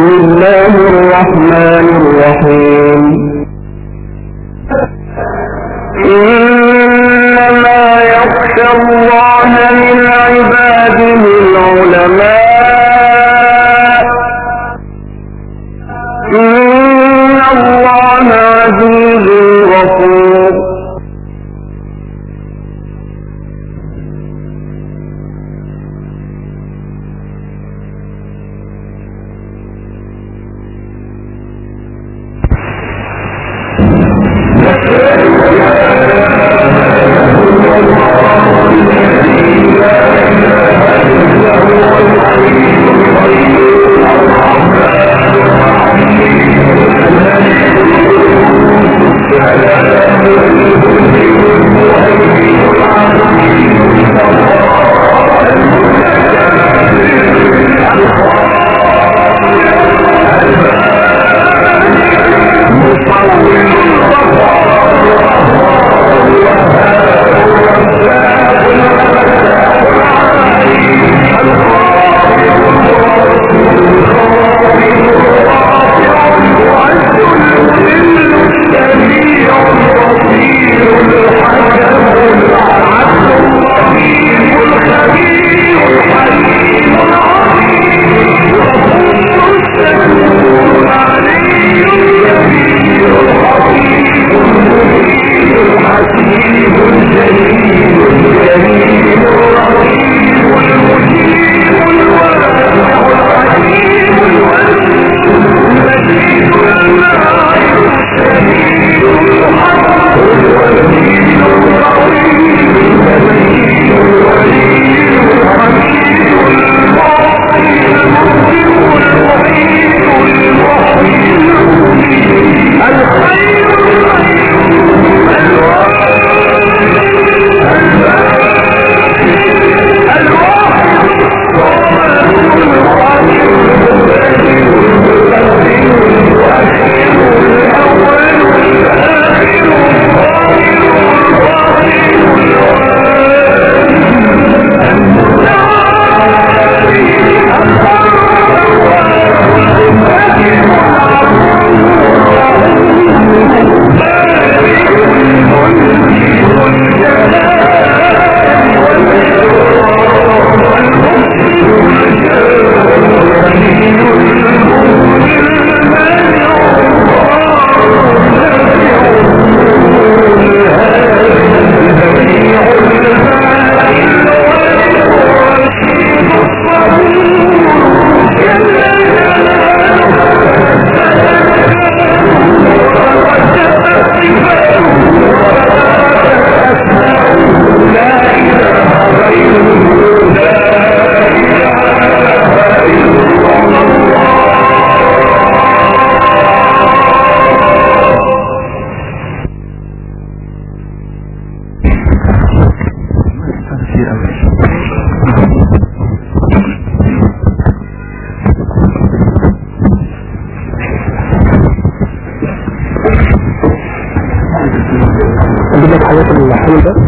بسم الله الرحمن الرحيم إنما يخشى الله من عباده العلماء إن الله عزيز غفور اجيب لك حاجات الحلو ده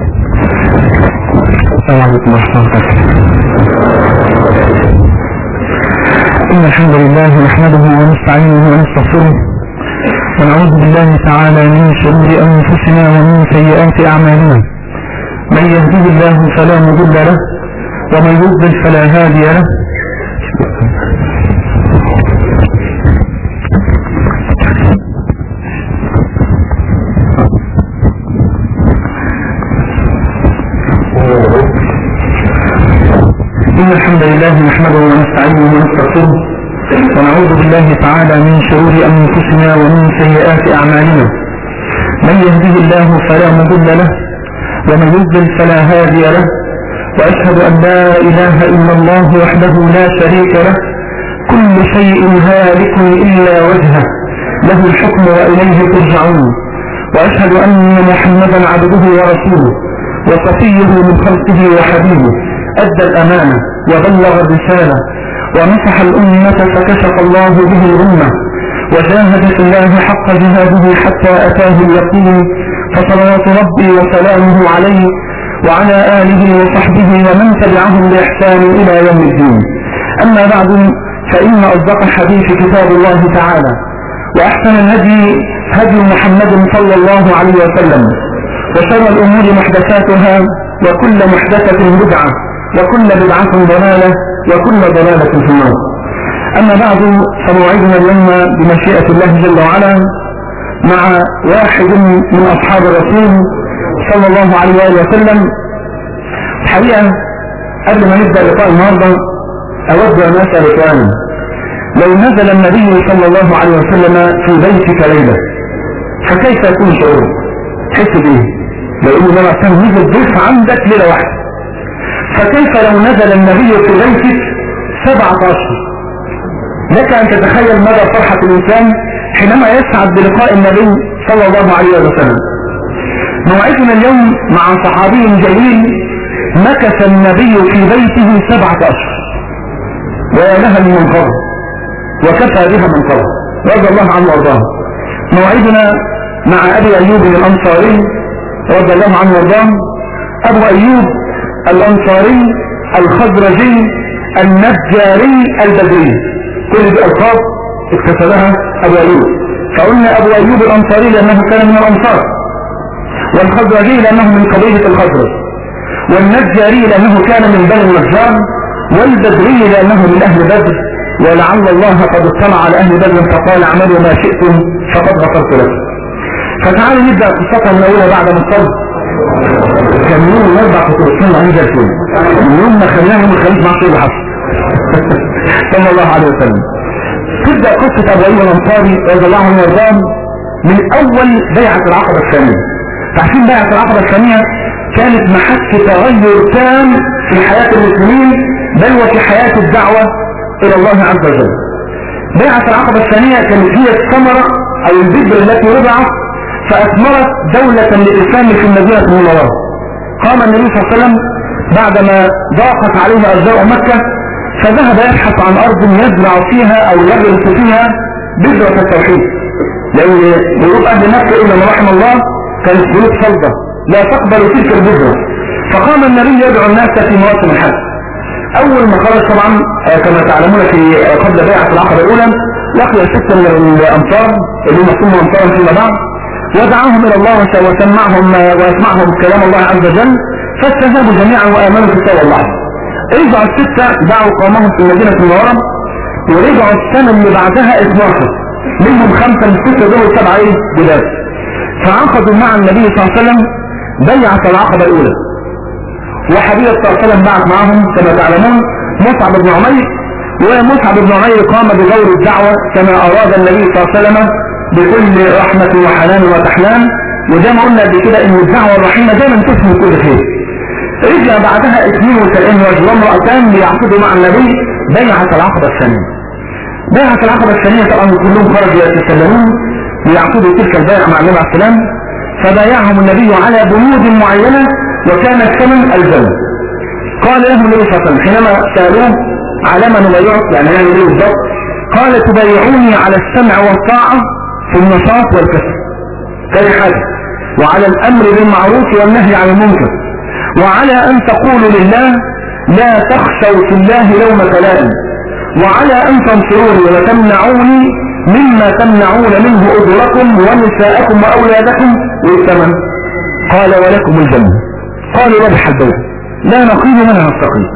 السلام عليكم ورحمة الله وبركاته إن الحمد لله نحمده ونستعينه ونستغفره ونعوذ بالله تعالى من شرور أنفسنا ومن سيئات أعمالنا من يهده الله فلا مضل له ومن يضلل فلا هادي له إن الحمد لله نحمده ونستعينه ونستغفره ونعوذ بالله تعالى من شرور أنفسنا ومن سيئات أعمالنا من يهده الله فلا مضل له ومن يضلل فلا هادي له وأشهد أن لا إله إلا الله وحده لا شريك له كل شيء هالك إلا وجهه له الحكم وإليه ترجعون وأشهد أن محمدا عبده ورسوله وصفيه من خلقه وحبيبه أدى الأمانة وبلغ الرسالة ومسح الأمة فكشف الله به الأمة وجاهد في الله حق جهاده حتى أتاه اليقين فصلوات ربي وسلامه عليه وعلى آله وصحبه ومن تبعهم بإحسان إلى يوم الدين أما بعد فإن أصدق الحديث كتاب الله تعالى وأحسن الهدي هدي محمد صلى الله عليه وسلم وشر الأمور محدثاتها وكل محدثة بدعة وكل بدعة ضلالة وكل ضلالة في النار أما بعد فموعدنا اليوم بمشيئة الله جل وعلا مع واحد من أصحاب الرسول صلى الله عليه وآله وسلم الحقيقة قبل ما نبدأ لقاء النهاردة أود أن أسأل سؤالا لو نزل النبي صلى الله عليه وسلم في بيتك ليلة فكيف يكون شعورك؟ تحس بإيه؟ لو إنه لما كان نزل ضيف عندك ليلة واحدة فكيف لو نزل النبي في بيتك سبعة أشهر لك أن تتخيل مدى فرحة الإنسان حينما يسعد بلقاء النبي صلى الله عليه وسلم موعدنا اليوم مع صحابي جليل مكث النبي في بيته سبعة أشهر ويا لها من منقرة وكفى بها منقرة رضي الله عنه وارضاه موعدنا مع أبي أيوب الأنصاري رضي الله عنه وارضاه أبو أيوب الأنصاري الخزرجي النجاري البدري كل دي ألقاب اكتسبها أبو أيوب فقلنا أبو أيوب الأنصاري لأنه كان من الأنصار والخزرجي لأنه من قبيلة الخزرج والنجاري لأنه كان من بني النجار والبدري لأنه من أهل بدر ولعل الله قد اطلع على أهل بدر فقال اعملوا ما شئتم فقد غفرت لكم فتعالوا نبدأ قصتها من أولها بعد ما الصبر كان يوم الأربع كنت بصلي عن جالسين من يوم ما خليناهم الخليج مع شيء حصل صلى الله عليه وسلم تبدأ قصة أبو أيوب الأنصاري رضي الله عنه وارضاه من أول بيعة العقبة الثانية تعرفين بيعة العقبة الثانية كانت محك تغير تام في حياة المسلمين بل وفي حياة الدعوة إلى الله عز وجل بيعة العقبة الثانية كانت هي الثمرة أو البذرة التي وضعت فأثمرت دولة للإسلام في المدينة المنورة قام النبي صلى الله عليه وسلم بعدما ضاقت عليه أرجاء مكة فذهب يبحث عن أرض يزرع فيها أو يغرس فيها بذرة التوحيد لأن قلوب أهل مكة إلا من رحم الله كانت قلوب صلبة لا تقبل تلك البذرة فقام النبي يدعو الناس في مواسم الحج أول ما خرج طبعا كما تعلمون في قبل بيعة العقبة الأولى لقي ستة من الأنصار اللي هم ثم أنصارا فيما بعد ودعاهم إلى الله وسمعهم ويسمعهم كلام الله عز وجل فاستجابوا جميعا وآمنوا بالتوى الله رجعوا الستة دعوا قومهم في المدينة المنورة ورجعوا السنة اللي بعدها 12 منهم خمسة من ستة دول سبعة ايه جداد فعقدوا مع النبي صلى الله عليه وسلم بيعة العقبة الأولى وحبيب صلى الله عليه وسلم بعث معهم كما تعلمون مصعب بن عمير ومصعب بن عمير قام بدور الدعوة كما أراد النبي صلى الله عليه وسلم بكل رحمة وحنان وتحنان وزي ما قلنا قبل كده ان الدعوة الرحيمة دايما تسمي كل خير رجع بعدها 72 رجل وامرأتان ليعقدوا مع النبي بيعة العقبة الثانية بيعة العقبة الثانية طبعا كلهم خرجوا يتسلمون ليعقدوا تلك البيعة مع النبي عليه السلام فبايعهم النبي على بنود معينة وكان الثمن الجنة قال لهم النبي صلى الله عليه وسلم حينما سألوه على ما نبايعك يعني يعني ايه بالضبط قال تبايعوني على السمع والطاعة في النشاط والكسل تاني حاجة وعلى الأمر بالمعروف والنهي عن المنكر وعلى أن تقولوا لله لا تخشوا في الله لوم كلام وعلى أن تنصروني وتمنعوني مما تمنعون منه أجركم ونساءكم وأولادكم والثمن قال ولكم الجنة قالوا ربح البيع لا نقيم منها نستقيم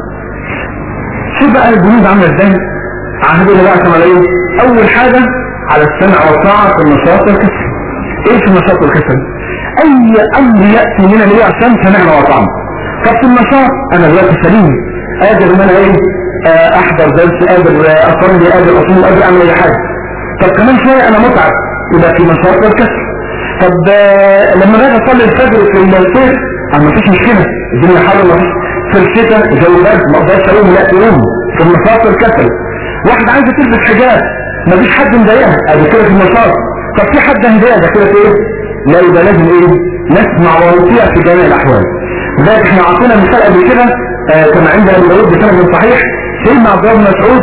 شوف بقى الجنود عامله ازاي عهد الله بقى كما ايه اول حاجة على السمع والطاعة في النشاط والكسل ايه في النشاط والكسل اي امر يأتي من النبي عشان سمعنا وطعنا طب في النشاط انا دلوقتي سليم قادر ان انا ايه احضر درس قادر اصلي قادر اصوم قادر اعمل اي حاجة طب كمان شوية انا متعب يبقى في نشاط والكسل طب لما باجي اصلي الفجر في الصيف انا مفيش مشكلة الدنيا حر مفيش في الشتاء جو برد ما اقدرش اقوم لا تقوم في النشاط والكسل واحد عايزه تلبس حجاب مفيش حد مضايقها ادي كده في النشاط طب في حد هدايا ده كده ايه لا يبقى لازم ايه نسمع ونطيع في جميع الاحوال لذلك احنا عطينا مثال قبل كده آه كما عندنا ابو داود بسند صحيح سيدنا عبد الله بن مسعود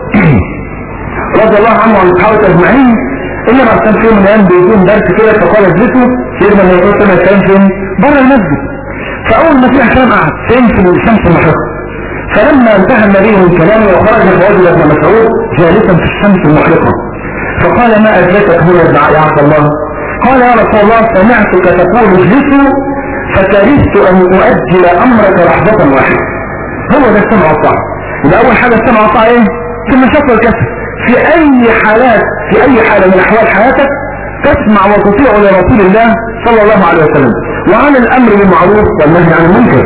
رضي الله عنه وعن الصحابه اجمعين الا ما كان في يوم من الايام بيكون درس كده فقال اجلسوا سيدنا النبي صلى الله عليه وسلم كان فين بره المسجد فاول ما في احلام قعد فين في الشمس المشرقه فلما انتهى النبي من كلامه وخرج فوجد ابن مسعود جالسا في الشمس المحرقة فقال ما أدركك هنا يا عبد الله قال يا رسول الله سمعتك تقول اجلسوا فكرهت أن أؤجل أمرك لحظة واحدة هو ده السمع والطاعة يبقى أول حاجة السمع والطاعة إيه؟ في المشاكل والكسر في أي حالات في أي حالة من أحوال حياتك تسمع وتطيع لرسول الله صلى الله عليه وسلم وعن الأمر بالمعروف والنهي عن المنكر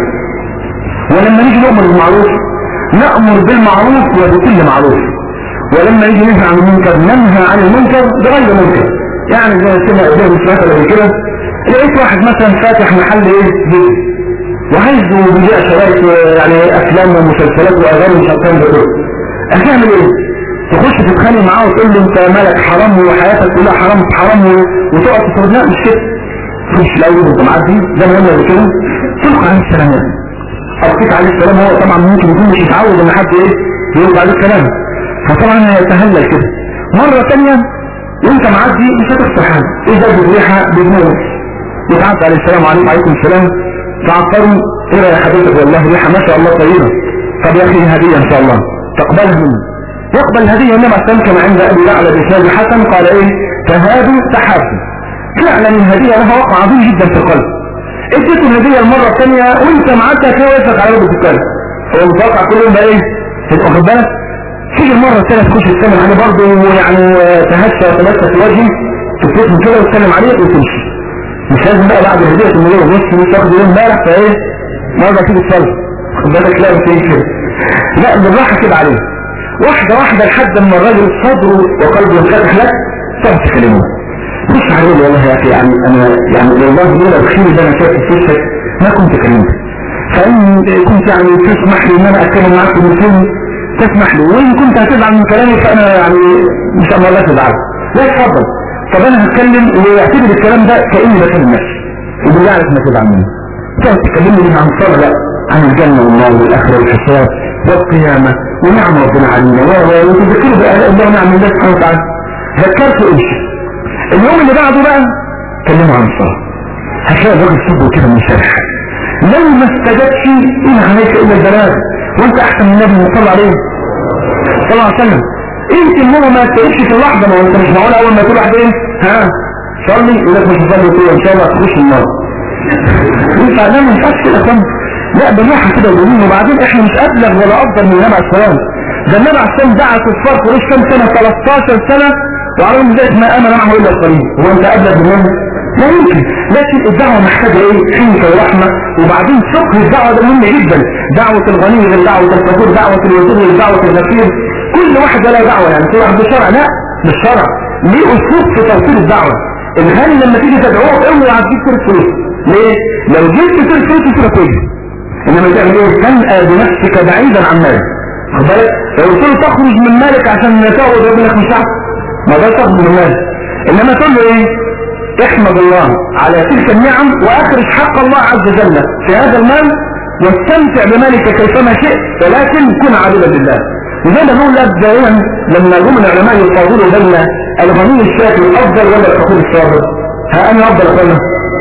ولما نيجي نأمر بالمعروف نأمر بالمعروف وبكل معروف ولما نيجي ننهى عن المنكر ننهى عن المنكر بغير منكر يعني زي ما سمع قدام الصلاة اللي كده لقيت واحد مثلا فاتح محل ايه جديد وعايز يبيع شرايط يعني افلام ومسلسلات واغاني مش الكلام ده كله هتعمل ايه؟ تخش تتخانق معاه وتقول له انت مالك حرام وحياتك كلها حرام حرام وتقعد تفرض لا مش كده تخش الاول وانت معدي زي ما قلنا قبل كده تلقى عليه السلام يعني أرقيت عليه السلام هو طبعا ممكن يكون مش يتعود ان حد ايه يرد عليه الكلام فطبعا هيتهلل كده مرة ثانيه وانت معدي مش هتخسر حاجة ايه ده بالريحة بالنور يتعدى عليه السلام عليكم وعليكم السلام تعطروا ايه يا حبيبك والله ريحة ما شاء الله طيبة طب يا اخي هدية ان شاء الله تقبلها مني يقبل الهدية انما السلام كما عند ابي يعلى بإسناد حسن قال ايه فهادوا تحاسوا فعلا الهدية لها وقع عظيم جدا في القلب اديته الهدية المرة الثانية وانت معاك هتلاقي وقفك على وجه الكلب هو متوقع كل يوم بقى ايه تبقى واخد بالك تيجي المرة الثانية تخش تسلم عليه برضه يعني تهشى وتمسك في وجهه تبتسم كده وتسلم عليه وتمشي مش لازم بقى بعد هدية المليون ونص مش تاخد يوم امبارح فايه مرة تيجي تصلي خد بالك لا بتيجي كده لا بالراحة كده عليه واحدة واحدة لحد ما الراجل صدره وقلبه ينفتح لك تقعد تكلمه مش عارف والله يا اخي يعني انا يعني والله لولا الخير اللي انا شايفه في وشك ما كنت كلمتك فان كنت يعني تسمح لي ان انا اتكلم معاك بمثل تسمح لي وان كنت هتزعل من كلامي فانا يعني ان شاء الله لا تزعل لا اتفضل طب انا هتكلم واعتبر الكلام ده كاني بكلم نفسي وبالله عليك ما تزعل مني تقعد تكلمني ليه عن الصلاه لا عن الجنه والنار والاخره والحساب والقيامه ونعم ربنا علينا وتذكره بآلاء الله ونعم الله سبحانه وتعالى ذكرت امشي اليوم اللي بعده بقى كلمه عن الصلاه هتلاقي الراجل صدره كده منشرح لو ما استجبش ان عليك الا البلاغ وانت احسن من النبي صلى الله عليه صلى الله عليه وسلم انت ان هو ما تقولش في اللحظه ما هو انت مش معقول اول ما تقول واحد ايه ها صلي يقول لك مش هصلي كده ان شاء الله تخش النار ينفع ده ما ينفعش كده كم لا بالراحه كده وبالين وبعدين احنا مش ابلغ ولا افضل من النبي عليه السلام ده النبي عليه السلام دعا كفار قريش كام سنه 13 سنه وعليهم ذلك ما امن معه الا القليل هو انت ابلغ منهم لا يمكن لكن الدعوة محتاجة ايه حنكة ورحمة وبعدين فقه الدعوة ده مهم جدا دعوة الغني غير دعوة الفقير دعوة الوزير غير دعوة الغفير كل واحد له دعوة يعني كل واحد بالشرع لا بالشرع ليه اسلوب في توصيل الدعوة الغني لما تيجي تدعوه اوعى تجيب سيرة فلوس ليه؟ لو جبت سيرة فلوس يصير كويس انما تعمل ايه؟ تنأى بنفسك بعيدا عن مالك خد بالك لو قلت له تخرج من مالك عشان تاخد يقول لك مش عارف ما ده تخرج من مالك انما تقول له ايه؟ احمد الله على تلك النعم واخرج حق الله عز وجل في هذا المال واستمتع بمالك كيفما شئت ولكن كن عابدا لله وزي ما بقول لك دائما لما هم العلماء يفاضلوا بين الغني الشاكر الافضل ولا الفقير الصابر ها انا افضل اقول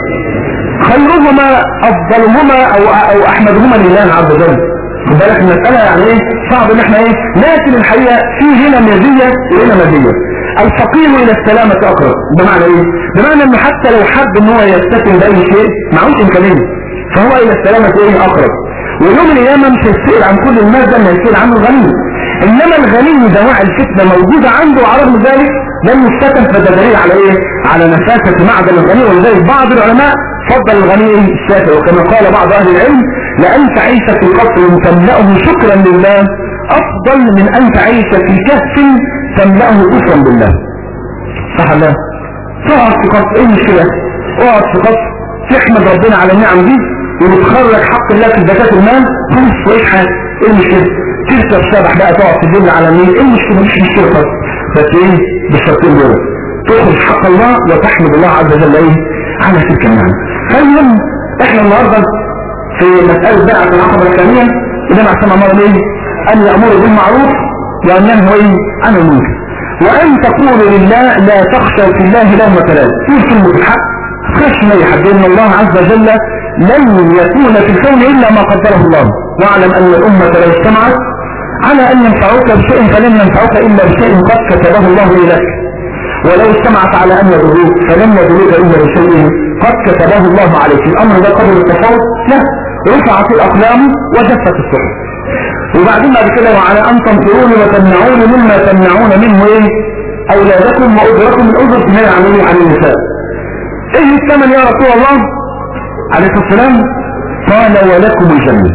خيرهما افضلهما او او احمدهما لله عز وجل خد بالك المساله يعني ايه صعب ان احنا ايه لكن الحقيقه في هنا مزيه وهنا مزيه الفقير الى السلامة اقرب بمعنى ايه بمعنى انه حتى لو حب ان هو يستسلم باي شيء معهوش امكانيه فهو الى السلامة ايه اقرب ويوم القيامة مش هيسئل عن كل الناس ده اللي هيسئل عنه الغني انما الغني دواعي الفتنة موجودة عنده وعلى رغم ذلك لم يستكن فده دليل على ايه على نفاسة معدن الغني ولذلك بعض العلماء فضل الغني الشافعي وكما قال بعض اهل العلم لان تعيش في قصر تملأه شكرا لله افضل من ان تعيش في كهف تملأه كفرا بالله صح الله تقعد في قصر ايه المشكلة اقعد في قصر تحمد ربنا على النعم دي وبتخرج حق الله في زكاة المال خلص وايش حاجة ايه المشكلة تركب سبح بقى تقعد تدل على مين ايه المشكلة مش مشكلة خالص بس ايه بالشرطين دول تخرج حق الله وتحمد الله عز وجل ايه على تلك النعم فالمهم احنا النهارده في مسألة بقى العقبة الثانية اللي انا عشان امر ايه ان يأمر بالمعروف وأن ينهوا عن المنكر وأن تقولوا لله لا تخشوا في الله لومة لائم في كلمة الحق خشنا يا حد إن الله عز وجل لن يكون في الكون إلا ما قدره الله واعلم أن الأمة لو اجتمعت على أن ينفعوك بشيء فلن ينفعوك إلا بشيء قد كتبه الله لك ولو اجتمعت على أن يضروك فلن يضروك إلا بشيء قد كتبه الله عليك الأمر ده قبل التفاوض لا رفعت الأقلام وجفت الصحف وبعدين بعد كده وعلى أن تنصروني وتمنعوني مما تمنعون منه إيه أولادكم وأجركم من أجر ما يعملون عن النساء إيه الثمن يا رسول الله عليه الصلاة والسلام قال ولكم الجنة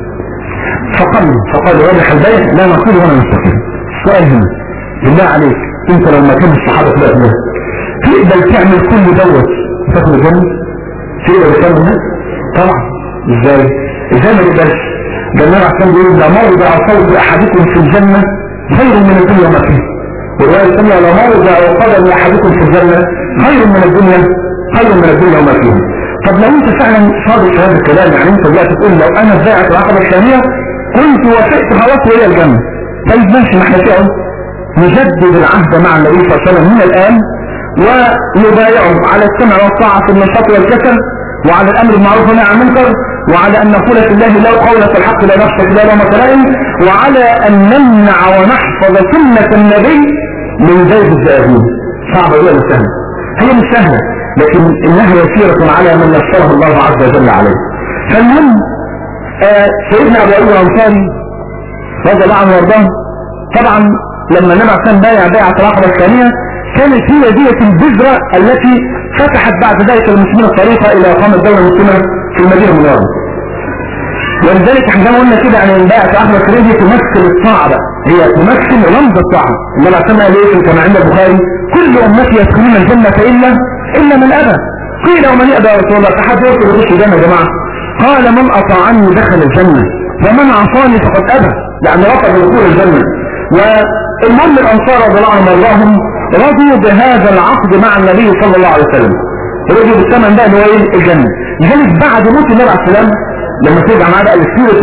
فقال فقال واضح البيع لا نقول ولا نستقيم السؤال هنا بالله عليك انت لو ما كان الصحابة في الأسماء تقبل تعمل كل دوت تاخد الجنة تقبل تعمل ده طبعا ازاي ازاي ما تقبلش ده النبي عشان بيقول ده موضع صوت احدكم في الجنة خير من الدنيا ما فيه والرواية الثانية لو موضع قدم احدكم في الجنة خير من الدنيا خير من الدنيا وما فيها طب لو انت فعلا صادق في هذا الكلام يعني انت دلوقتي تقول لو انا باعت العقبة الثانية كنت وافقت خلاص وهي الجنة طيب ماشي ما احنا كده اهو نجدد العهد مع النبي صلى الله عليه وسلم من الان ونبايعه على السمع والطاعة في النشاط والكسل وعلى الامر بالمعروف والنهي عن المنكر وعلى ان نقول في الله لا قول في الحق لا نخشى لا لومة لائم وعلى ان نمنع ونحفظ سنة النبي من زيد الزائرين صعبة ولا سهلة هي مش سهلة لكن انها يسيرة على من نصره الله عز وجل عليه فالمهم آه سيدنا ابو ايوب الانصاري رضي الله عنه وارضاه طبعا لما النبي عليه بايع بيعة العقبة الثانية كانت هي دية البذرة التي فتحت بعد ذلك المسلمين الطريقة الى اقامة الدولة المسلمة في المدينة المنورة ولذلك احنا زي ما قلنا كده عن البيعة العقبة الثانية دي تمثل الطاعة بقى هي تمثل رمز الطاعة النبي عليه قال ايه كما عند البخاري كل امتي يدخلون الجنة الا الا من ابى قيل ومن يأبى يا رسول الله تحد يوصل يخش الجنة يا جماعة قال من اطاعني دخل الجنة ومن عصاني فقد ابى يعني رفض دخول الجنة والمهم الانصار رضي الله عنهم وارضاهم رضوا بهذا العقد مع النبي صلى الله عليه وسلم رضوا بالثمن ده اللي هو ايه الجنة لذلك بعد موت النبي عليه السلام لما ترجع معاه بقى لسيرة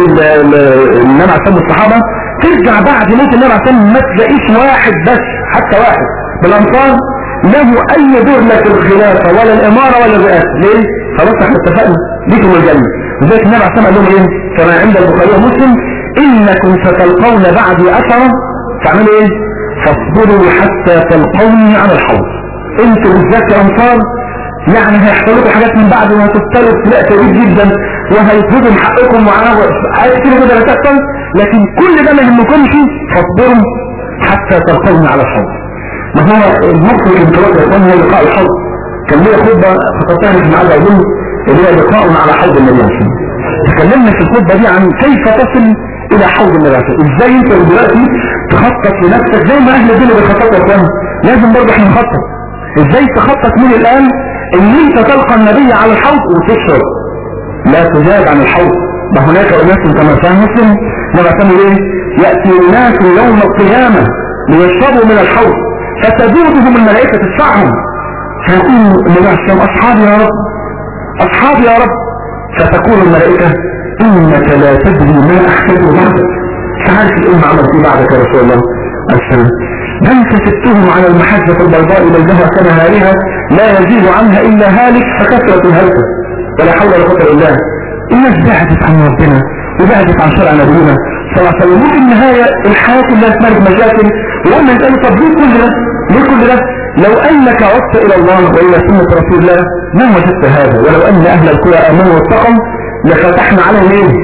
النبي عليه السلام الصحابة ترجع بعد موت النبي عليه السلام ما تلاقيش واحد بس حتى واحد بالانصار له اي دور لا في الخلافة ولا الامارة ولا الرئاسة ليه؟ خلاص احنا اتفقنا ليكم الجنة لذلك النبي عليه السلام قال لهم ايه؟ كما عند البخاري ومسلم انكم ستلقون بعدي اثرا تعملوا ايه؟ فاصبروا حتى تلقوني على الحوض انتوا بالذات يا انصار يعني هيحصل لكم حاجات من بعد ما تبتلوا ابتلاء شديد جدا وهيفرضوا من حقكم وعلى حاجات كتير جدا هتحصل لكن كل ده ما يهمكمش فاصبروا حتى تلقوني على الحوض ما هو المخرج الانطلاق يا اخوان هو لقاء الحوض كان ليا خطبه خطبتها في معاد اظن اللي هي لقاء على حوض النبي صلى الله عليه وسلم تكلمنا في الخطبه دي عن كيف تصل الى حوض النبي صلى الله عليه وسلم ازاي انت دلوقتي تخطط لنفسك زي ما اهل الدنيا بيخططوا يا اخوان لازم برضه احنا نخطط ازاي تخطط من الان ان انت تلقى النبي على الحوض وتشرب لا تزاد عن الحوض ما هناك اناس كما كان مسلم لما كانوا ايه ياتي الناس يوم القيامه ليشربوا من الحوض فتدودهم الملائكه تدفعهم فيقول النبي عليه السلام اصحابي يا رب اصحابي يا رب فتقول الملائكه انك لا تدري ما احسنه بعدك تعرف الامه عملت ايه بعدك يا رسول الله السلام بل كسبتهم على المحجة البيضاء بيضها كنهارها لا يزيد عنها إلا هالك فكثرة الهلكة ولا حول ولا قوة إلا بالله الناس بعدت عن ربنا وبعدت عن شرع نبينا صلى الله عليه وسلم وفي النهاية الحياة كلها اسمها مشاكل وأما يسألوا طب ليه كل ده؟ ليه كل ده؟ لو أنك عدت إلى الله وإلى سنة رسول الله ما وجدت هذا ولو أن أهل القرى آمنوا واتقوا لفتحنا عليهم إيه؟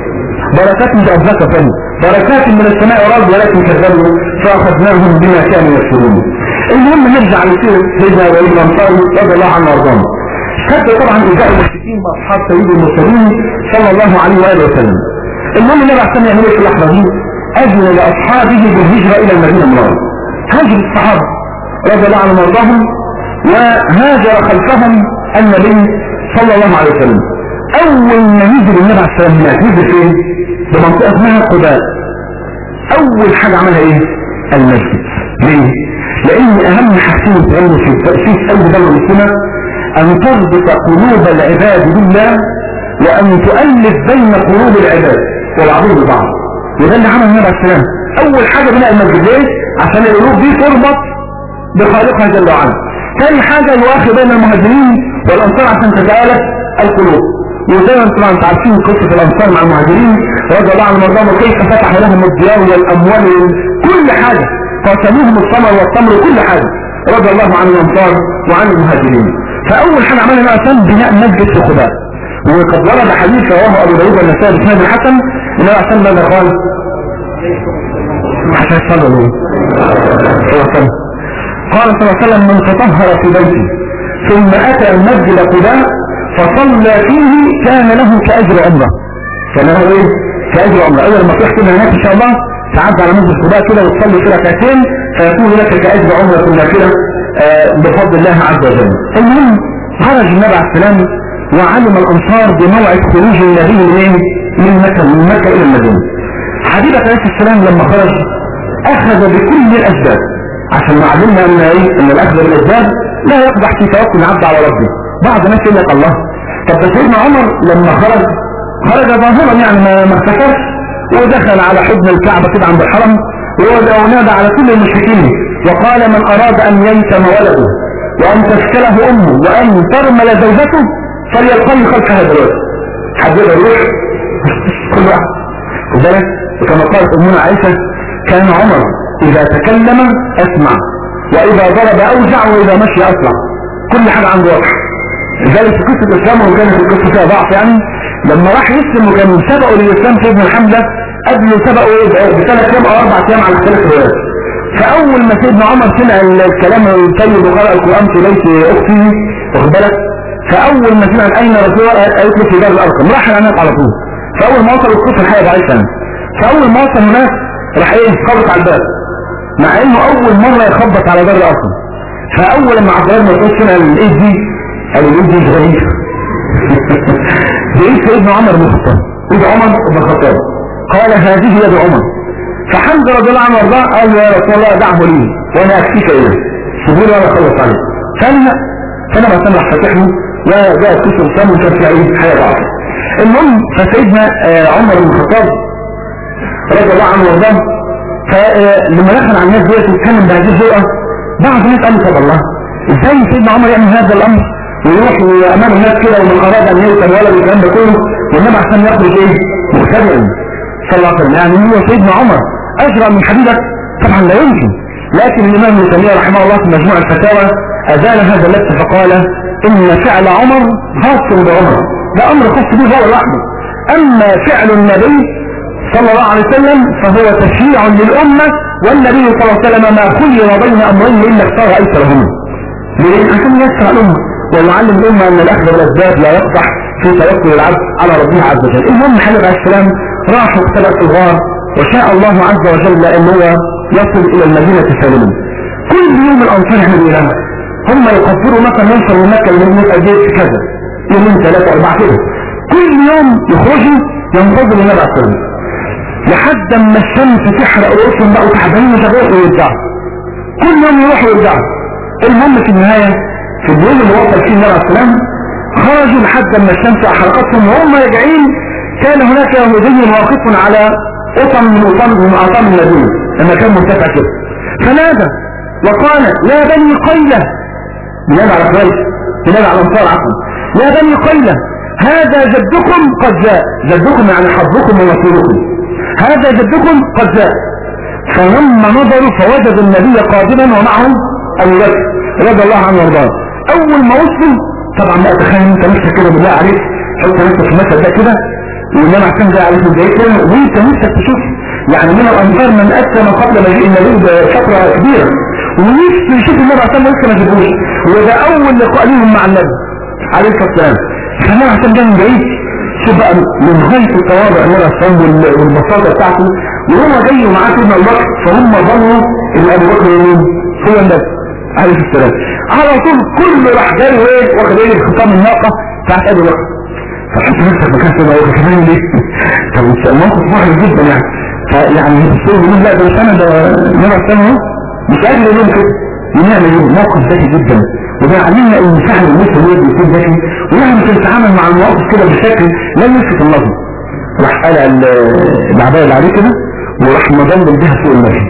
بركات متأذكة فن بركات من السماء والأرض ولكن كذبوا فأخذناهم بما كانوا يكسبون المهم نرجع لسيرة سيدنا وليد الأنصاري رضي الله عنه وارضاه كتب طبعا إجاء المشركين بأصحاب سيد المرسلين صلى الله عليه وآله وسلم المهم النبي عليه يعمل في اللحظة دي أذن لأصحابه بالهجرة إلى المدينة المنورة هاجر الصحابة رضي الله عنهم وارضاهم وهاجر خلفهم النبي صلى الله عليه وسلم أول ما نزل النبي عليه السلام هناك نزل فين؟ بمنطقة اسمها قباء أول حاجة عملها إيه؟ المسجد ليه؟ لأن أهم حاجتين تعمل في تأسيس أي دولة مسلمة أن تربط قلوب العباد بالله وأن تؤلف بين قلوب العباد والعبود ببعض وده اللي عمل النبي عليه السلام أول حاجة بناء المسجد ليه؟ عشان القلوب دي تربط بخالقها جل وعلا ثاني حاجة يواخي بين المهاجرين والأنصار عشان تتآلف القلوب وزي ما انتم انتم عارفين قصه الانصار مع المهاجرين رضي الله عنهم وارضاهم كيف فتح لهم الديار والاموال وكل حاجه قاسموهم الثمر والتمر وكل حاجه رضي الله عن الانصار وعن المهاجرين فاول حاجه عملها الاسلام بناء مسجد في قباء وقد ورد حديث رواه ابو داود والنسائي بسند الحسن ان الاسلام ماذا قال؟ حتى يصلوا له قال صلى الله عليه وسلم من تطهر في بيته ثم اتى مسجد قباء فصلى فيه كان له كاجر عمره كان له ايه؟ كاجر عمره اول ما تروح كده هناك ان شاء الله تعدي على مسجد قباء كده وتصلي كده ركعتين فيكون لك كاجر عمره نافله آه بفضل الله عز وجل المهم خرج النبي عليه السلام وعلم الانصار بموعد خروج النبي من من مكه من مكه الى المدينه حبيبه عليه السلام لما خرج اخذ بكل الاسباب عشان معلمنا ان ايه ان الاخذ بالاسباب لا يقدح في توكل العبد على ربه بعض الناس يقول لك الله طب ده سيدنا عمر لما خرج خرج ظاهرا يعني ما ما اختفاش ودخل على حضن الكعبه كده عند الحرم ونادى على كل المشركين وقال من اراد ان ييتم ولده وان تسكله امه وان ترمل زوجته فليلقني خلف هذا الوجه حد يقدر يروح كل واحد وذلك وكما قالت امنا عائشه كان عمر اذا تكلم اسمع واذا ضرب اوجع واذا مشي اسرع كل حاجه عنده واضحه لذلك في قصه الاسلام وكانت القصه فيها ضعف يعني لما راح يسلم وكان سبقوا للاسلام سيدنا الحمله قبله سبقوا بثلاث ايام او اربع ايام على اختلاف الروايات فاول ما سيدنا عمر سمع الكلام الطيب وقرأ القران في بيت اخته واخد بالك فاول ما سمع اين رسول الله قالت له في دار الارقم راح هناك على طول فاول ما وصل القصه الحقيقه ضعيفه يعني فاول ما وصل هناك راح ايه خبط على الباب مع انه اول مره يخبط على دار الارقم فاول ما عبد الله بن مسعود سمع الايد دي قال الايد دي غريبه بايد سيدنا عمر بن الخطاب ايد عمر بن الخطاب قال هذه يد عمر فحمد رضي الله عنه وارضاه قال يا رسول الله دعه لي وانا اكفيك اليه سيبوني وانا اخلص عليه قال لا فلما سمع فتحه وجاء كسر الاسلام وكان في ايه حياه ضعيفه المهم فسيدنا عمر بن الخطاب رضي الله عنه وارضاه فلما دخل على الناس ديت واتكلم بهذه الجرأة بعض الناس قالوا طب الله ازاي سيدنا عمر يعمل هذا الامر ويروح امام الناس كده ومن اراد ان يوصل ولد والكلام ده كله والنبي عشان يخرج ايه مختبئا صلى الله عليه وسلم يعني هو سيدنا عمر اجرأ من حبيبك طبعا لا يمكن لكن الامام ابن تيميه رحمه الله في مجموع الفتاوى ازال هذا اللبس فقال ان فعل عمر خاص بعمر ده امر خاص به هو لوحده اما فعل النبي صلى الله عليه وسلم فهو تشريع للأمة والنبي صلى الله عليه وسلم ما خير بين أمرين إلا اختار أيسرهما ليه؟ عشان يسرع الأمة ويعلم الأمة أن الأخذ بالأسباب لا يقضح في توكل العبد على ربه عز وجل المهم حبيب عليه السلام راح واختلف في الغار وشاء الله عز وجل أن هو يصل إلى المدينة سالما كل يوم الأنصار احنا بيقولها هم يقدروا مثلا يوصل من مكة لمدينة قد في كذا يومين ثلاثة أربعة كده كل يوم يخرجوا ينتظروا النبي عليه السلام لحد اما الشمس تحرق رؤوسهم بقوا تعبانين وشغال ويرجعوا كل يوم يروحوا ويرجعوا المهم في النهايه في اليوم اللي وصل فيه النبي عليه السلام خرجوا لحد اما الشمس احرقتهم وهم راجعين كان هناك يهودي واقف على قطن من قطن من اعطام المدينه لما كان مرتفع كده فنادى وقال يا بني قيله بنادى على قريش بنادى على الانصار عفوا يا بني قيله هذا جدكم قد جاء جدكم يعني حظكم ونصيركم هذا جدكم قد جاء فلما نظروا فوجدوا النبي قادما ومعه ابو بكر رضي الله عنه وارضاه اول ما وصلوا طبعا بقى تخيل انت نفسك كده بالله عليك حط نفسك في المثل ده كده والنبي عشان جاي عليك ازاي كده وانت نفسك تشوف يعني من الانصار من اسلم قبل مجيء النبي بفتره كبيره ونفسه يشوف النبي عشان لسه ما جابوش وده اول لقاء ليهم مع النبي عليه الصلاه والسلام فالنبي عشان جاي من بعيد شوف بقى من غاية التواضع النبي السلام والبساطة بتاعته وهو جاي ومعاه سيدنا ابو بكر فهم ظنوا ان ابو بكر مين؟ هو النبي عليه السلام على طول كله راح جاي وايه واخد ايه خطام الناقة بتاعت ابو بكر فحس نفسك مكان سيدنا ابو بكر كمان ليه؟ طب الموقف محرج جدا يعني فيعني السيد يقول لا ده مش انا ده النبي السلام مش قادر يقول كده ينعمل ايه؟ موقف ذكي جدا وده علمنا ان فهم المسلم يد يكون ذكي ويعرف يتعامل مع المواقف كده بشكل لا يلفت النظر راح قلع العباية اللي عليه كده وراح مضمن بها فوق النبي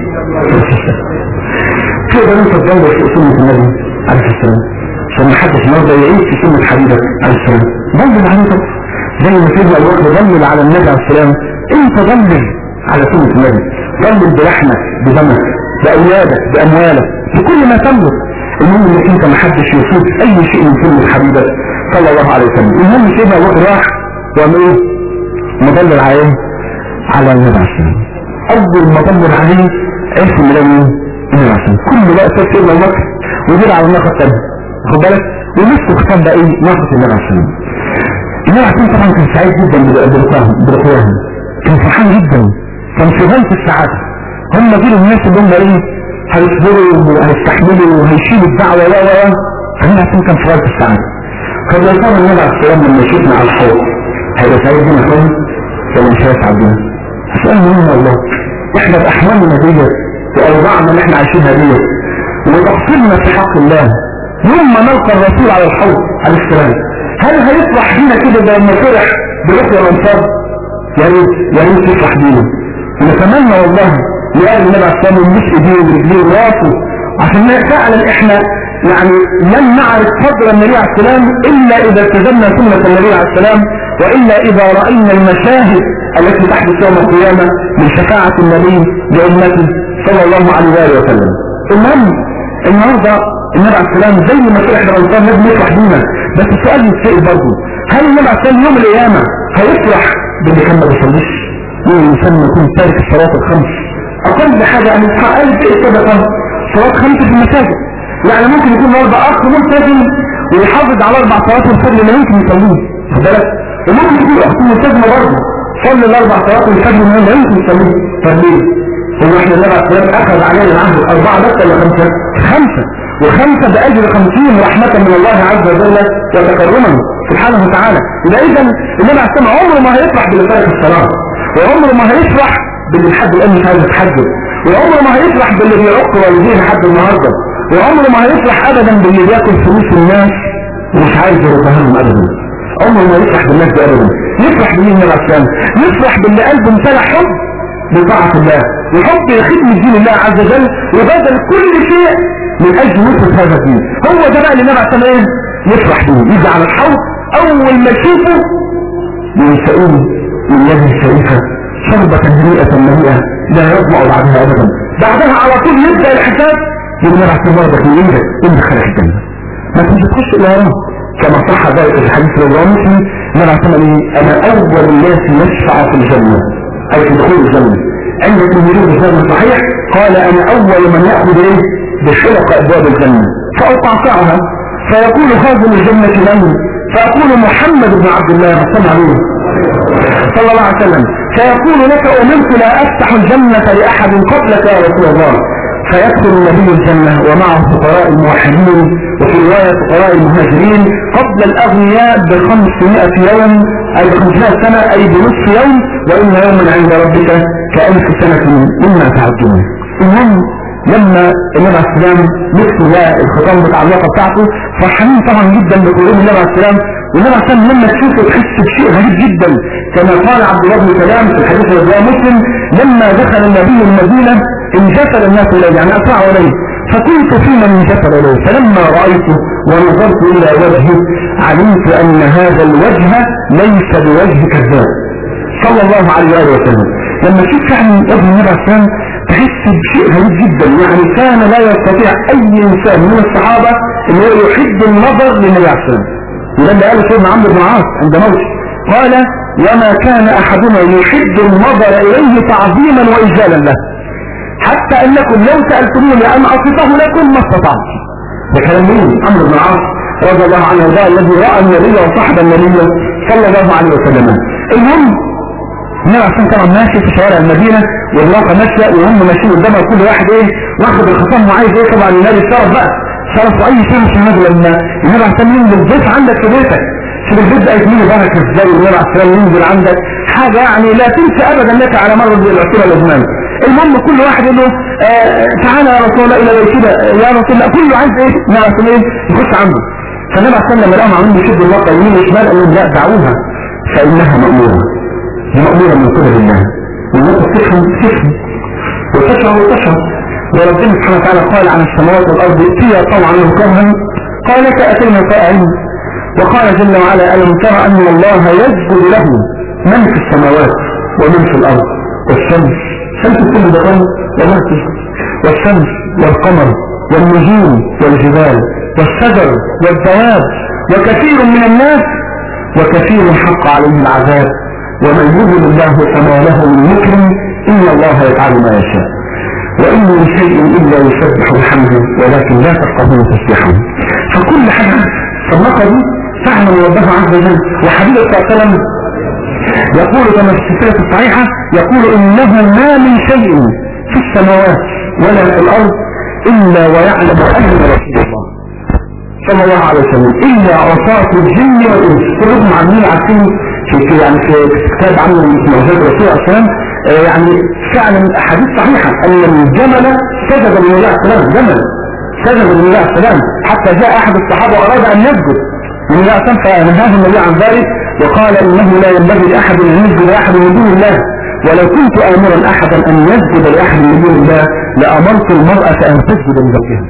تقدر انت تدور في سنة النبي عليه السلام عشان ما حدش مرضى يعيش في سنة حبيبك عليه السلام ضمن عليه طبعا زي ما سيدنا ابو بكر ظلل على النبي عليه السلام انت ظلل على سنة النبي ظلل بلحمك بدمك باولادك باموالك بكل ما تملك المهم انك انت ما حدش يفوت اي شيء من سنة حبيبك صلى الله عليه وسلم المهم سيدنا ابو بكر راح وعمل ايه مضلل على ايه على النبي عليه السلام اول ما ضلل عليه عرف ان ده مين النبي عليه السلام كل بقى ساب سيدنا ابو بكر وجري على الناقه الثانيه خد بالك ونفسه ختم بقى ايه ناقه النبي عليه السلام النبي عليه السلام طبعا كان سعيد جدا برقواهم برقواهم كان فرحان جدا كان في غايه السعاده هم دول الناس اللي هم ايه هيصبروا وهيستحملوا وهيشيلوا الدعوه و و و فالنبي عليه السلام كان في غايه السعاده قد يكون النبي عليه السلام لما يشوفنا على الحوض هيبقى سعيد بينا خالص ولا مش هيسعد بينا؟ سؤال مهم والله احنا باحلامنا ديت واوضاعنا اللي احنا عايشينها ديت وتقصيرنا في حق الله يوم ما نلقى الرسول على الحوض عليه السلام هل هيفرح بينا كده زي ما فرح برؤيا الانصار؟ يا ريت يا ريت يفرح بينا نتمنى والله لأهل النبي عليه السلام ونبوس ايديه ورجليه وراسه عشان فعلا احنا يعني لن نعرف قدر النبي عليه السلام الا اذا التزمنا سنة النبي عليه السلام والا اذا رأينا المشاهد التي تحدث يوم القيامة من شفاعة النبي لأمته صلى الله عليه وآله وسلم المهم النهاردة النبي عليه السلام زي ما فرح بالأنصار لازم يفرح بينا بس السؤال يتسأل برضه هل النبي عليه السلام يوم القيامة هيفرح باللي كان ما بيصليش؟ مين الإنسان يكون تارك الصلاة الخمس أقل حاجة أن يصحى ألف الصدقة صلاة خمس في المساجد يعني ممكن يكون النهارده أخ ملتزم ويحافظ على أربع صلوات الفجر لا يمكن يصليه خد بالك وممكن تكون أخت ملتزمة برضه صلي الأربع صلوات الفجر من لا يمكن يصليه طب ليه؟ هو احنا النبي عليه الصلاة أخذ علينا العهد أربعة بس ولا خمسة؟ خمسة وخمسة بأجر خمسين رحمة من الله عز وجل وتكرما سبحانه وتعالى يبقى إذا النبي عليه الصلاة عمره ما هيفرح باللي ترك الصلاة وعمره ما هيفرح باللي لحد الآن مش عايز يتحجب وعمره ما هيفرح باللي بيعق والديه لحد النهارده وعمره ما هيفرح أبدا باللي بياكل فلوس الناس ومش عايز يردها لهم أبدا عمره ما يفرح بالناس دي أبدا يفرح بالله النبي عليه الصلاة يفرح باللي قلبه امتلأ حب لطاعة الله وحب لخدمة دين الله عز وجل وبذل كل شيء من أجل نصرة هذا الدين هو ده بقى اللي النبي عليه الصلاة ايه يفرح بيه يجي على الحوض أول ما يشوفه ينسأوه من يده الشريفة شربة هنيئة مليئة لا يطمع بعدها أبدا بعدها على طول يبدأ الحساب يقول النبي عليه الصلاة والسلام من إيدك إن دخلك الجنة ما كنت تخش إلى رب كما صح ذلك في الحديث الرواه مسلم النبي عليه الصلاة والسلام أنا أول الناس يشفع في الجنة أي في دخول الجنة عند الوجود الجنة صحيح قال أنا أول من يأخذ إيه بحلق أبواب الجنة فأقعقعها فيقول خازن الجنة لمن فأقول محمد بن عبد الله صلى عليه صلى الله عليه وسلم فيقول لك أمرت لا أفتح الجنة لأحد قبلك يا رسول الله فيدخل النبي الجنة ومعه فقراء الموحدين وفي رواية فقراء المهاجرين قبل الأغنياء بخمسمائة يوم أي بخمسمائة سنة أي بنصف يوم وإن يوما عند ربك كألف سنة مما تعدون المهم لما النبي عليه السلام نكتب بقى الختام بتاع النقطة بتاعته فرحانين طبعا جدا بقرون النبي عليه السلام والنبي عليه السلام لما تشوفه تحس بشيء غريب جدا كما قال عبد الله بن سلام في الحديث الرواية مسلم لما دخل النبي المدينة انجسل الناس اليه يعني اسرعوا اليه فكنت في من انجسل اليه فلما رايته ونظرت الى وجهه علمت ان هذا الوجه ليس بوجه كذاب صلى الله عليه واله وسلم لما تشوف فعلا ابن النبي عليه السلام تحس بشيء غريب جدا يعني كان لا يستطيع اي انسان من الصحابه ان هو يحب النظر للنبي عليه السلام وده اللي قاله سيدنا عمرو بن العاص عند موته قال وما كان احدنا يحب النظر اليه تعظيما واجلالا له حتى انكم لو سالتموني ان اصفه لكم ما استطعت ده كلام مين عمرو بن العاص رضي الله عنه وارضاه الذي راى النبي وصحب النبي صلى الله عليه وسلم المهم النبي عشان طبعا ماشي في شوارع المدينة والواقع ماشية وهم ماشيين قدامها كل واحد ايه واخد الخصام وعايز ايه طبعا النبي الشرف بقى شرف اي شيء مش النبي لما النبي عشان ينزل ضيف عندك في بيتك شوف البيت ده يتمني بركة ازاي والنبي عشان ينزل عندك حاجة يعني لا تنسى ابدا لك على مر العصور الازمان المهم كل واحد يقول له آه تعالى يا رسول الله الى كده يا رسول الله كله عايز ايه يا رسول الله يخش عنده فالنبي عشان لما لقاهم عاملين يشدوا الواقع يمين وشمال قال لهم لا دعوها فانها مأمورة دي مأمورة من قبل الله والناس تفهم تفهم وتشعر وتشعر وربنا سبحانه وتعالى قال عن السماوات والأرض ائتيا طوعا وكرها قالت أتينا طائعين وقال جل وعلا ألم ترى أن الله يسجد له من في السماوات ومن في الأرض والشمس شمس كل ده وما تسجد والشمس والقمر والنجوم والجبال والشجر والدواب وكثير من الناس وكثير حق عليه العذاب ومن يذل الله فما له من مكرم إن الله يفعل ما يشاء وإن من شيء إلا يسبح بحمده ولكن لا تفقهون تسبحه فكل حاجة صدقة دي فعلا ربه عز وجل وحبيبه صلى الله عليه وسلم يقول كما في السلسلة الصحيحة يقول إنه ما من شيء في السماوات ولا في الأرض إلا ويعلم أن رسول الله صلى الله عليه وسلم إلا عصاة الجن والإنس كلهم عاملين عارفين في يعني في كتاب عنه معجزات الرسول صلى الله عليه وسلم يعني فعلا أحاديث صحيحة أن الجمل سجد لله عليه السلام جمل سجد لله عليه السلام حتى جاء أحد الصحابة وأراد أن يسجد لله عليه السلام فنهاه النبي عن ذلك وقال إنه لا ينبغي لأحد أن يسجد لأحد من دون الله ولو كنت آمرا أحدا أن يسجد لأحد من دون الله لأمرت المرأة أن تسجد لزوجها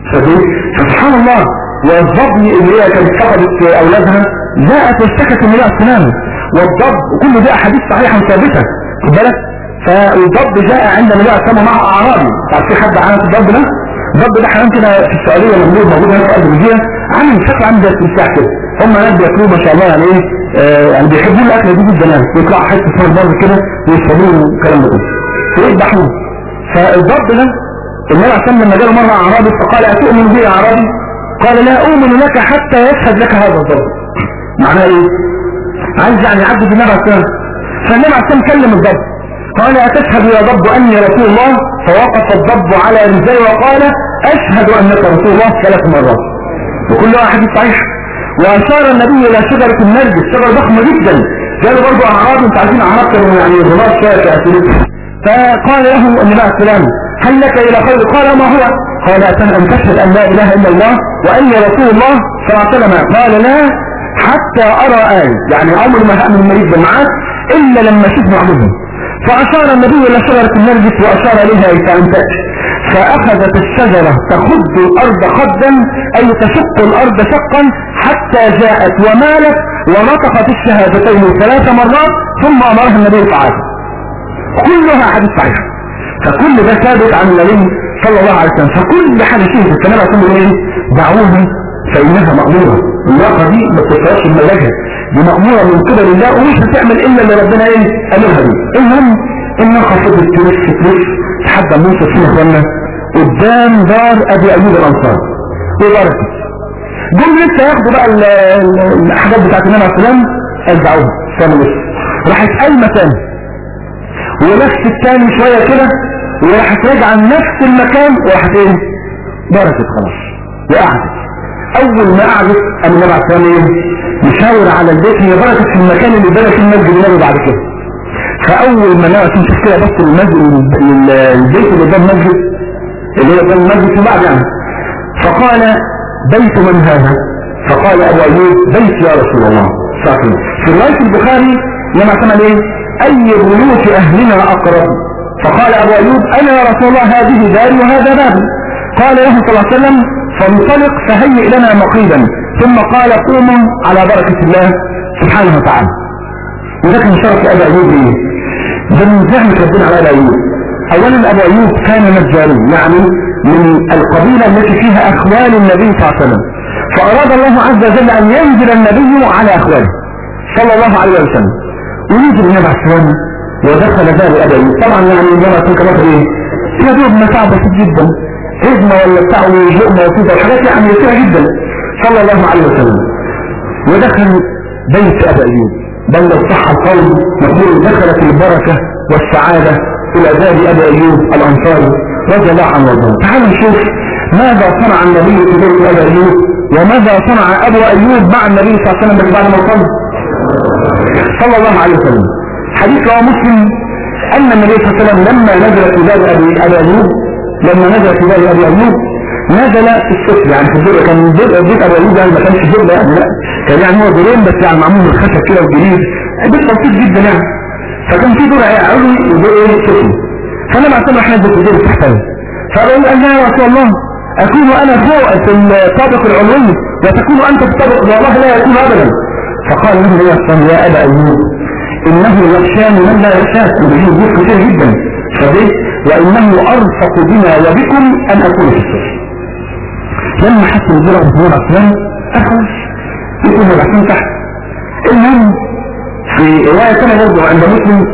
فسبحان الله والضب اللي هي كانت فقدت أولادها جاءت واشتكت من الله السلام والضب كل ده أحاديث صحيحة ثابتة خد بالك فالضب جاء عند النبي عليه السلام مع أعرابي تعرف في حد عارف الضب ده الضب ده حيوان كده في السعودية موجود موجود هنا في الجزيرة عامل شكل عامل زي التمساح كده هم ناس بياكلوه ما شاء الله يعني ايه آه يعني بيحبوا الاكل دي جدا يعني يطلعوا حته اسمها الضب كده ويشربوه والكلام ده كله فيذبحوه فالضب ده النبي عليه السلام لما جاله مرة أعرابي فقال أتؤمن بي يا أعرابي قال لا أؤمن لك حتى يشهد لك هذا الضب معناه ايه عايز يعني يعبد النبي عليه السلام فالنبي عليه السلام كلم الضب قال أتشهد يا ضب أني رسول الله فوقف الضب على رجلي وقال أشهد أنك رسول الله ثلاث مرات وكل واحد صحيح وأشار النبي إلى شجرة النرجس شجرة ضخمة جدا قالوا برضه أعراب انت عارفين أعراب كانوا يعني غلاظ شوية كأسلوب فقال له النبي عليه السلام هل لك إلى خير قال ما هو قال أتن أن تشهد أن لا إله إلا الله وأني رسول الله صلى الله عليه وسلم قال لا حتى أرى آية يعني عمر ما هأمن المريض معاك إلا لما شفت معبوده فأشار النبي إلى شجرة النرجس وأشار إليها فأن تأتي فأخذت الشجرة تخد الأرض خدا أي تشق الأرض شقا حتى جاءت ومالت ونطقت الشهادتين ثلاث مرات ثم أمرها النبي تعالى كلها حديث صحيح فكل ده ثابت عن النبي صلى الله عليه وسلم فكل حاجة فيه في السنة كله ايه دعوها فإنها مأمورة الواقع دي ما بتطلعش الملاجة دي مأمورة من قبل الله ومش هتعمل إلا اللي ربنا ايه أمرها دي المهم إنها خفضت تلف تلف لحد ما نوصل فيها اخوانا قدام دار أبي أيوب الأنصار وبركة جم لسه ياخدوا بقى الحاجات بتاعت النبي عليه السلام أرجعوها استنوا لسه راحت قايمة تاني ولفت التاني شوية كده وراحت راجعة نفس المكان وراحت ايه بركت خلاص وقعدت اول ما قعدت انا النبي عليه السلام ايه مشاور على البيت هي بركت في المكان اللي بنى فيه المسجد النبي بعد كده فاول ما نقعد نشوف كده بس المسجد البيت اللي قدام المسجد اللي هو قدام المسجد في بعد يعني فقال بيت من هذا فقال ابو ايوب بيت يا رسول الله صحيح في روايه البخاري لما اعتمد ايه اي بيوت اهلنا اقرب فقال ابو ايوب انا يا رسول الله هذه داري وهذا بابي قال له صلى الله عليه وسلم فانطلق فهيئ لنا مقيدا ثم قال قوموا على بركة الله سبحانه وتعالى وده كان شرف ابو ايوب ايه ده من زعمة ربنا على ابو ايوب اولا ابو ايوب كان نجاري يعني من القبيلة التي فيها اخوال النبي صلى الله عليه وسلم فاراد الله عز وجل ان ينزل النبي على اخواله صلى الله عليه وسلم ونزل النبي عليه السلام ودخل دار ابي ايوب طبعا يعني لما تلك مثلا ايه يا دوب متاع بسيط جدا هزمة ولا بتاع وجؤمة وكده وحاجات يعني يسيرة جدا صلى الله عليه وسلم ودخل بيت ابي ايوب بل لو صح القول نقول دخلت البركة والسعادة الى دار ابي ايوب الانصاري رضي الله عنه وارضاه تعالوا نشوف ماذا صنع النبي في بيت ابي ايوب وماذا صنع ابو ايوب مع النبي صلى الله عليه وسلم بعد ما صلى صلى الله عليه وسلم حديث رواه مسلم ان النبي صلى الله عليه وسلم لما نزل في دار ابي ابي ايوب لما نزل في دار ابي ايوب نزل في السفل يعني في الدور كان بيت ابي ايوب يعني ما كانش دور يعني لا كان يعني هو دورين بس يعني معمول من الخشب كده وجديد بيت بسيط جدا يعني فكان في دور علوي ودور ايه سفلي فانا بعتبر احنا في الدور التحتاني فقالوا قال لا يا رسول الله اكون انا فوق في الطابق العلوي وتكون انت في الطابق والله لا يكون ابدا فقال له النبي صلى يا ابا ايوب انه يخشاني من لا يخشاك وبه يقول كثير جدا فدي وانه ارفق بنا وبكم ان اكون في السر لما حس بالجرأة بن عثمان اخرج يكون العثمان تحت المهم في رواية كان برضه عند مسلم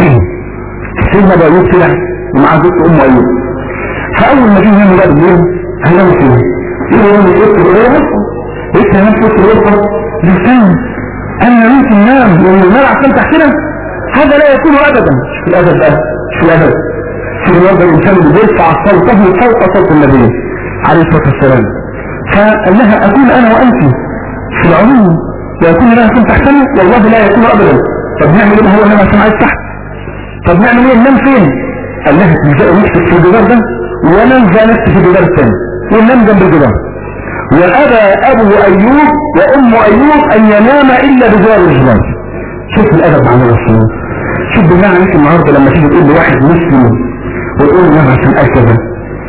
سيدنا ابو ايوب طلع ومع زوجته ام ايوب فاول ما جه ينام بقى بالليل هينام فين يقول له يقول له لسه نام في الغرفه لسان انا ممكن نام والنار عشان تحتنا هذا لا يكون ابدا في الادب بقى في الادب في الوضع الانسان اللي بيرفع صوته فوق صوت النبي عليه الصلاه والسلام فقال لها اكون انا وانت في العموم لا يكون لها كنت تحتنا والله لا يكون ابدا طب نعمل ايه هو انا عشان عايز تحت طب نعمل ايه ننام فين قال لها تلجأوا نفسك في الجدار ده وننزل نفسي في الجدار الثاني وننام جنب الجدار وأبى أبو أيوب وأم أيوب أن ينام إلا بجوار الجبال شوف الأدب مع الرسول شوف بالله عليك النهارده لما تيجي تقول لواحد مسلم وتقول له عشان قال كذا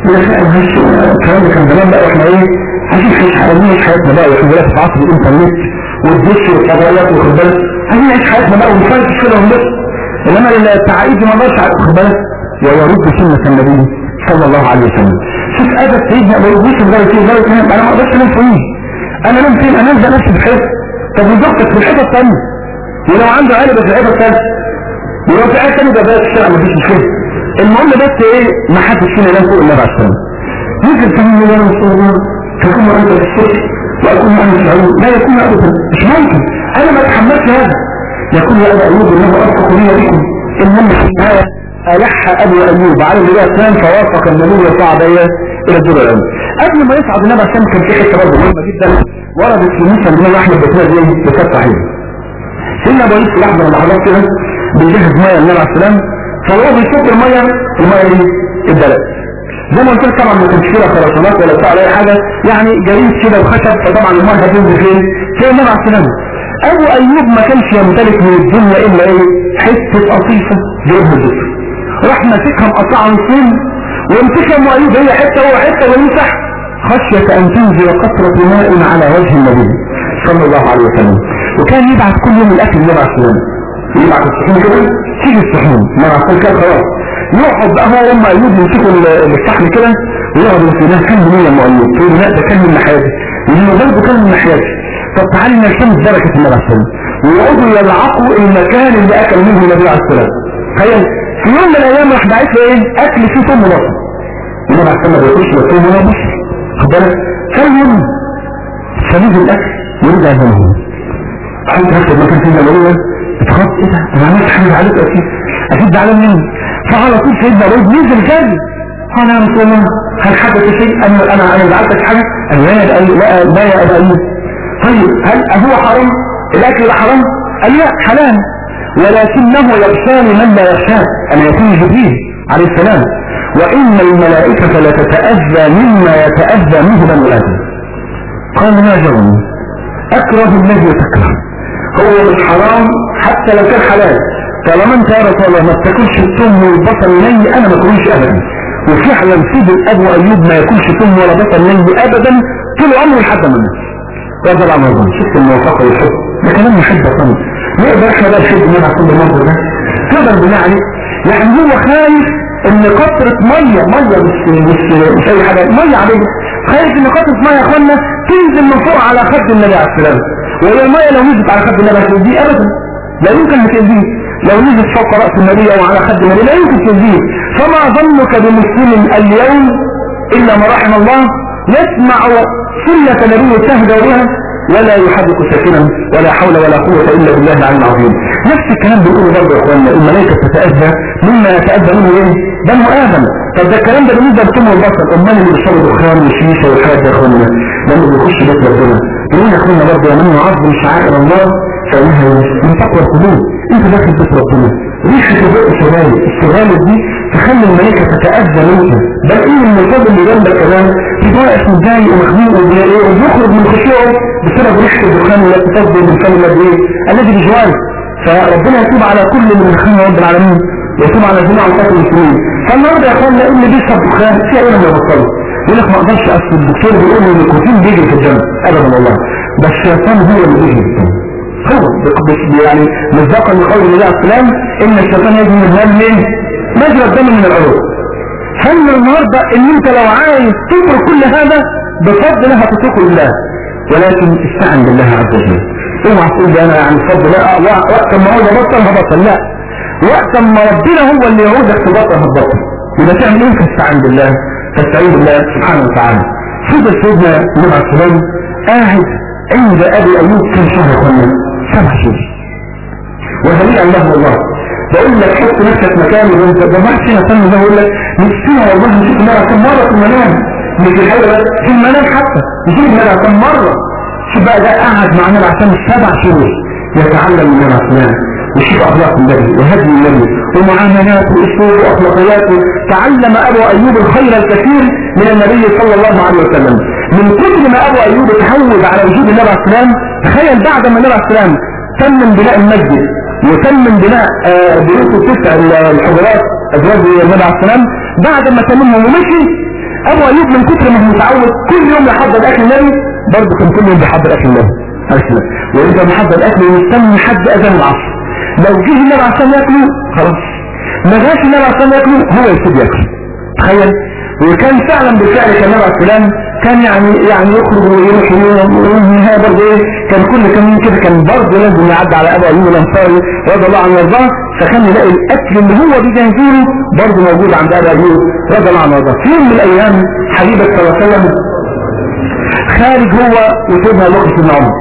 الكلام ده كان زمان بقى واحنا ايه عايزين نعيش عايزين حياتنا بقى واحنا دلوقتي في عصر الانترنت والدش والفضائيات واخد بالك عايزين نعيش حياتنا بقى ونفرش كده ونلف انما التعقيد ما نقدرش واخد بالك ويرد سنة النبي صلى الله عليه وسلم شوف ادب سيدنا ابو يبوس لغايه ايه لغايه ايه انا ما اقدرش انام فين انا انام فين انا انزل نفسي بحيث طب وزوجتك في الحته الثانيه ولو عنده علبه في الحته الثانيه ولو في حته ثانيه بقى في الشارع مفيش مشكله المهم بس ايه ما حدش فينا ينام فوق النبي عليه السلام يمكن تقول لي يا رسول الله تكون انت في الصبح واكون انا في العلوم لا يكون ابدا مش ممكن انا ما اتحملش هذا يقول يا ابا ايوب انه ارفق لي بكم المهم في النهايه ألح أبو أيوب على النبي السلام فوافق النبي وصعد إلى الدور العلوي قبل ما يصعد النبي السلام كان في حتة برضه مهمة جدا وردت في مسلم بن أحمد بن إيه بكتاب صحيح سيدنا أبو أيوب في لحظة من اللحظات كده بيجهز مية النبي عليه السلام فهو بيصب المية المية دي الدلق زي ما قلت لك طبعا ما كانش فيها خرسانات ولا بتاع ولا أي حاجة يعني جريد كده وخشب فطبعا المية هتنزل فين؟ في النبي عليه السلام أبو أيوب ما كانش يمتلك من الدنيا إلا إيه؟ حتة قطيفة جايبها الجسر راح ماسكها مقطعها نصين وامسكها مؤيد هي حته وهو حته ويمسح خشيه ان تنزل قطره ماء على وجه النبي صلى الله عليه وسلم وكان يبعث كل يوم الاكل النبي عليه السلام يبعث الصحون كده تيجي الصحون النبي عليه السلام كده خلاص يقعد بقى هو وام ايوب يمسكوا الصحن كده ويقعد يقول كان منيا مؤيد تقول لا ده كان من ناحيتي لانه برضه كان من ناحيتي طب تعالي نلتمس بركه النبي عليه السلام ويقعدوا يلعقوا المكان اللي اكل منه النبي عليه السلام تخيل في يوم من الايام راح باعت له ايه اكل فيه ثوم ونصر النبي عليه السلام ما بياكلش لا ثوم ولا بصر خد بالك كان يوم فنزل الاكل ورجع زي ما هو عايز تاكل مكان فيه جماليه اتخط ايه ده انا عملت حاجه عليك اكيد اكيد زعلان مني فعلى طول سيدنا ابراهيم نزل جري قال يا رسول الله هل حدث شيء انا انا انا زعلتك حاجه قال لا قال لا لا يا ابا ايوب طيب هل هو حرام الاكل ده حرام قال لا حلال ولكنه يخشاني من لا يخشاه أن يكون جبريل عليه السلام وإن الملائكة لتتأذى مما يتأذى منه بنو آدم قال ما جرم أكره الذي تكره هو مش حرام حتى لو كان حلال طالما انت يا رسول الله ما تاكلش الثوم والبصل ني انا ما اكلوش ابدا وفعلا سيد الاب ايوب ما ياكلش ثوم ولا بصل ني ابدا طول عمره لحد ما مات رضي الله عنه شفت الموافقه والحب ده كلام محب صمت نقدر احنا بقى نشد منها كل المنظر ده تقدر بالله عليك يعني هو خايف ان قطرة مية مية مش مش مش اي حاجة مية عليه خايف ان قطرة مية يا اخوانا تنزل من فوق على خد النبي عليه السلام وهي المية لو نزلت على خد النبي هتأذيه ابدا لا يمكن تأذيه لو نزلت فوق رأس النبي او على خد النبي لا يمكن تأذيه فما ظنك بمسلم اليوم الا ما رحم الله يسمع سنة نبي تهدى بها ولا يحرك ساكنا ولا حول ولا قوة إلا بالله العلي العظيم نفس الكلام بيقوله برضه يا اخوانا الملائكة تتأذى مما يتأذى منه ايه؟ بنو آدم طب ده الكلام ده بالنسبة للثوم والبصر أمال اللي بيشربوا دخان وشيشة والحاجات ده يا اخوانا لما بيخش بيت ربنا يقول يا اخوانا برضه يا من يعظم شعائر الله فإنها من تقوى القلوب انت داخل بيت ربنا ريحة الرؤى الشغالة الشغالة دي تخلي الملائكة تتأذى منك بل ايه المصاب اللي جنبك كمان تبقى اسمه متضايق ومخنوق وبيخرج من خشوعه بسبب ريحة الدخان التي تصدر من فم الذي الذي بجواره فربنا يتوب على كل من الخير رب العالمين يتوب على جميع عصاة المسلمين فالنهارده يا اخوانا اللي بيشرب دخان في ايه لما يبطله يقول لك ما اقدرش اصل الدكتور بيقول لي النيكوتين بيجري في الدم ابدا والله ده الشيطان هو اللي بيجري في الدم هو بق- يعني مصداقا لقول النبي عليه السلام ان الشيطان يجري من الدم من مجرى الدم من العروق فان النهارده ان انت لو عايز تترك كل هذا بفضل الله هتتركه لله ولكن استعن بالله عز وجل اوعى تقول لي انا يعني بفضل لا وقت ما هو بطل هبطل لا وقت ما ربنا هو اللي يعودك تبطل هتبطل يبقى تعمل ايه فاستعن بالله فاستعين بالله سبحانه وتعالى فضل سيدنا النبي عليه السلام قاعد عند ابي ايوب كم شهر يا اخوانا سبع شهور وهنيئا له والله بقول لك حط نفسك مكانه وانت جمعت فينا سنة ده بقول لك نفسنا والله نشوف مرة كم مرة في المنام مش في الحقيقة بس في المنام حتى نشوف مرة كم مرة شوف بقى ده قعد مع النبي عشان سبع شهور يتعلم من النبي عليه ويشوف اخلاق النبي وهدي النبي ومعاملاته واسلوبه واخلاقياته تعلم ابو ايوب الخير الكثير من النبي صلى الله عليه وسلم من كتر ما ابو ايوب اتعود على وجود النبي عليه السلام تخيل بعد ما النبي عليه السلام تم بناء المسجد وتم بناء آه، بيوت التسع الحجرات ازواج النبي عليه السلام بعد ما تمهم ومشي ابو ايوب من كتر ما هو متعود كل يوم يحضر اكل النبي برضه كان كل يوم بيحضر اكل النبي عليه السلام وانت محضر اكل ومستني حد اذان العصر لو جه النبي عليه السلام ياكله خلاص ما جاش النبي عليه السلام ياكله هو يسيب ياكله تخيل وكان فعلا بالفعل كان النبي عليه السلام كان يعني يعني يخرج ويروح وينهي برضه ايه كان كل كم يوم كده كان برضه لازم يعدي على ابو ايوب الانصاري رضي الله عنه وارضاه فكان يلاقي الاكل اللي هو بيجهزه له برضه موجود عند ابو ايوب رضي الله عنه وارضاه في يوم من الايام حبيبك صلى الله عليه وسلم خارج هو وسيدنا ابو بكر بن عمر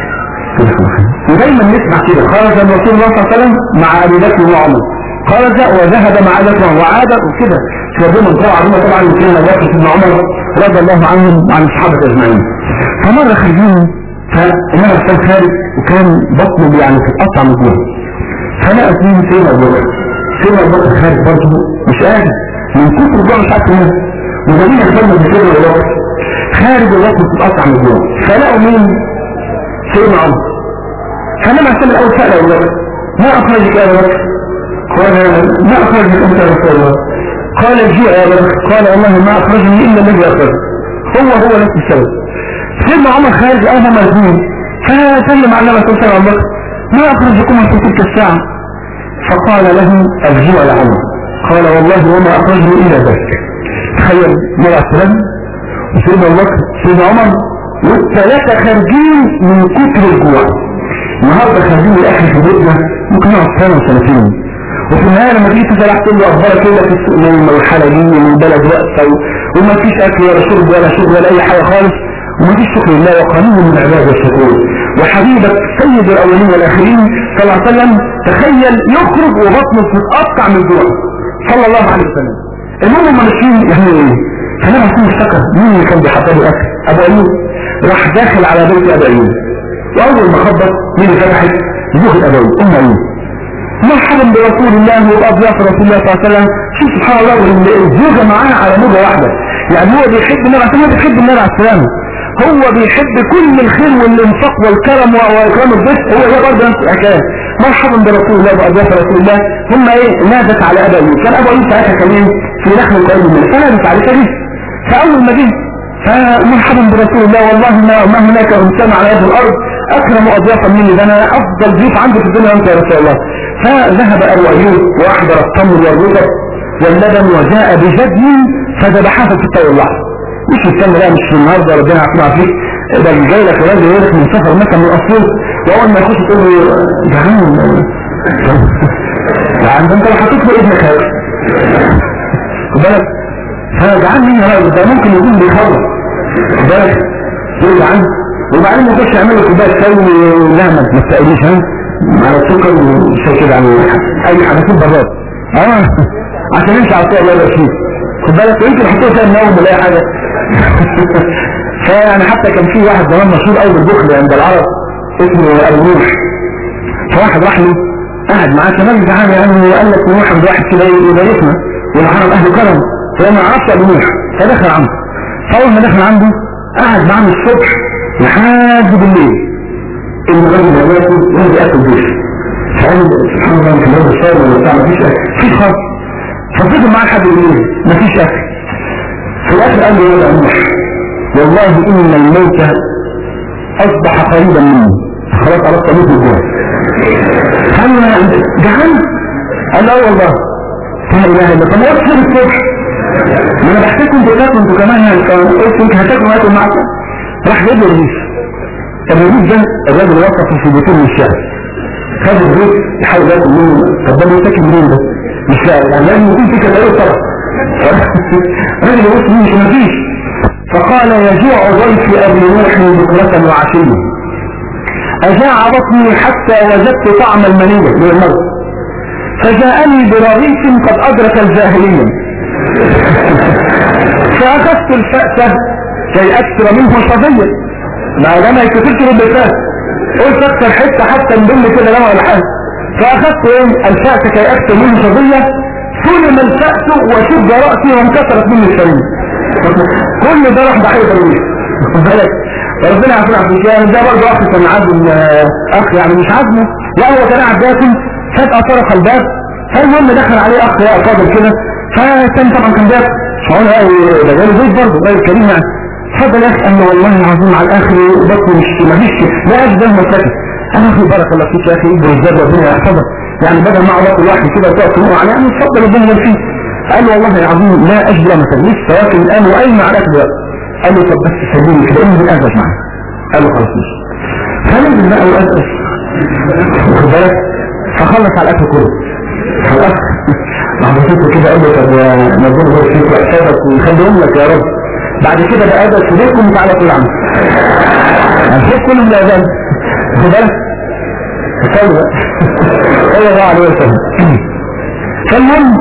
ودايما نسمع كده خرج الرسول الله صلى الله عليه وسلم مع ابي بكر وعمر خرج وذهب مع ابي بكر وعاد وكده شبابنا طبعا عظيمه طبعا سيدنا ابو بكر بن عمر رضي الله عنهم وعن الصحابه اجمعين فمره خارجين فالنبي كان خارج وكان بطنه يعني في القطع من جوه فلقى اثنين سيدنا ابو بكر سيدنا ابو بكر خارج برضه مش قادر من كتر الجوع مش عارف ينام وجايين يخدموا بسيدنا ابو بكر خارج الوقت في القطع من جوه فلقوا مين سيدنا عمر فلما سمع الأول سأل أبو بكر ما أخرجك يا أبو بكر قال ما أخرجك أنت يا رسول الله قال الجوع يا أبو بكر قال والله ما أخرجني إلا الذي أخرجه هو هو نفس السبب سيدنا عمر خارج أهو مجنون فسلم على النبي صلى الله عليه وسلم ما أخرجكم في تلك الساعة فقال له الجوع يا عمر قال والله وما أخرجني إلا ذلك تخيل مرة سلام وسيدنا أبو بكر سيدنا عمر والثلاثة خارجين من كتر الجوع النهارده خارجين الاكل في بيتنا ممكن نقعد سنه وسنتين وفي النهايه لما تيجي تزرع تقول له اخبارك ايه لك من المرحله دي من البلد وقفه وما فيش اكل ولا شرب ولا شغل ولا اي حاجه خالص وما فيش شكر لله وقانون من العباد والشكور وحبيبك سيد الاولين والاخرين صلى الله عليه وسلم تخيل يخرج وبطنه تتقطع من الجوع صلى الله عليه وسلم المهم هم ماشيين يعني ايه فلما يكون افتكر مين اللي كان بيحضر له اكل ابو ايوب راح داخل على بيت ابو ايوب واول ما خبط مين اللي فتحت زوج الابوي ام ايوب مرحبا برسول الله وبأضياف رسول الله صلى الله عليه وسلم شوف سبحان الله الزوجة معاه على موجة واحدة يعني هو بيحب النبي عليه السلام بيحب النبي عليه السلام هو بيحب كل الخير والانفاق والكرم واكرام الضيف هو ده برضه نفس الحكايه مرحبا برسول الله وبأضياف رسول الله هم ايه نادت على ابا ايوب كان ابو ايوب ساعتها كان ايه في نحن قريب منه فنادت عليه فجه فاول ما جه فمرحبا برسول الله والله ما, ما هناك انسان على هذه الارض اكرم اضيافا مني ده انا افضل ضيف عندي في الدنيا انت يا رسول الله فذهب ابو ايوب واحضر التمر والرطب واللبن وجاء بجدي فذبحها في الطير اللحظه مش الكلام ده مش النهارده ربنا يعافينا فيك ده اللي جاي لك ولاد يقول لك من سفر مثلا من اسيوط واول ما يخش تقول له جعان جعان ده انت لو حطيت له ابنك هيك خد بالك فجعان مين يا راجل ده ممكن يكون بيخلص خد بالك يقول جعان وبعدين يخش يعمل له كوبايه شاي لا ما تستقليش ها على السكر وشاي كده يعني اي حاجه في البراد اه عشان يمشي على الطريق الله يبارك فيك خد بالك يمكن يحطوه فيها النوم ولا اي حاجه فيعني حتى كان في واحد زمان مشهور قوي بالبخل عند العرب اسمه ابو نوح فواحد راح له قاعد معاه كمان جعان يعني وقال لك نروح عند واحد كده يباركنا والعرب اهل كرم فهو ما يعرفش ابو نوح فدخل عنده فاول ما دخل عنده قعد معاه من الصبح لحد بالليل الراجل ده ياكل وهو بياكل بيش فقال سبحان الله انت لو صاير ولا بتاع مفيش اكل في خالص ففضل معاه لحد بالليل مفيش اكل في الاخر قال له يا نوح والله ان الموت اصبح قريبا مني خلاص عرفت اموت ازاي قال له جعان قال له اه والله لا اله الا الله طب ما الصبح ما انا بحسكم بتاكلوا انتوا كمان يعني قلت انت هتاكلوا واكل معاكم راح جاب له رغيف الرغيف ده الراجل وقفه في بيتين من الشارع خد الرغيف يحاول ياكل منه طب ده بيتاكل منين ده؟ مش لاقي يعني لازم يكون في كده طرف الراجل يقول مش مفيش فقال يجوع ضيفي ابي نوح بكرة وعشية أجاع بطني حتى وجدت طعم المنية من المرض فجاءني برغيف قد أدرك الجاهلية فأخذت الفأسة كي أكثر منه صبيا ما ده ما يكتبش بالفأس قلت أكثر حتة حتى نضم كده لما ولا حاجة فأخذت ايه الفأس كي أكثر منه صبيا سلم الفأس وشد رأسي وانكسرت مني الشريط كل ده راح ضحية الويس بالك ربنا يعفو عنك يعني ده برضه اخ كان عازم اخ يعني مش عازمه لا هو كان قاعد باكل فجأة طرق الباب فالمهم دخل عليه اخ يا فاضل كده فكان طبعا كان باكل شعور ده جاله زيت برضه غير كريم يعني اتفضل يا اخي قال له والله العظيم على الاخر بطني مش ما فيش لا اجد ده مسكت انا اخي بارك الله فيك يا اخي ابن الزاد ربنا يحفظك يعني بدل ما اقعد اكل واحد كده وتقعد تنوع عليه يعني اتفضل ربنا يبارك قال له والله العظيم لا اجد مثلا لسه واكل الان واين على الاكل قال له طب بس سلمني كده انزل اهدف معاك قال له خلاص مش فنزل بقى وأسأل واخد بالك فخلص على الاكل كله خلاص محبوسيته كده قال له طب نظر هو فيك وحسابك ويخليهم لك يا رب بعد كده بقى ادى سيبكم تعالى كل عام الحب كله من الاذان واخد بالك صلى صلى الله عليه وسلم فالمهم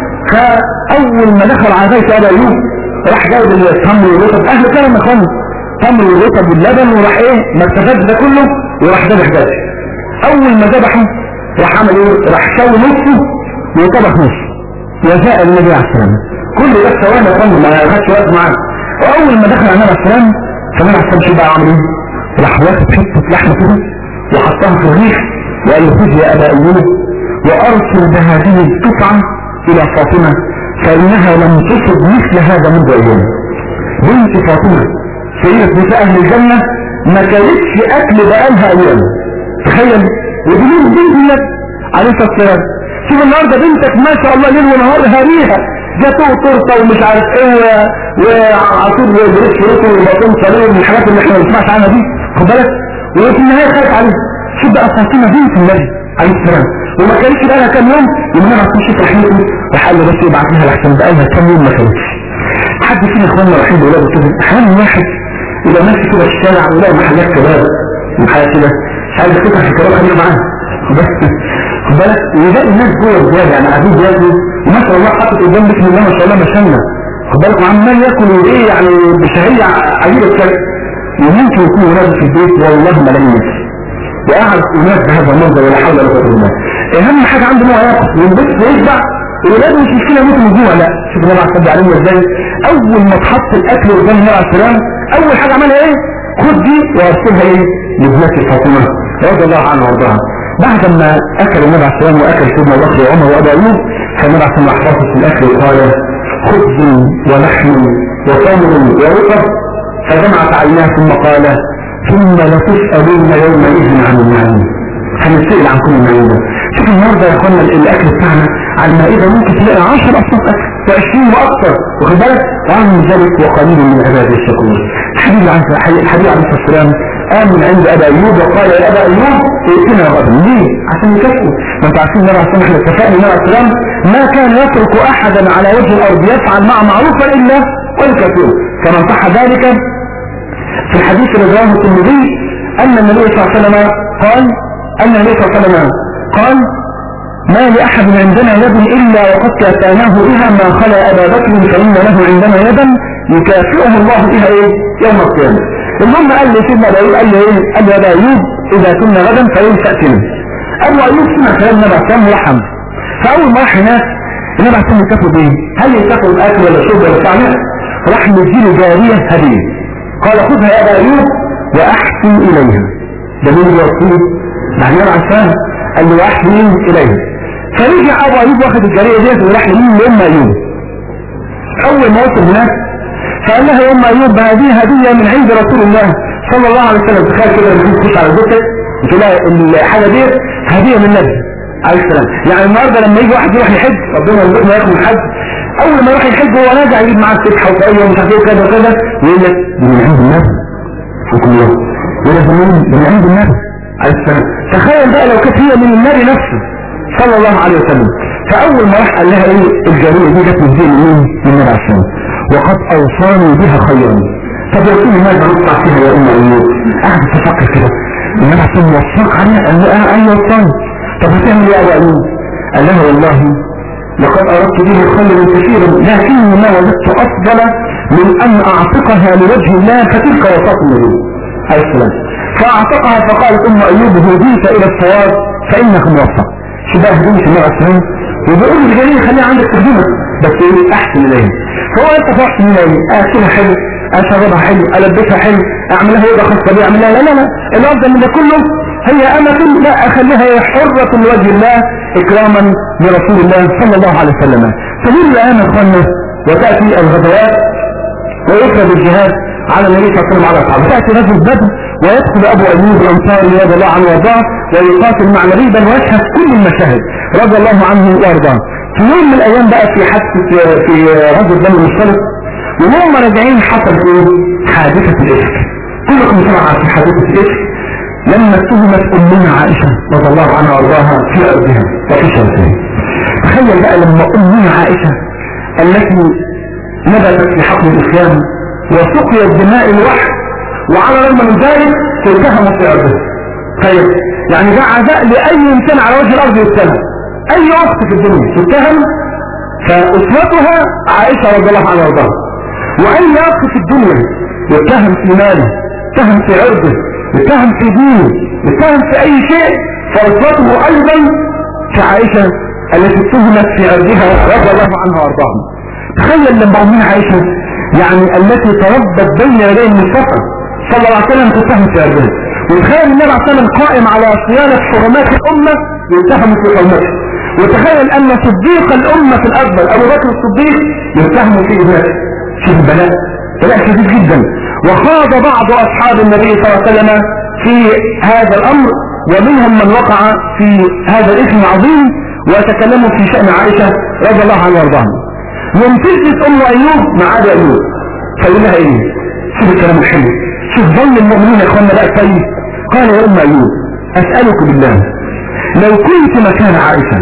فاول ما دخل على بيت ابي ايوب راح جايب التمر والرطب اهل كلام يا اخوان تمر والرطب واللبن وراح ايه ما استفاد ده كله وراح ذبح ده اول ما ذبحه راح عمل ايه راح سوي نصه وطبخ نصه وجاء النبي عليه السلام كل ده ثواني يا اخوان ما خدش وقت معاه واول ما دخل على النبي عليه السلام فالنبي عليه السلام شو بقى عمل ايه راح واخد حته لحمه كده وحطها في الريح وقال له خذ يا ابا ايوب وارسل بهذه القطعه الى فاطمه فانها لم تصب مثل هذا منذ ايام بنت فاطمه سيدة نساء اهل الجنه ما كانتش اكل بقالها ايام تخيل ودي مين بنت النبي عليه الصلاه والسلام شوف النهارده بنتك ما شاء الله ليل ونهار هريها جاتوه تورته ومش عارف ايه وعصير بريش فروته وبطون صليب من الحاجات اللي احنا ما بنسمعش عنها دي خد بالك وفي النهايه خايف عليه شوف بقى فاطمه بنت النبي عليه السلام وما كانتش بقى لها كام يوم يوم انا هتشوف رحمته راح قال له بس ابعت لها لحسن بقى لها كام يوم ما كانتش حد فينا اخواننا رايحين بولاده كده احيانا واحد يبقى ماشي كده في الشارع ويلاقي محلات كباب وحاجه كده مش عايز تفتح الكباب خليه معاه بس خد بالك ويلاقي الناس جوه الزيادة يعني قاعدين بياكلوا وما شاء الله حاطط قدام بسم الله ما شاء الله مشانا خد بالك وعمال ياكل وايه يعني بشهية عجيبة الشكل وممكن يكون ولاد في البيت والله ما لم يمشي وقاعد وناس بهذا المنظر ولا حول ولا قوه الا بالله اهم حاجه عنده ان هو ياكل والبيت ويشبع ولاده مش مشكله يموت من جوع لا شوف النبي عليه الصلاه عليه ازاي اول ما اتحط الاكل قدام النبي عليه السلام اول حاجه عملها ايه خد دي وارسلها ايه لابنتي فاطمه رضي الله عنها وارضاها بعد ما اكل النبي عليه السلام واكل سيدنا ابو بكر وعمر وابو ايوب فالنبي عليه السلام احتفظ في الاكل وقال خبز ولحم وتمر ورطب فجمعت عيناه ثم قال ثم لتسألون يومئذ عن النعيم هنسأل عن كل النعيم ده شوف النهارده يا اخوانا الاكل بتاعنا على المائدة ممكن تلاقي 10 اصناف اكل و20 واكثر واخد بالك وعن ذلك وقليل من عباد الشكور الحبيب عليه الحبيب عليه الصلاه والسلام آمن عند أبا أيوب وقال يا أبا أيوب ائتنا غدا ليه؟ عشان يكفوا ما انتوا عارفين النبي عليه الصلاة والسلام اتفقنا النبي عليه السلام ما كان يترك أحدا على وجه الأرض يفعل مع معروفا إلا ويكفره كما صح ذلك في الحديث الذي رواه الترمذي أن النبي صلى الله عليه وسلم قال أن النبي صلى الله عليه وسلم قال ما لأحد عندنا يد إلا وقد كافاناه بها ما خلا أبا بكر فإن له عندنا يدا يكافئه الله بها إيه يوم القيامة المهم قال لي سيدنا أبو أيوب قال لي إيه قال لي يا أبا أيوب إذا كنا غدا فإن تأتنا أبو أيوب سمع كلام النبي عليه الصلاة والسلام فأول ما راح هناك النبي عليه الصلاة والسلام يكافئه بإيه؟ هل يكافئه الأكل ولا الشرب ولا بتاع راح مديله جارية هدية قال خذها يا أبا أيوب وأحسن إليها ده مين الرسول بعدين عليه السلام قال له وأحسن إليها فرجع أبو أيوب واخد الجارية ديت وراح لمين لأم أيوب أول ما وصل هناك فقال لها يا ام ايوب هذه هديه من عند رسول الله صلى الله عليه وسلم تخيل كده لما تخش على زوجتك وتقول لها الحاجه دي هديه من النبي عليه السلام يعني النهارده لما يجي واحد يروح يحج ربنا يرزقنا ياخد الحج اول ما يروح يحج هو راجع يجيب معاه السبحه وطاقيه ومش عارف ايه وكذا وكذا يقول لك دي من عند النبي حكم الله يقول لك من دي من عند النبي عليه السلام تخيل بقى لو كانت هي من النبي نفسه صلى الله عليه وسلم فاول ما راح قال لها ايه الجاريه دي جت من دين مين من النبي عليه السلام وقد اوصاني بها خيرا طب يا سيدي ماذا نطلع فيها يا ام ايوب قعدت تفكر كده النبي عليه السلام وصاك عليها قال لها ايوه وصاني طب هتعمل ايه يا ابو ايوب قال لها والله لقد اردت به خيرا كثيرا لكني ما وجدت افضل من ان اعتقها لوجه الله فتلك وصاة النبي عليه السلام فاعتقها فقالت ام ايوب هديت الى الصواب فانك موفق شبه هدوم النبي عليه السلام وبيقول للجميع خليها عندك تخدمها بس ايه احسن اليه فهو انت احسن اليه اكلها حلو اشربها حلو البسها حلو اعملها هيبه خاصه بي اعملها لا لا لا الافضل من ده كله هي امة لا اخليها هي حرة لوجه الله اكراما لرسول الله صلى الله عليه وسلم تمر الايام يا اخوانا وتاتي الغزوات ويفرض الجهاد على النبي صلى الله عليه وسلم على اصحابه تاتي غزوه بدر ويدخل ابو ايوب الانصاري رضي الله عنه وارضاه ويقاتل مع النبي بل ويشهد كل المشاهد رضي الله عنه وارضاه في يوم من الايام بقى في حادثه في غزوه بني المصطلق وهم راجعين حصل ايه حادثه الافك كلكم سمع في حادثه الافك لما اتهمت امنا عائشه رضي الله عنها وارضاها في ارضها وفي شرفها تخيل بقى لما امنا عائشه التي نبتت في حقل الاسلام وسقيت دماء الوحي وعلى الرغم من ذلك تتهم في ارضها طيب يعني ده عزاء لاي انسان على وجه الارض يتهم اي اخت في الدنيا تتهم فاسوتها عائشه رضي الله عنها وارضاها واي اخ في الدنيا يتهم في ماله يتهم في عرضه يتهم في دينه يتهم في اي شيء فاسوته ايضا كعائشه التي اتهمت في عرضها رضي الله عنها وارضاها تخيل لما امنا عائشه يعني التي تربت بين يدي المصطفى صلى الله عليه وسلم تتهم في عرضها وتخيل النبي عليه الصلاه والسلام قائم على صيانه حرمات الامه يتهم في حرمته وتخيل ان صديق الامه الاكبر ابو بكر الصديق يتهم في ابنته شوف البلاء بلاء شديد جدا وخاض بعض اصحاب النبي صلى الله عليه وسلم في هذا الامر ومنهم من وقع في هذا الاثم العظيم وتكلموا في شأن عائشة رضي الله عنها وارضاها يوم تجلس ام ايوب مع ابي ايوب فيقول لها ايه شوف الكلام الحلو شوف ظن المؤمنين يا اخوانا بقى كويس قال يا ام ايوب اسألك بالله لو كنت مكان عائشة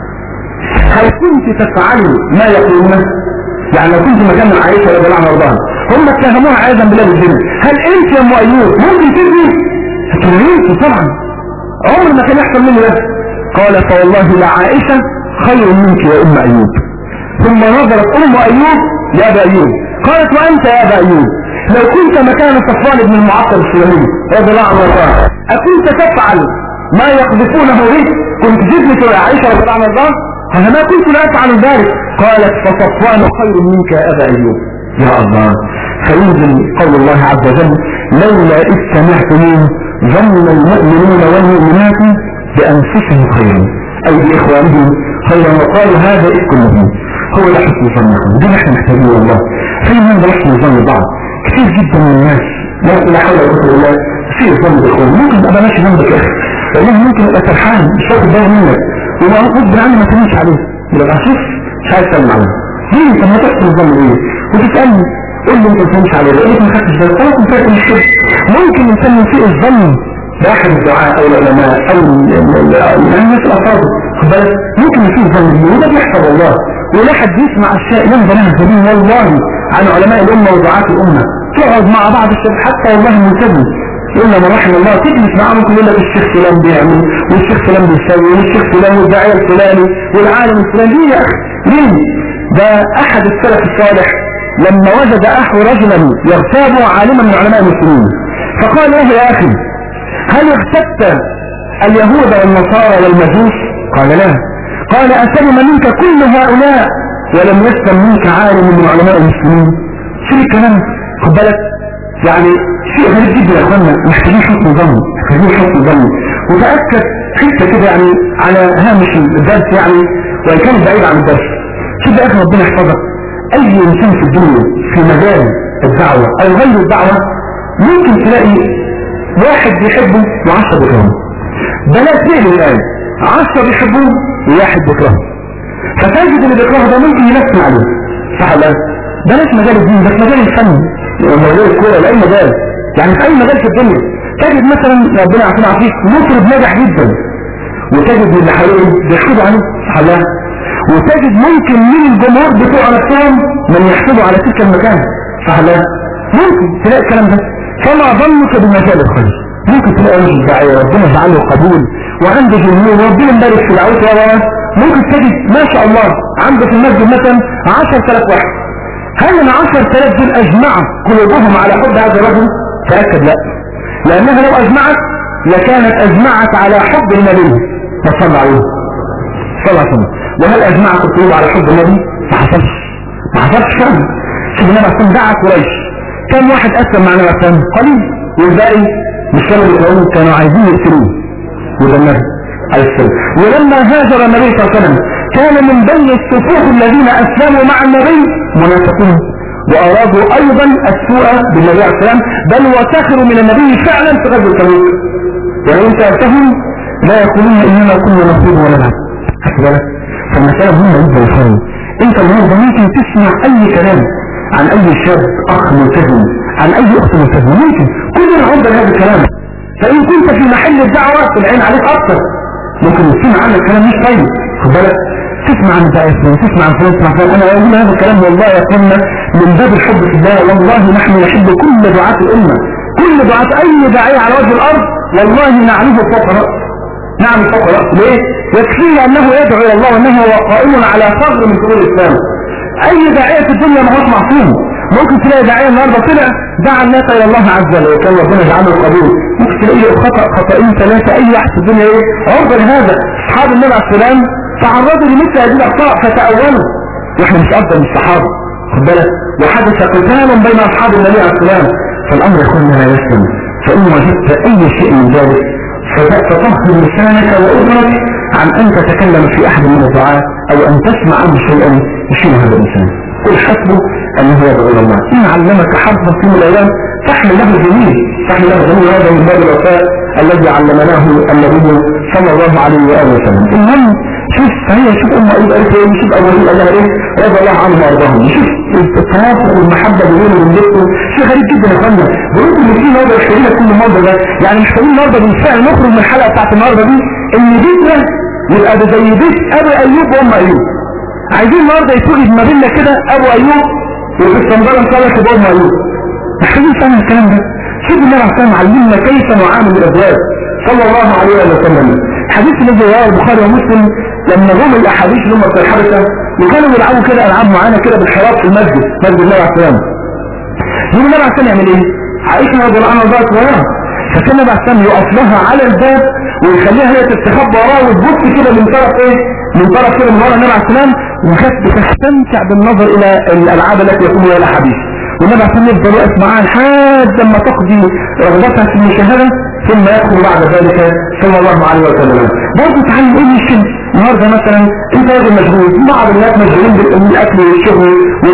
هل كنت تفعل ما يقولونه يعني لو كنت مكان عائشة رضي الله عنها وارضاها هم اتهموها عياذا بالله بالجنة هل انت يا ام ايوب ممكن تبني هتقول طبعا عمر ما كان يحصل مني ده قال فوالله لعائشة خير منك يا ام ايوب ثم نظرت ام ايوب يا ابا ايوب قالت وانت يا ابا ايوب لو كنت مكان صفوان بن المعطل السلمي رضي الله عنه وارضاه اكنت تفعل ما يقذفونه بك كنت جدك يا عائشة رضي الله عنها وارضاه انا ما كنت لا افعل ذلك قالت فصفوان خير منك يا ابا ايوب يا الله فينزل قول الله عز وجل لولا اذ سمعتموه ظن المؤمنون والمؤمنات بانفسهم خيرا اي باخوانهم خيرا وقالوا هذا افك مبين هو ده حسن ظنكم دي نحن محتاجين والله فين هذا نحن ظن بعض كثير جدا من الناس لا لا حول ولا قوه الا بالله كثير ظن بالاخوان ممكن ابقى ماشي جنبك يا اخي والله ممكن ابقى سرحان مش واخد بالي منك وما غصب عني ما تمشي عليه يبقى شوف مش عايز اسلم عليه ليه انت ما تحسن الظن ايه وتسالني قول لي انت ما تمشي عليه لقيت ما خدتش بالك خلاص انت مش كده ممكن الانسان يسيء الظن باحد الدعاء او العلماء او الناس الافاضل خد بالك ممكن يسيء الظن وده بيحصل والله ولا حد يسمع اشياء ينبغي لها سبيل والله عن علماء الامه ودعاة الامه تقعد مع بعض الشباب حتى والله ملتزم إلا من رحم الله تجلس معاه ممكن يقول لك الشيخ فلان بيعمل والشيخ فلان بيسوي والشيخ فلان والداعية الفلاني والعالم الفلاني ليه يا أخي ليه؟ ده أحد السلف الصالح لما وجد أحو رجلا يغتاب عالما من علماء المسلمين فقال له يا أخي هل اغتبت اليهود والنصارى والمجوس قال لا قال أسلم منك كل هؤلاء ولم يسلم منك عالم من علماء المسلمين شو الكلام خد بالك يعني شيء غريب جدا يا اخوانا محتاجين حسن ظن محتاجين حسن ظن وتأكد حتة كده يعني على هامش الدرس يعني وإن كان بعيد عن الدرس شوف يا أخي ربنا يحفظك أي إنسان في الدنيا في مجال الدعوة او غير الدعوة ممكن تلاقي واحد بيحبه وعشرة بيكرهه بلاش ليه الآن عشرة بيحبوه وواحد بيكرهه فتجد اللي بيكرهه ده ممكن ينسم عليه صح ولا لا؟ بلاش مجال الدين بس مجال الفن ومجال الكورة لأي مجال يعني في أي مجال في الدنيا تجد مثلا ربنا يعطينا عافيك مطرب ناجح جدا وتجد اللي حواليه بيحسدوا عليه صح ولا لا؟ وتجد ممكن من الجمهور بتوع نفسهم من يحسدوا على تلك المكان صح ولا لا؟ ممكن تلاقي الكلام ده فما ظنك بمجال الخير ممكن تلاقي رجل داعية ربنا يجعله قبول وعنده جمهور وربنا يبارك في دعوته و ممكن تجد ما شاء الله عنده في المسجد مثلا 10000 واحد هل ال 10000 دول اجمعوا قلوبهم على حب هذا الرجل؟ تأكد لا لأنها لو أجمعت لكانت أجمعت على حب النبي فصلى عليه صلى الله عليه وسلم وهل أجمعت القلوب على حب النبي؟ ما حصلش ما حصلش فعلا شوف النبي عليه دعا قريش كم واحد أسلم مع النبي عليه قليل والباقي مش كانوا بيقولوا كانوا عايزين يقتلوه وده النبي عليه السلام ولما هاجر النبي صلى الله عليه وسلم كان من بين الصفوف الذين أسلموا مع النبي منافقون وأرادوا أيضا السوء بالنبي عليه السلام بل وسخروا من النبي فعلا في غزوة تبوك وإن سألتهم لا يقولون إننا كنا نخوض ونلعب خد بالك فالمسألة مهمة جدا يا اخواني أنت النهارده ممكن تسمع أي كلام عن أي شاب أخ ملتزم عن أي أخت ملتزمة ممكن كلنا عرضة لهذا الكلام فإن كنت في محل الدعوة العين عليك أكثر ممكن تسمع عنك كلام مش طيب خد بالك تسمع عن داعية تسمع عن فلان تسمع فلان أنا أقول هذا الكلام والله يا أخوانا من باب الحب في الله والله نحن نحب كل دعاة الأمة كل دعاة أي داعية على وجه الأرض والله نعرفه فوق رأس نعم فوق رأس ليه؟ يكفيه أنه يدعو إلى الله وأنه هو قائم على ثغر من ثغور الإسلام أي داعية في الدنيا ما هوش معصوم ممكن تلاقي داعية النهارده طلع دعا الناس إلى الله عز وجل وكان ربنا يجعله قبول ممكن تلاقيه خطأ خطأين ثلاثة أي واحد في الدنيا إيه عرضة لهذا أصحاب النبي عليه السلام تعرضوا لمثل هذه الأخطاء فتأولوا وإحنا مش أفضل من الصحابة خد بالك وحدث قتال بين أصحاب النبي عليه السلام فالأمر يكون لا يسلم فإن وجدت أي شيء من ذلك فتطهر لسانك وأذنك عن أن تتكلم في أحد من الدعاء أو أن تسمع عنه شيئا يشير هذا الإنسان قل حسبه أنه يدعو إلى الله إن علمك حظا في الأيام فاحمل له جميل فاحمل له جميل هذا من باب الوفاء الذي علمناه النبي صلى الله عليه وآله وسلم المهم شوف هي شوف أم أيوب قالت إيه شوف أولي قال لها إيه رضي الله عنهم وأرضاهم شوف التوافق والمحبة بينهم وبين بيته شيء غريب جدا يا فندم بيقول إن في موضع يشترينا كل موضع ده يعني مش فاهمين النهارده بالفعل نخرج من الحلقة بتاعت النهارده دي إن بيتنا يبقى ده زي بيت أبو أيوب وأم أيوب عايزين النهارده يتوجد ما بيننا كده أبو أيوب وفي الصندالة انطلق بأم أيوب محتاجين نفهم الكلام ده شوف النبي عليه الصلاة علمنا كيف نعامل الأزواج صلى الله عليه وسلم الحديث الذي رواه البخاري ومسلم لما جم الاحاديث اللي هم في الحبشه وكانوا بيلعبوا كده العاب معينه كده بالحراب في المسجد مسجد النبي عليه السلام يقول النبي عليه السلام يعمل ايه؟ عائشه رضي الله عنها ضاعت وراها فكان النبي عليه السلام يقف لها على الباب ويخليها هي تستخبى وراه وتبص كده من طرف ايه؟ من طرف كده من ورا النبي عليه السلام وكانت بتستمتع بالنظر الى الالعاب التي يقوم بها الاحاديث والنبي عليه السلام يفضل واقف معاها لحد لما تقضي رغبتها في المشاهده ثم يدخل بعد ذلك صلى الله عليه وسلم برضه تعلم ايه الشيء النهارده مثلا انت راجل مشغول بعض الناس مشغولين بالاكل والشغل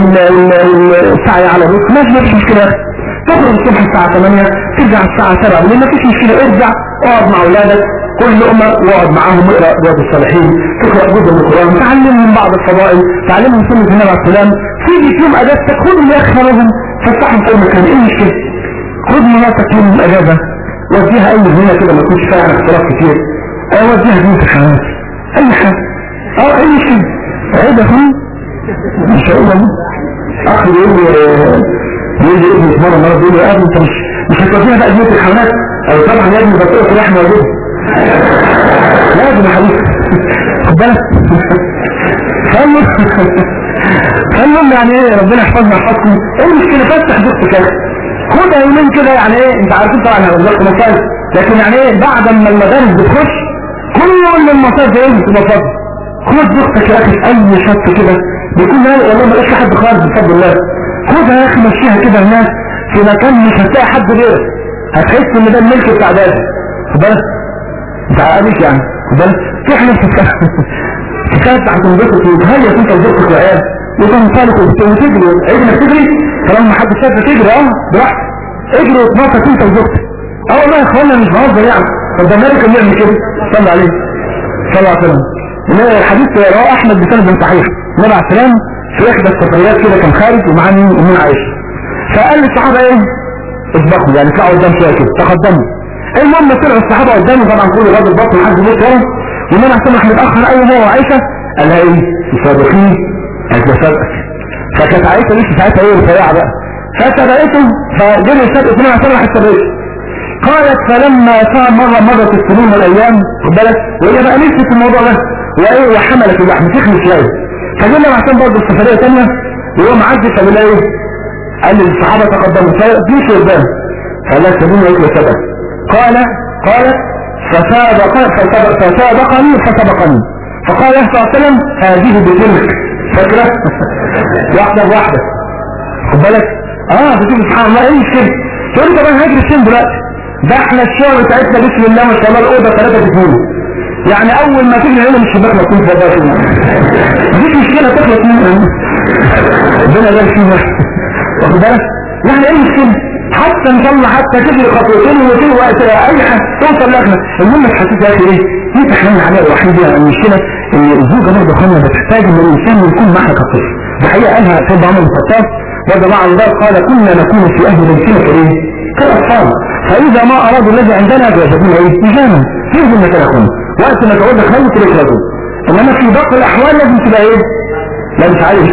والسعي على الرزق ماشي مفيش مشكله تخرج الصبح الساعه 8 ترجع الساعه 7 بالليل مفيش مشكله ارجع اقعد مع اولادك كل لقمه واقعد معاهم اقرا رياض الصالحين تقرا جزء من القران تعلمهم من بعض الفضائل تعلمهم سنه النبي عليه السلام تيجي في يوم اجازتك خدهم يا اخي خرجهم فتحهم في مكان ايه المشكله؟ خد مراتك يوم الاجازه وديها اي هنا كده ما تكونش فيها اختلاف كتير او وديها دين في حياتك اي حاجة او اي شيء عيب يا اخوان مش هقول اخ بيقول لي بيقول لي ابني مرة مرة بيقول لي يا ابني انت مش مش هتوديها بقى دين الحيوانات او طبعا يا ابني بطيئة في لحمة وجبه لازم يا حبيبي خد بالك فالمهم يعني ايه ربنا يحفظنا يحفظكم ايه المشكلة فتح ضغط كده خدها يومين كده يعني ايه انت عارفين طبعا انا وزارة مكان لكن يعني ايه بعد ما المدارس بتخش كل المصارف ايه بتبقى فاضي خد اختك يا اخي في اي شط كده بيكون لا والله ما لقيتش حد خالص بفضل الله خدها يا اخي مشيها كده هناك في مكان مش هتلاقي حد غيرك هتحس ان ده الملك بتاع ده خد بالك انت عارف يعني خد بالك تحلم في كانت هتنبسط وتهيأ انت وزوجتك وعيال وتنطلق وتجري عيد انك تجري طالما ما حد شافك اجري اه براحتك اجري واتنطط انت وزوجتك اه والله يا اخوانا مش بهزر يعني طب ده النبي كان بيعمل كده صلى عليه صلى الله عليه وسلم الحديث رواه احمد بسند صحيح النبي عليه السلام في احدى السفريات كده كان خارج ومعاه مين امنا عائشه فقال للصحابه ايه اسبقوا يعني اطلعوا قدام شويه كده تقدموا المهم طلعوا الصحابه قدامه طبعا كل راجل بطل لحد بيت ورا والنبي عليه السلام متاخر قوي هو وعائشه قال لها ايه يسابقيه قالت له سابقك فكانت عائشه لسه ساعتها ايه رفيعه بقى فسبقته فجري سابقه النبي عليه السلام راح سابقته قالت فلما صار مرة مرت السنين والأيام خد بالك وهي بقى نسيت الموضوع ده وإيه وحملت اللحم تخلي شوية فجينا عشان برضه السفرية تانية وهو معدي فبلا إيه قال للصحابة تقدموا فديش قدام فقال لك سبيل وإيه سبق قال قالت فسابق فسابق فسابقني فسبقني فقال صلى الله عليه وسلم هذه بتلك فاكرة واحدة بواحدة خد بالك اه بتيجي سبحان الله ايه الشيء تقول لي طب انا هجري الشيء دلوقتي ده احنا الشغل بتاعتنا بسم الله ما شاء الله الاوضه ثلاثه تكون يعني اول ما تيجي هنا من الشباك ما تكون فضاء شنو مفيش مشكله تخلص منها ربنا يبارك فينا واخد بالك يعني ايه المشكله حتى ان شاء الله حتى تجري خطوتين وتجري وقت اي حاجه توصل لاخنا المهم الحسيس يا اخي ايه دي تحمل عليها الوحيده المشكله ان الزوجه برضه خلنا بتحتاج ان الانسان يكون معها كطفل دي حقيقه قالها سيدنا عمر بن الخطاب رضي الله عنه قال كنا نكون في اهل بيتنا كايه كالاطفال فإذا ما أرادوا الذي عندنا جاءوا إيه؟ مجانا يجب أن تكون وقت ما تعود خير تلك إنما في باقي الأحوال لازم تبقى إيه؟ لا مش عارف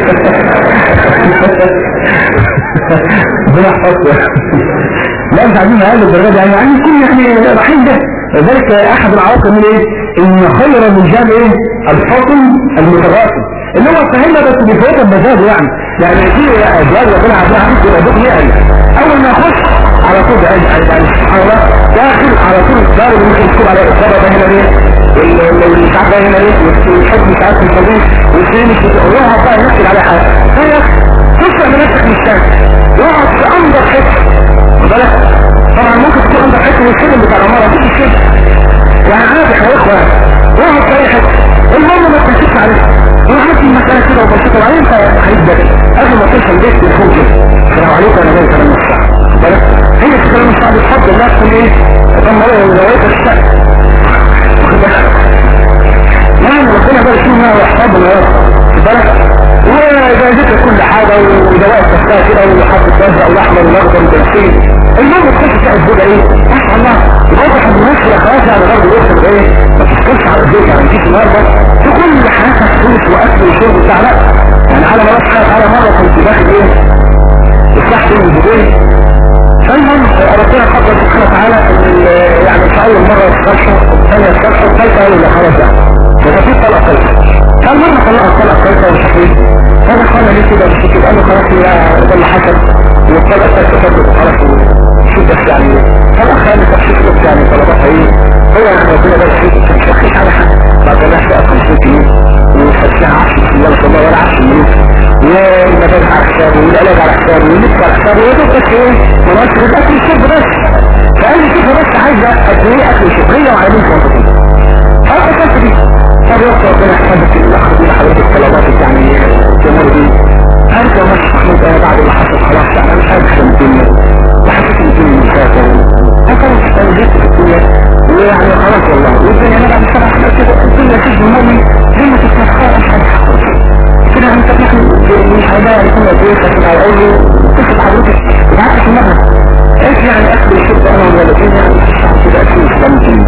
ربنا يحفظك لا مش عايزين هذا الدرجات يعني يعني يكون يعني رحيم ده لذلك أحد العواقب من إيه؟ إن خير الرجال إيه؟ الفاطن المتغافل اللي هو فهمنا بس بفوت المزاج يعني يعني في أزواج ربنا عبد العزيز يبقى دوك يعني أول ما يخش على طول يعني يعني سبحان الله داخل على طول الدار اللي ممكن تكون على الإصابة ده هنا ليه واللي مش عارف ده هنا ليه والحب مش عارف يصليه والسنين مش بتقولها بقى ينكد على حاجة هي تسرع من نفسك مش تاني يقعد في أنظر حتة بالك طبعا ممكن تكون أنظر حتة من السلم بتاع العمارة دي السلم يعني عادي يا إخوان يقعد في أي حتة المهم ما تنسيش عليه وعملت المسألة كده وبسيطة وبعدين انت هيبدأ قبل ما توصل البيت تليفون كده السلام عليكم انا جاي كلام الساعة بالك هي كلام الساعة بتحب الناس تقول ايه طب ما هو رواية الشك يعني ربنا بقى يشوف ما هو احساب الناس بالك وجايزتك كل حاجة ودواء التفتاة كده وحط الازرق والاحمر والاخضر والبنسين المهم تخش تلاقي الزوجة ايه ما شاء الله واضح ان الناس يا اخواتي على برضه يوصل ايه ما تشكلش على الزوج يعني تيجي النهارده في كل حياتها فلوس واكل وشرب وبتاع لا يعني على مرات حياتها على مرة كنت داخل ايه السحب من الزوجين فالمهم ربنا قدر سبحانه وتعالى يعني في اول مرة يتخشى الثانية يتخشى الثالثة اول خلاص يعني ففي طلقة ثالثة فالمهم طلقة الطلقة الثالثة وشحيح هذا قال لي كده مش كده قال له خلاص يا ده اللي حصل والطلقة الثالثة ثابت خلاص شو بس يعني فالاخ قال لي طب شوف بس يعني طلباتها ايه هو يعني ربنا بس فيك انت مش هتخش على حاجة بعد ما بقى 50 جنيه وفتحها عشر بسم الله ما شاء الله ولا عشر مليون والمدارس على حسابه والعلاج على حسابه واللبس على حسابه ويا دوب بس ايه مناسب الاكل والشرب بس فقال لي شوف بس عايزه قد ايه اكل وشرب هي وعلى مين وانت فانا فكرت دي طب يا اخي ربنا يحفظك الاخ دي حضرتك طلباتك يعني الجمهور دي هرجع مش محمود انا بعد اللي حصل خلاص انا مش عارف احسن الدنيا وحسيت ان الدنيا مش فاتة وكانت استنجدت في الدنيا ويعني خلاص والله والدنيا انا بعد سبع سنين كده الدنيا سجن مؤمن زي ما تتنخى مش عارف كده انت بنحن مش عايزاه يكون ادوية لكن على اول قصة حضرتك بعد في المغرب ايش يعني اكل الشرب انا والوالدين يعني كده اكل اسلام الدين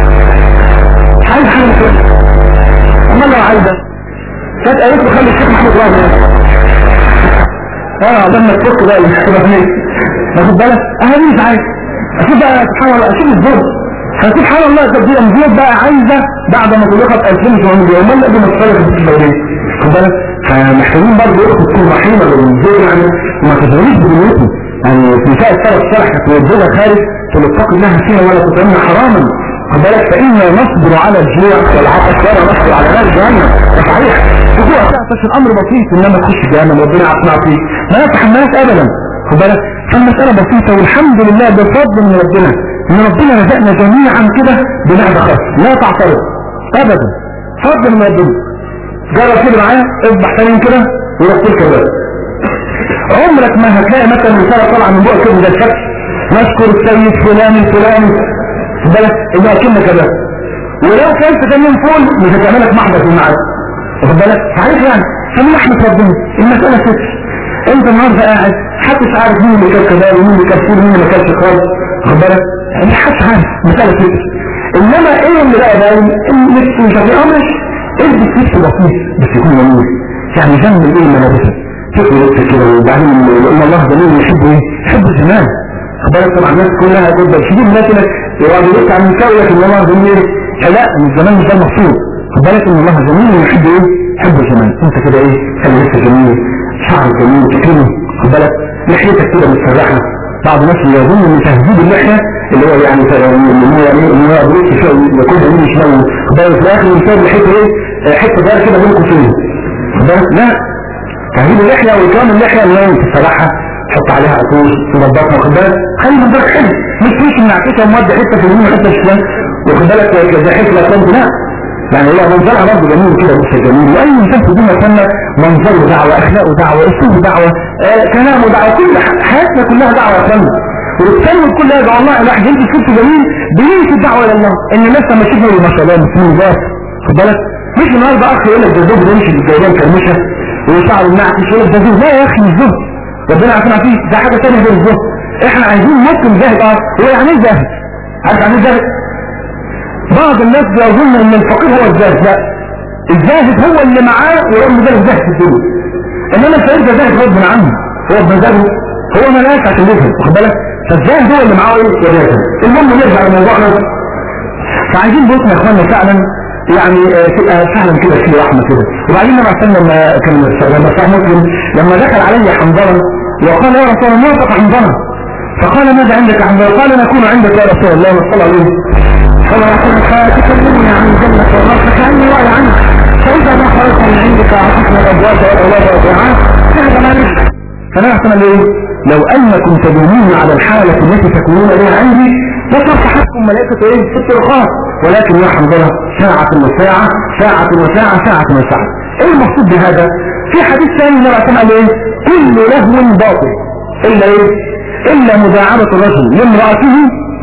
عايز حاجة كده اما لو عايزة كانت قالت له خلي الشيخ محمود راضي اه لما تفك بقى الرهنية واخد بالك انا دي مش عايز اشوف بقى سبحان الله اشوف الزوج فسبحان الله تبدي الزوج بقى عايزة بعد ما طلقت 2800 يوم ما قبل ما تطلق في الدورين واخد بالك فمحتاجين برضه اخت تكون رحيمة للزوج يعني وما تزوريش بدنيته يعني نساء السلف الصالح كانت والزوجة خارج تلتقي الله فيها ولا تطعمنا حراما خد بالك فإنا نصبر على الجوع والعطش ولا نصبر على نار جهنم ده صحيح الجوع تعطش الأمر بسيط إنما تخش جهنم ربنا يعطينا فيه ما يتحملش أبدا خد بالك فالمسألة بسيطة والحمد لله ده فضل من ربنا إن ربنا رزقنا جميعا كده بمعدة خاصة لا تعترض أبدا فضل من ربنا جرب كده معايا اصبح تاني كده وروح تلك الرزق عمرك ما هتلاقي مثلا رساله طالعه من بقى كده ده الشكل نشكر السيد فلان الفلاني بالك اذا كنا كده ولو كانت تاني يوم فول مش هتعمل لك محضر في الميعاد واخد بالك صحيح يعني خلينا احمد ربنا المساله ستر انت النهارده قاعد محدش عارف مين اللي كان كده ومين اللي كان فول ومين اللي كان خالص واخد بالك يعني محدش عارف مساله ستر انما ايه اللي بقى باين اللبس مش عارف ايه ماشي البس لبس بسيط بس يكون جميل يعني جنب ايه ملابسك شوف لبس كده وبعدين ان الله جميل يحب ايه يحب الزمان خد بالك طبعا الناس كلها جدا شديد مثلا يقعد يبص على المساوي لكن الله جميل لا من الزمان مش ده المقصود خد بالك ان الله جميل ويحب ايه يحب الزمان انت كده ايه خلي لسه جميل شعر جميل تكرمه خد بالك لحيتك كده متسرحه بعض الناس يظن ان تهذيب اللحيه اللي هو يعني ان هو ايه ان هو بريك شويه يكون يمين شمال خد بالك في الاخر يساوي لحيته ايه حته صغيره كده بين قوسين خد بالك لا تهذيب اللحيه واكرام اللحيه اللي هو تسرحها تحط عليها عطوش تنضفها واخد بالك خلي منظرك حلو مش مش منعكسها ومودي حته في اليمين وحته في الشمال واخد بالك زي حته كنت لا يعني هي منظرها برضه جميل كده بص جميل واي انسان في الدنيا كنا منظره دعوه اخلاقه دعوه اسلوبه دعوه آه كلامه دعوه كل حياتنا كلها دعوه يا فندم والتسلم كلها ده والله الواحد يلبس لبس جميل بنية الدعوه الى الله ان الناس لما تشوفه ما شاء الله مسلمين ذات خد بالك مش النهارده اخ يقول لك ده الزوج ده يمشي بالجيبان كرمشه وشعره النعكس يقول لك ده زوج لا يا اخي مش زوج ربنا عارفين فيه ده حاجه ثانيه غير الزهد احنا عايزين ممكن زاهد اه هو يعني ايه زاهد عارف يعني ايه زاهد بعض الناس يظن ان الفقير هو الزاهد لا الزاهد هو اللي معاه ويقول ده الزاهد في الدنيا انما الفقير ده زاهد غصب عنه هو بمزاجه هو ملاك عشان يزهد واخد بالك فالزاهد هو اللي معاه ايه وزاهد المهم نرجع لموضوعنا فعايزين بصنا يا اخوانا فعلا يعني تبقى فعلا كده في رحمه كده وبعدين لما عشان لما كان لما صاحب مسلم لما دخل علي حنظله وقال يا رسول الله ما حنظله فقال ماذا عندك حنظله قال نكون عندك يا رسول الله صلى الله عليه قال يا رسول الله تكلمني عن الجنه والنار فكاني وعد عنك فاذا ما خرجت من عندك عطفنا الازواج والاولاد والرعاه فهذا ما نفسك فانا احسن ايه لو انكم تدومون على الحاله التي تكونون بها عندي لتصحتكم ملائكه ايه في الطرقات ولكن يا حنظله ساعة وساعة ساعة وساعة ساعة وساعة ايه المقصود بهذا في حديث ثاني لما كان قال ايه كل لهو باطل الا ايه الا مداعبة الرجل لامرأته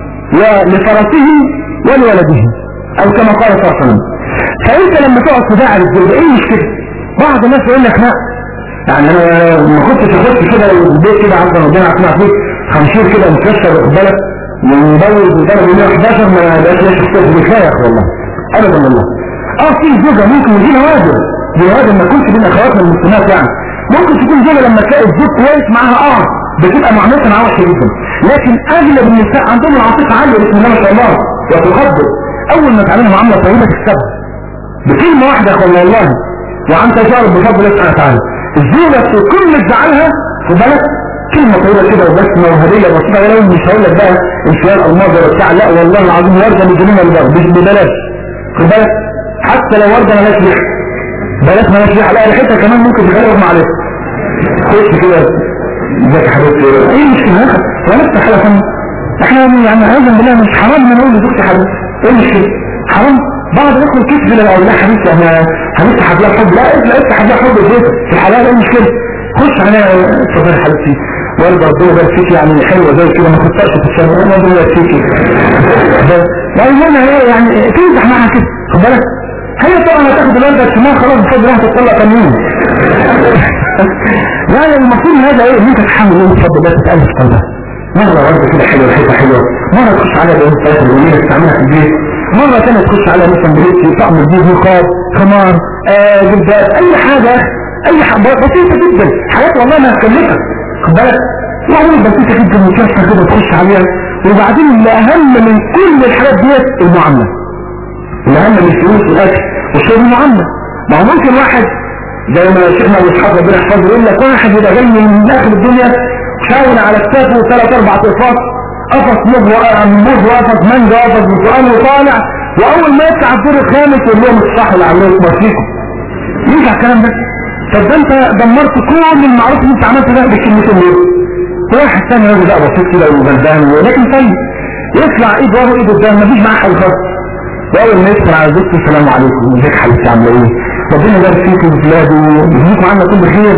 ولفرسه ولولده او كما قال صلى الله عليه وسلم فانت لما تقعد تداعب الزوجة ايه المشكلة بعض الناس يقول لك لا يعني انا ما كنتش اخش كده البيت كده عبد ربنا عطنا فيه خمسين كده مكسر واخد بالك ومبوز ودرجة 111 ما بقاش ليش الصوت بكفاية يا اخي والله ابدا والله اه في زوجة ممكن يجي نوادر دي نوادر ما يكونش بين اخواتنا المسلمات يعني ممكن تكون زوجة لما تلاقي الزوج كويس معاها اه بتبقى معاملتها معاها وحشه جدا لكن اغلب النساء عندهم العاطفه عاليه بسم الله ما شاء الله وتقدر اول ما تعملها معامله طيبه تكسبها بكلمه واحده يا اخوان والله وعن تجارب بفضل الله سبحانه وتعالى الزوجه في كل زعلها خد بالك كلمة طويلة كده وبسمة وهدية بسيطة ولو مش هقول لك بقى انشغال الماضي وبتاع لا والله العظيم وردة بجنين البر ببلاش خد بالك حتى لو وردة ملاش ريحة بلاش ملاش ريحة لا ريحتها كمان ممكن تغير مع ريحة خش كده ازيك يا حبيبتي ايه المشكلة يا اخي ونفس حالة ثانية احنا يعني عايزا بالله مش حرام ان نقول لزوجتي حبيبتي ايه المشكلة حرام بعض يدخل كتب لو لا حبيبتي انا هنفتح حبلها حب لا افتح حبلها حب البيت في الحلال ايه المشكلة خش عليها اتفضلي يا حبيبتي والدة ربنا يبارك فيك يعني حلوة زي كده ما كنتش في الشارع ربنا يبارك فيك يعني هنا ايه يعني تمزح معاها كده خد بالك هي طبعا هتاخد الوردة الشمال خلاص بفضل الله تطلع كام يوم يعني المفروض هذا ايه ان انت تحمل يوم بفضل الله تتألف قلبها مرة وردة كده حلوة ريحتها حلوة مرة تخش عليها بيوم ثلاثة اليومين تستعملها في البيت مرة ثانية تخش عليها مثلا بريد طعم الجيب نقاب خمار آه جبات اي حاجة اي حاجة بسيطة جدا حاجات والله ما هتكلفك خد بالك وعمل بسيطة جدا مكسر كده تخش عليها وبعدين اللي اهم من كل الحاجات ديت المعاملة الاهم من الفلوس والاكل والشرب المعاملة ما هو ممكن واحد زي ما شيخنا ابو اسحاق ربنا يحفظه يقول لك واحد يبقى جاي من اخر الدنيا شاول على كتافه ثلاث اربع اقفاص قفص موز موز وقفص مانجا وقفص برتقال وطالع واول ما يطلع الدور الخامس يقول لهم الصح اللي عملوه فيكم ينفع الكلام ده طب ده انت دمرت كل المعروف اللي انت عملته ده بالكلمتين دول واحد ثاني راجل بقى بسيط كده وغلبان ولكن طيب يطلع ايد ورا ايد قدام مفيش معاه حاجه خالص واول ما يدخل على زوجته السلام عليكم ازيك حبيبتي عامله ايه ربنا يبارك فيك في بلاده ويجزيكم عنا كل خير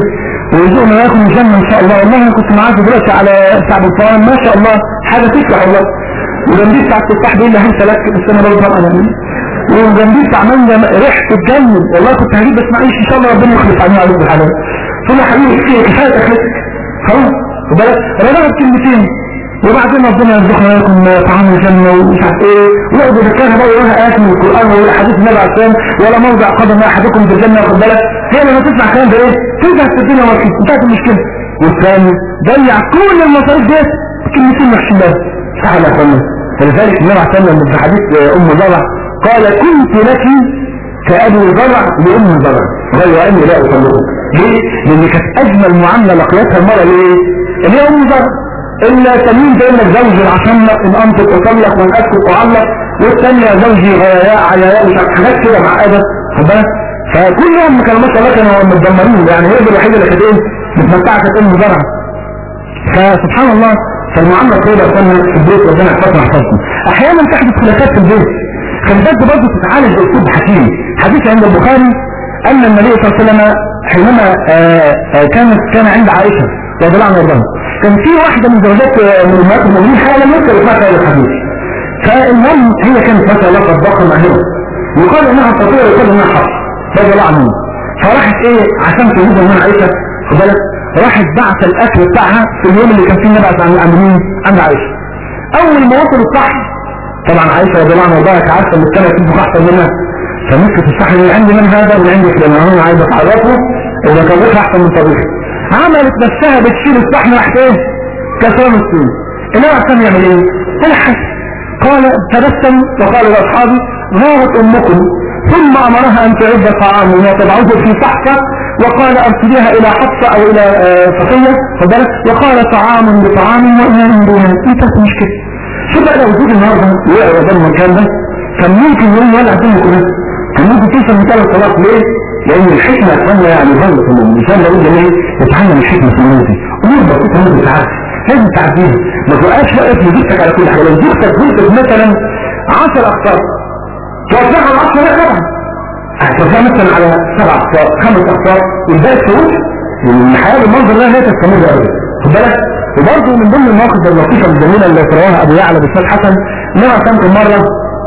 ويرزقنا وياكم الجنة ان شاء الله والله انا كنت معاكم دلوقتي على سعد الطوال ما شاء الله حاجة تفرح والله وجنبيه بتاع التفاح بيقول لي هل سلك بس انا برضه طبعا وجنبيه بتاع مانجا ريحة تتجنن والله كنت هجيب بس معيش ان شاء الله ربنا يخلص عنها عليك بالحلال قلت له يا حبيبي كفايه كفايه اخلصك خلاص وبالك رجعت كلمتين وبعدين ربنا يرزقنا لكم طعام الجنة ومش عارف ايه ويقعد يذكرها بقى ويقولها آيات من القرآن ولا حديث النبي عليه السلام ولا موضع قدم احدكم في الجنة واخد بالك هي لما تسمع الكلام ده ايه ترجع في الدنيا والكيس انتهت المشكلة والثاني ضيع كل المصاريف ديت كلمتين وحشين بس تعالى يا اخوانا فلذلك النبي عليه السلام في حديث ام زرع قال كنت لك كأبي زرع لأم زرع غير أني لا أطلقك ليه؟ لأن كانت أجمل معاملة لقيتها المرأة ليه؟ اللي هي أم زرع إلا تمين بين الزوج العشمة إن أنطق أطلق وإن أسكت أعلق والثانية زوجي غياء عياء مش عارف حاجات كده معقدة خد بالك فكلهم كانوا ما شاء الله كانوا متدمرين يعني هي دي الوحيدة اللي كانت إيه متمتعة كانت أم زرع فسبحان الله فالمعاملة طيبة أصلا في البيت ربنا يحفظنا يحفظنا أحيانا تحدث خلافات في البيت خلافات دي برضه تتعالج بأسلوب حكيم حديث عند البخاري أن النبي صلى الله عليه وسلم حينما آآ آآ كانت كان عند عائشة رضي الله عنها كان في واحدة من زوجات من أمهات المؤمنين حالة يذكر فيها هذا الحديث فالمهم هي كانت ما شاء الله طباخة ماهرة يقال انها تطير ويقال انها حق رضي الله عنها فراحت ايه عشان تجيب من عائشة خد بالك راحت بعت الاكل بتاعها في اليوم اللي كان فيه النبي عند عند مين؟ عند عائشة اول ما وصل الصحن طبعا عائشة رضي الله عنها وضعك عارفة ان كانت تطبخ احسن منها فمسكت الصحن اللي عندي من هذا واللي عندك لما انا عايز اتعرفه اذا طبخها احسن من طبيخي عملت نفسها بتشيل الصحن راحت ايه؟ كسران السين النبي عشان يعمل ايه؟ ولا حاجة قال تبسم وقال لاصحابي غارت امكم ثم امرها ان تعد الطعام وتضعه في صحفه وقال ارسليها الى حفصه او الى صفيه فبالك وقال طعام بطعام واناء بناء انتهت المشكله شو بقى لو وجود النهارده وقع قدام المكان ده كان ممكن يوم يولع الدنيا كلها كان ممكن توصل من ثلاث طلاق ليه؟ لان الحكمه يا يعني ظلت ان الانسان لابد ان يتعلم الحكمه في الموت امور بسيطه لازم تعرف لازم تعديها ما تبقاش واقف لزوجتك على كل حاجه لو زوجتك زوجتك مثلا 10 اقساط توزعها على 10 لا طبعا هتوزعها مثلا على سبع اقساط خمس اقساط والباقي فلوس الحياه بالمنظر ده لا تستمر ابدا خد بالك وبرضه من ضمن المواقف اللطيفه الجميله اللي رواها ابو يعلى بن حسن نوع كانت مره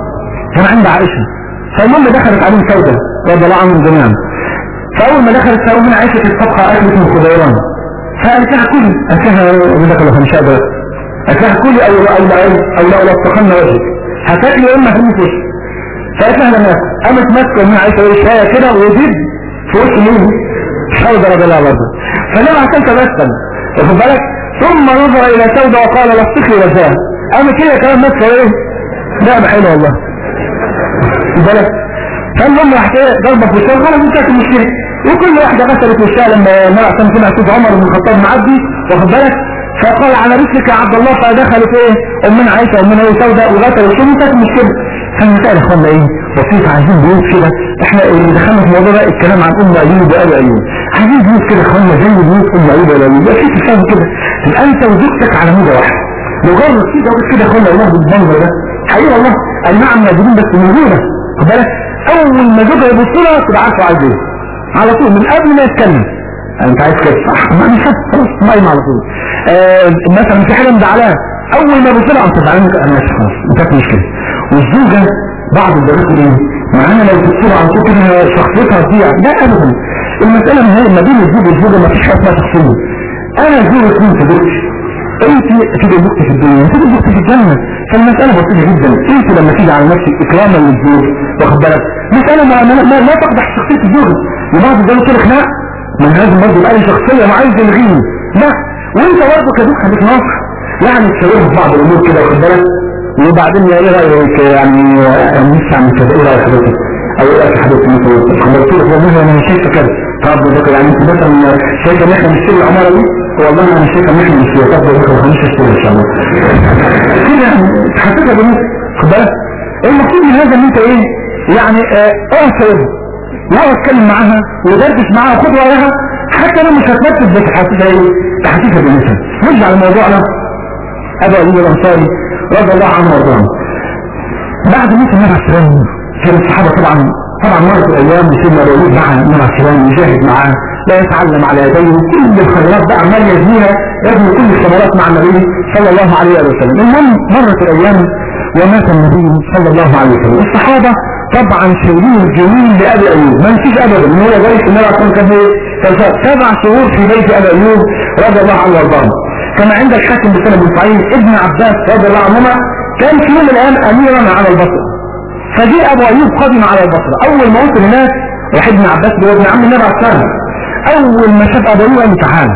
كان عند عائشه فالمهم دخلت عليه سودة رضي الله عنهم جميعا فاول ما دخلت سودة من عائشه الطبخه اكلت من خضيران فقالت لها كلي قالت لها يقول لك الله مش قادر قالت لها كلي او او او لو لطخنا وجهك هتاكلي يا اما هرمي في وشك فقالت لها لما قامت ماسكه من عائشه ايه شويه كده ويجيب في وش مين سودة رضي الله عنها فلما عشان تبسم واخد بالك ثم نظر الى سودة وقال لطخي وجهها قامت هي كمان ماسكه ايه نعمه حلوه والله واخد بالك فالمهم راحت ايه ضربه في وشها خلاص انتهت المشكله وكل واحدة غسلت وشها لما ما عشان سمع صوت عمر بن الخطاب معدي واخد بالك فقال على رسلك يا عبد الله فدخلت ايه امنا عائشه امنا ايه سوداء وغسل وشها انتهت المشكله فالمسائل يا اخوانا ايه بسيطه عايزين بيوت كده احنا اللي دخلنا في الموضوع ده الكلام عن ام ايوب وابي ايوب عايزين بيوت كده يا اخوانا زي بيوت ام ايوب وابي ايوب يبقى في تفاهم كده تبقى انت وزوجتك على موجه واحده مجرد في جواب كده يا اخوانا الله بالمنظر ده حقيقه والله النعم موجودين بس موجوده خد بالك اول ما زوجها يبص لها تبقى عارفه عايز ايه على طول من قبل ما يتكلم انت عايز كده صح ما مش خلاص ما على طول آه مثلا في حاجه مزعلاه اول ما يبص لها انت زعلان انا ماشي خلاص انتهت مشكله والزوجه بعض البنات ايه معانا لو بتصير على طول كده شخصيتها تضيع لا ابدا المساله ما هي ما بين الزوج والزوجه ما فيش حاجه اسمها شخصيه انا زوجك وانت زوجتي انت تبقى زوجتي في الدنيا انت زوجتي في الجنه فالمساله بسيطه جدا انت لما تيجي على نفسك اكراما للزوج واخد بالك مساله ما, ما, ما لا تقدح شخصيه الزوج وبعض الزوج يقول لك لا ما لازم برضه يبقى لي شخصيه وعايز يلغيني لا وانت برضه كزوج خليك ناصح يعني تشاورها في بعض الامور كده واخد بالك وبعدين يا ايه رايك يعني نفسي اعمل كذا ايه رايك حضرتك او ايه رايك حضرتك مثلا عملت لك والله انا شايفه كذا طب ده يعني انت مثلا شايفه ان احنا نشتري العماره دي والله انا شايفه ان احنا نشتري طب ده مش هشتري ان شاء الله كده تحسسها بنفسك خد بالك المقصود من هذا ان انت ايه يعني اقعد سيبها واقعد اتكلم معاها ودردش معاها وخد رايها حتى لو مش هتنفذ بس تحسسها ايه تحسسها بنفسها نرجع لموضوعنا ابو ايوب الانصاري رضي الله عنه وارضاه بعد موت النبي عليه السلام كان الصحابه طبعا طبعا مرت الايام وسيدنا ابو ايوب مع النبي عليه السلام يجاهد معاه لا يتعلم على يديه كل الخيرات بقى عمال يزنيها يبني كل الثمرات مع النبي صلى الله عليه وسلم المهم مرت الايام ومات النبي صلى الله عليه وسلم الصحابه طبعا شايلين الجميل لابي ايوب ما نسيش ابدا ان هو جاي في النبي عليه كان كان سبع شهور في بيت ابي ايوب رضي الله عنه وارضاه كما عند الحاكم بسنة بن سعيد ابن عباس رضي الله عنهما كان في يوم من الايام اميرا على البصره فجاء ابو ايوب قدم على البصره اول ما وصل هناك راح ابن عباس اللي هو ابن عم النبي عليه السلام اول ما شاف ابو ايوب قال تعالى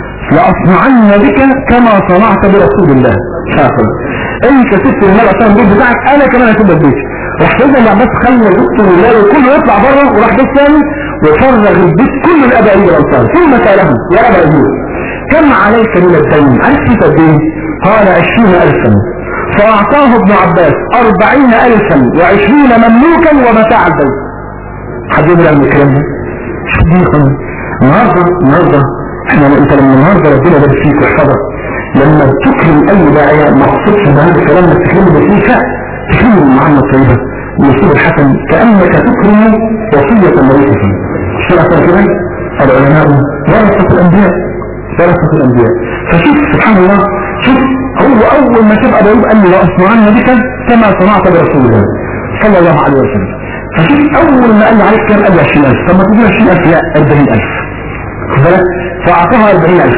لاصنعن بك كما صنعت برسول الله شافر انت سبت النبي عليه السلام البيت بتاعك انا كمان هسيب البيت راح سيدنا ابن عباس خلى البيت ولاده كله يطلع بره وراح بيت ثاني وفرغ البيت كله لابي ايوب الانصاري ثم سالهم يا ابا ايوب كم عليك من الدين عرفت الدين قال عشرين الفا فاعطاه ابن عباس اربعين الفا وعشرين مملوكا ومتاع البيت حبيبي لما الكلام ده صديقا النهارده النهارده احنا انت لما النهارده ربنا بارك فيك ويحفظك لما بتكرم اي داعيه ما اقصدش بهذا الكلام انك تكرمه بفيك تكرمه بالمعامله الطيبه والاسلوب الحسن كانك تكرم وصيه النبي فيه الشرع كده العلماء ورثه الانبياء ورثه الانبياء فشوف سبحان الله شوف هو اول ما شاف ابو ايوب قال له لاصنعن بك كما صنعت برسول الله صلى الله عليه وسلم فشوف اول ما قال له عليك كام قال له 20000 طب ما تقول 20000 لا 40000 خد بالك فاعطاها 40000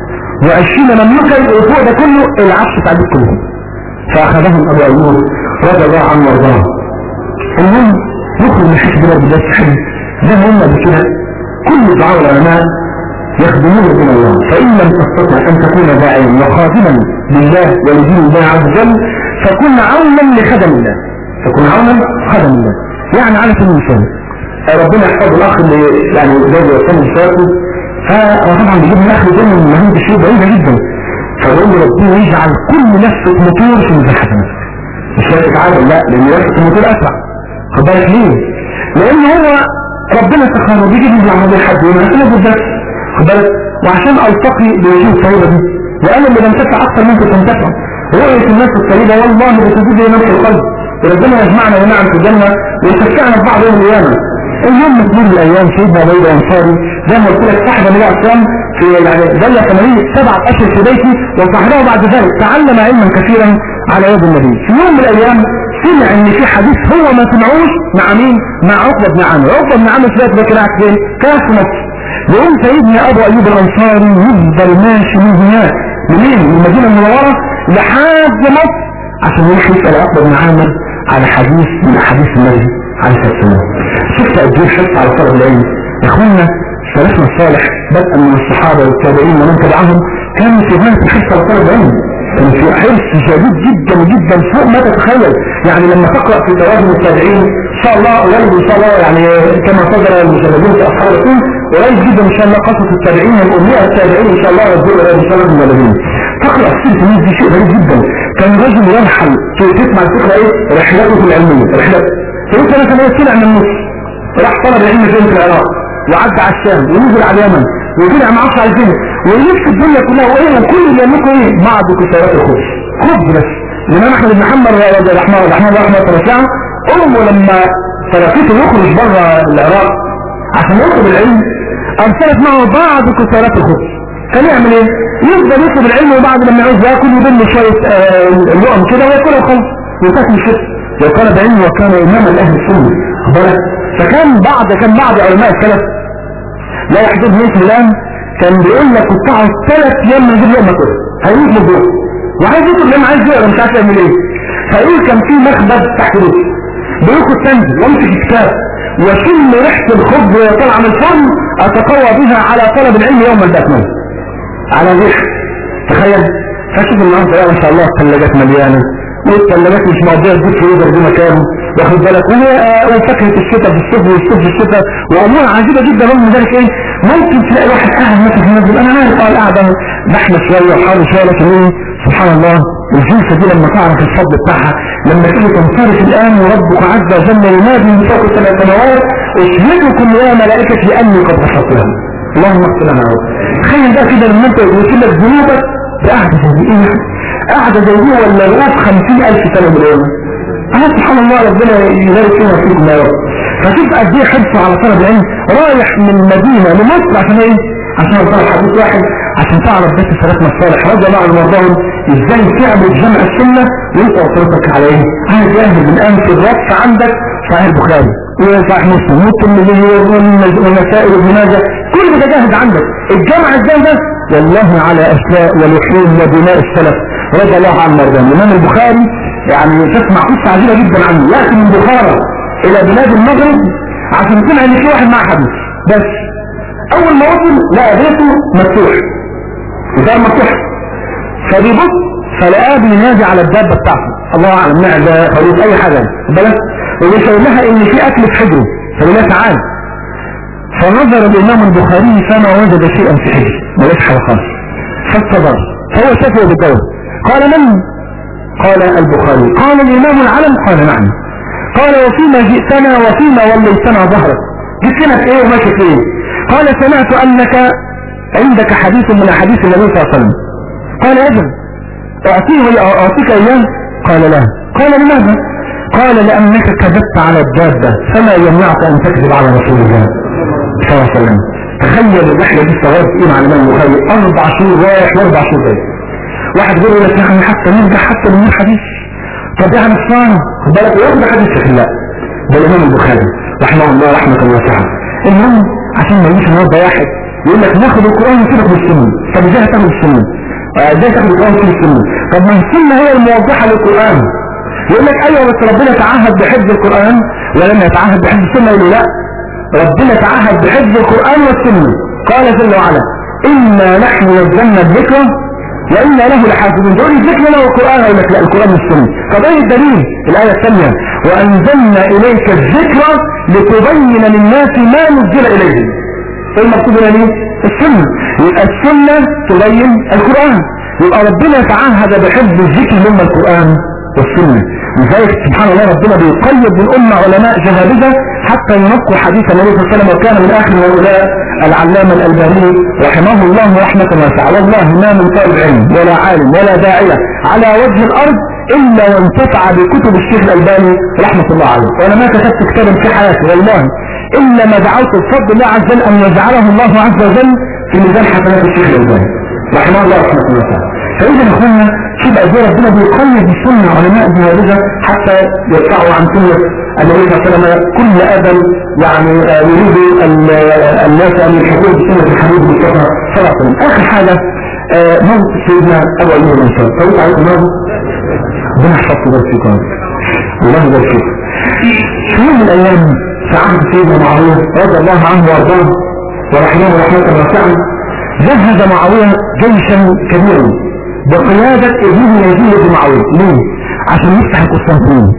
و20 مملوكا وفوق ده كله العفش بتاع البيت كلهم فاخذهم ابو ايوب رضي الله عنه وارضاه المهم نخرج من حسب الله بالله الحديث زي ما قلنا بكده كل دعاء العلماء يخدمون دين الله فإن لم تستطع أن تكون داعيا وخادما لله ولدين الله عز وجل فكن عونا لخدم الله فكن عونا خدم الله يعني على سبيل المثال ربنا يحفظ الأخ اللي يعني زي ما كان بيشاركه فطبعا بيجيب من أخر دين من مهمة شيء بعيدة جدا فبقول له ربنا يجعل كل نفسك موتور في ميزان حسناتك مش لازم تعالى لا لأن نفسك الموتور أسرع خد بالك ليه؟ لأن هو ربنا سخره بيجي يجي عمل حد وما أنا بالذات خد بالك وعشان التقي بوجوه الطيبه دي وانا اللي بنتفع اكثر منكم تنتفع رؤيه الناس الطيبه والله بتزيد لي نفس القلب وربنا يجمعنا ونعم في الجنه ويشفعنا في بعض يوم القيامه اليوم من ضمن الايام سيدنا ابي الانصاري زي ما قلت لك صاحب النبي عليه السلام في يعني ظل ثمانية سبعة اشهر في بيتي وصاحبه بعد ذلك تعلم علما كثيرا على يد النبي في يوم من الايام سمع ان في حديث هو ما سمعوش مع مين؟ مع عقبه بن عامر، عقبه بن عامر سمعت ده كده فين؟ كان في مصر يقوم سيدنا ابو ايوب الانصاري يفضل ماشي من هناك منين من المدينه المنوره لحد مصر عشان يروح يسال عقبه بن عامر على حديث من احاديث النبي عليه الصلاه والسلام شفت قد ايه حرص على طلب العلم يا اخوانا سلفنا الصالح بدءا من الصحابه والتابعين ومن تبعهم كانوا في غايه الحرص على طلب العلم كان في حرص شديد جدا جدا فوق ما تتخيل يعني لما تقرا في تراجم التابعين ان شاء الله قريب ان شاء الله يعني كما صدر المجردين في اصحاب الرسول قريب جدا ان شاء الله قصص التابعين والامنيه التابعين ان شاء الله يرجو قريب ان شاء الله المجردين تقرا سيره الناس دي شيء غريب جدا كان رجل يرحل تسمع الفكره ايه رحلته العلميه رحلته فانت مثلا ايه طلع من مصر راح طلب العلم فين في العراق وعدى على الشام ونزل على اليمن وطلع مع على الجنة ويلف الدنيا كلها وايه وكل اللي يملكه ايه بعض كسرات الخبز خبز بس الامام احمد بن حنبل رضي الله عنه رحمه الله رحمه الله امه لما تركته يخرج بره العراق عشان يطلب العلم ارسلت معه بعض كسرات الخبز كان يعمل ايه؟ يفضل يطلب العلم وبعد لما يعوز ياكل يضم شويه لقم كده وياكلها وخلاص وتاكل كده وطلب علم وكان اماما لاهل السنه بالك فكان بعض كان بعض علماء السلف لا يحدث اسم الان كان بيقول لك كنت اقعد ثلاث ايام من غير لقمه كده هيموت من الجوع وعايز يطلب لما عايز يقرا مش عارف يعمل ايه فيقول كان في مخبز تحت بيتي بياخد تنزل وامسك كتاب واشم ريحه الخبز وهي طالعه من الفرن اتقوى بها على طلب العلم يوم الباتمان على ريح تخيل فشوف النهارده يا ما شاء الله الثلاجات مليانه والثلاجات مش مقضيه تجيب فريزر دي مكانه واخد بالك وفاكهه الشتاء في الصيف والصيف في الشتاء وامور عجيبه جدا رغم ذلك ايه ممكن تلاقي واحد قاعد مثلا في المسجد انا عارف اه القعده بحمى شويه وحار شويه لكن ايه سبحان الله الجلسه دي لما تعرف الفضل بتاعها لما تيجي تنصرف الان وربك عز وجل ينادي من فوق سبع سماوات اشهدكم يا ملائكتي اني قد غفرت لهم اللهم اغفر لنا يا رب تخيل بقى كده لما انت يقول لك ذنوبك قاعده زي ايه قاعده زي دي ولا رؤوس 50000 سنه من اليوم اه سبحان الله ربنا يبارك فينا وفيكم يا رب فشوف قد ايه حرصه على طلب العلم رايح من مدينه لمصر عشان ايه؟ عشان يطلع حديث واحد عشان تعرف بس سلفنا الصالح رضي الله عن مرضاهم ازاي تعمل جمع السنه وانت وصلتك على ايه؟ انا جاهز الان في الربط عندك صحيح البخاري وصحيح مسلم والترمذي والنسائي وابن ماجه كل ده جاهز عندك الجمع ازاي ده؟ والله على اشلاء ولحوم ودماء السلف رضي الله عن مرضاهم الامام البخاري يعني تسمع قصه عجيبه جدا عنه ياتي من بخارى الى بلاد المغرب عشان يكون ان في واحد معاه حديث بس اول ما وصل لقى بيته مفتوح الدار مفتوح فبيبص فلقاه بينادي على الدابه بتاعته الله اعلم معده خروف اي حاجه بالك ويشاور لها ان في اكل في حجره فبيقول لها تعال فنظر الامام البخاري فما وجد شيئا في حجره ما لقاش حاجه خالص فاستضر فهو شافه بالدور قال من قال البخاري قال الامام العلم قال نعم قال وفيما جئتنا وفيما وليتنا ظهرك جئتنا في ايه وماشي في ايه قال سمعت انك عندك حديث من احاديث النبي صلى الله عليه وسلم قال اجل اعطيه اعطيك اياه قال لا قال لماذا قال لانك كذبت على الدابة فما يمنعك ان تكذب على رسول الله صلى الله عليه وسلم تخيل الرحلة دي استغربت ايه مع الامام البخاري اربع شهور رايح واربع شهور جاي واحد يقول لك يعني حتى نرجع حتى من الحديث طب يعني الصانع خد بالك ياخد حديث لا ده الامام البخاري رحمه الله رحمة واسعة المهم عشان ما يجيش النهارده واحد يقول لك ناخد القرآن ونسيبك بالسنة طب ازاي هتاخد السنة؟ ازاي تاخد القرآن وتسيب السنة؟ طب ما السنة هي الموضحة للقرآن يقول لك ايوه بس ربنا تعهد بحفظ القرآن ولم يتعهد بحفظ السنة يقول لا ربنا تعهد بحفظ القرآن والسنة قال جل وعلا إنا نحن نزلنا الذكر وإنا له لحافظون تقول الذكر له القرآن يقول لك لا القرآن والسنة طب ايه الدليل الآية الثانية وأنزلنا إليك الذكر لتبين للناس ما نزل إليهم ايه المقصود هنا ليه؟ السنة يبقى السنة تبين القرآن يبقى ربنا تعهد بحفظ الذكر من القرآن والسنة لذلك سبحان الله ربنا بيقيد بالأمة علماء جهابذة حتى ينقوا حديث النبي صلى الله عليه وسلم وكان من آخر هؤلاء العلامة الألباني رحمه الله رحمة واسعة والله ما من طالب علم ولا عالم ولا داعية على وجه الأرض إلا وانتفع بكتب الشيخ الألباني رحمة الله عليه وأنا ما كتبت كتابا في حياتي والله إلا ما دعوت بفضل الله عز وجل أن يجعله الله عز وجل في ميزان حسنات الشيخ الألباني رحمه الله رحمة الله واسعة فإذا أخوانا شوف قد ايه ربنا بيقيد السنة علماء الجهادية حتى يدفعوا عن سنة النبي صلى الله عليه وسلم كل أذى يعني يريد الناس أن يلحقوه بسنة الحبيب المصطفى صلى الله عليه وسلم آخر حاجة موت سيدنا أبو أيوب الأنصاري طيب عليكم موت ربنا يحفظكم بس فيكم الله يبارك فيكم في يوم من الأيام في عهد سيدنا معاوية رضي الله عنه وأرضاه ورحمه رحمة واسعة جهز معاوية جيشا كبيرا بقيادة ابنه يزيد بن معاوية ليه؟ عشان يفتح القسطنطينية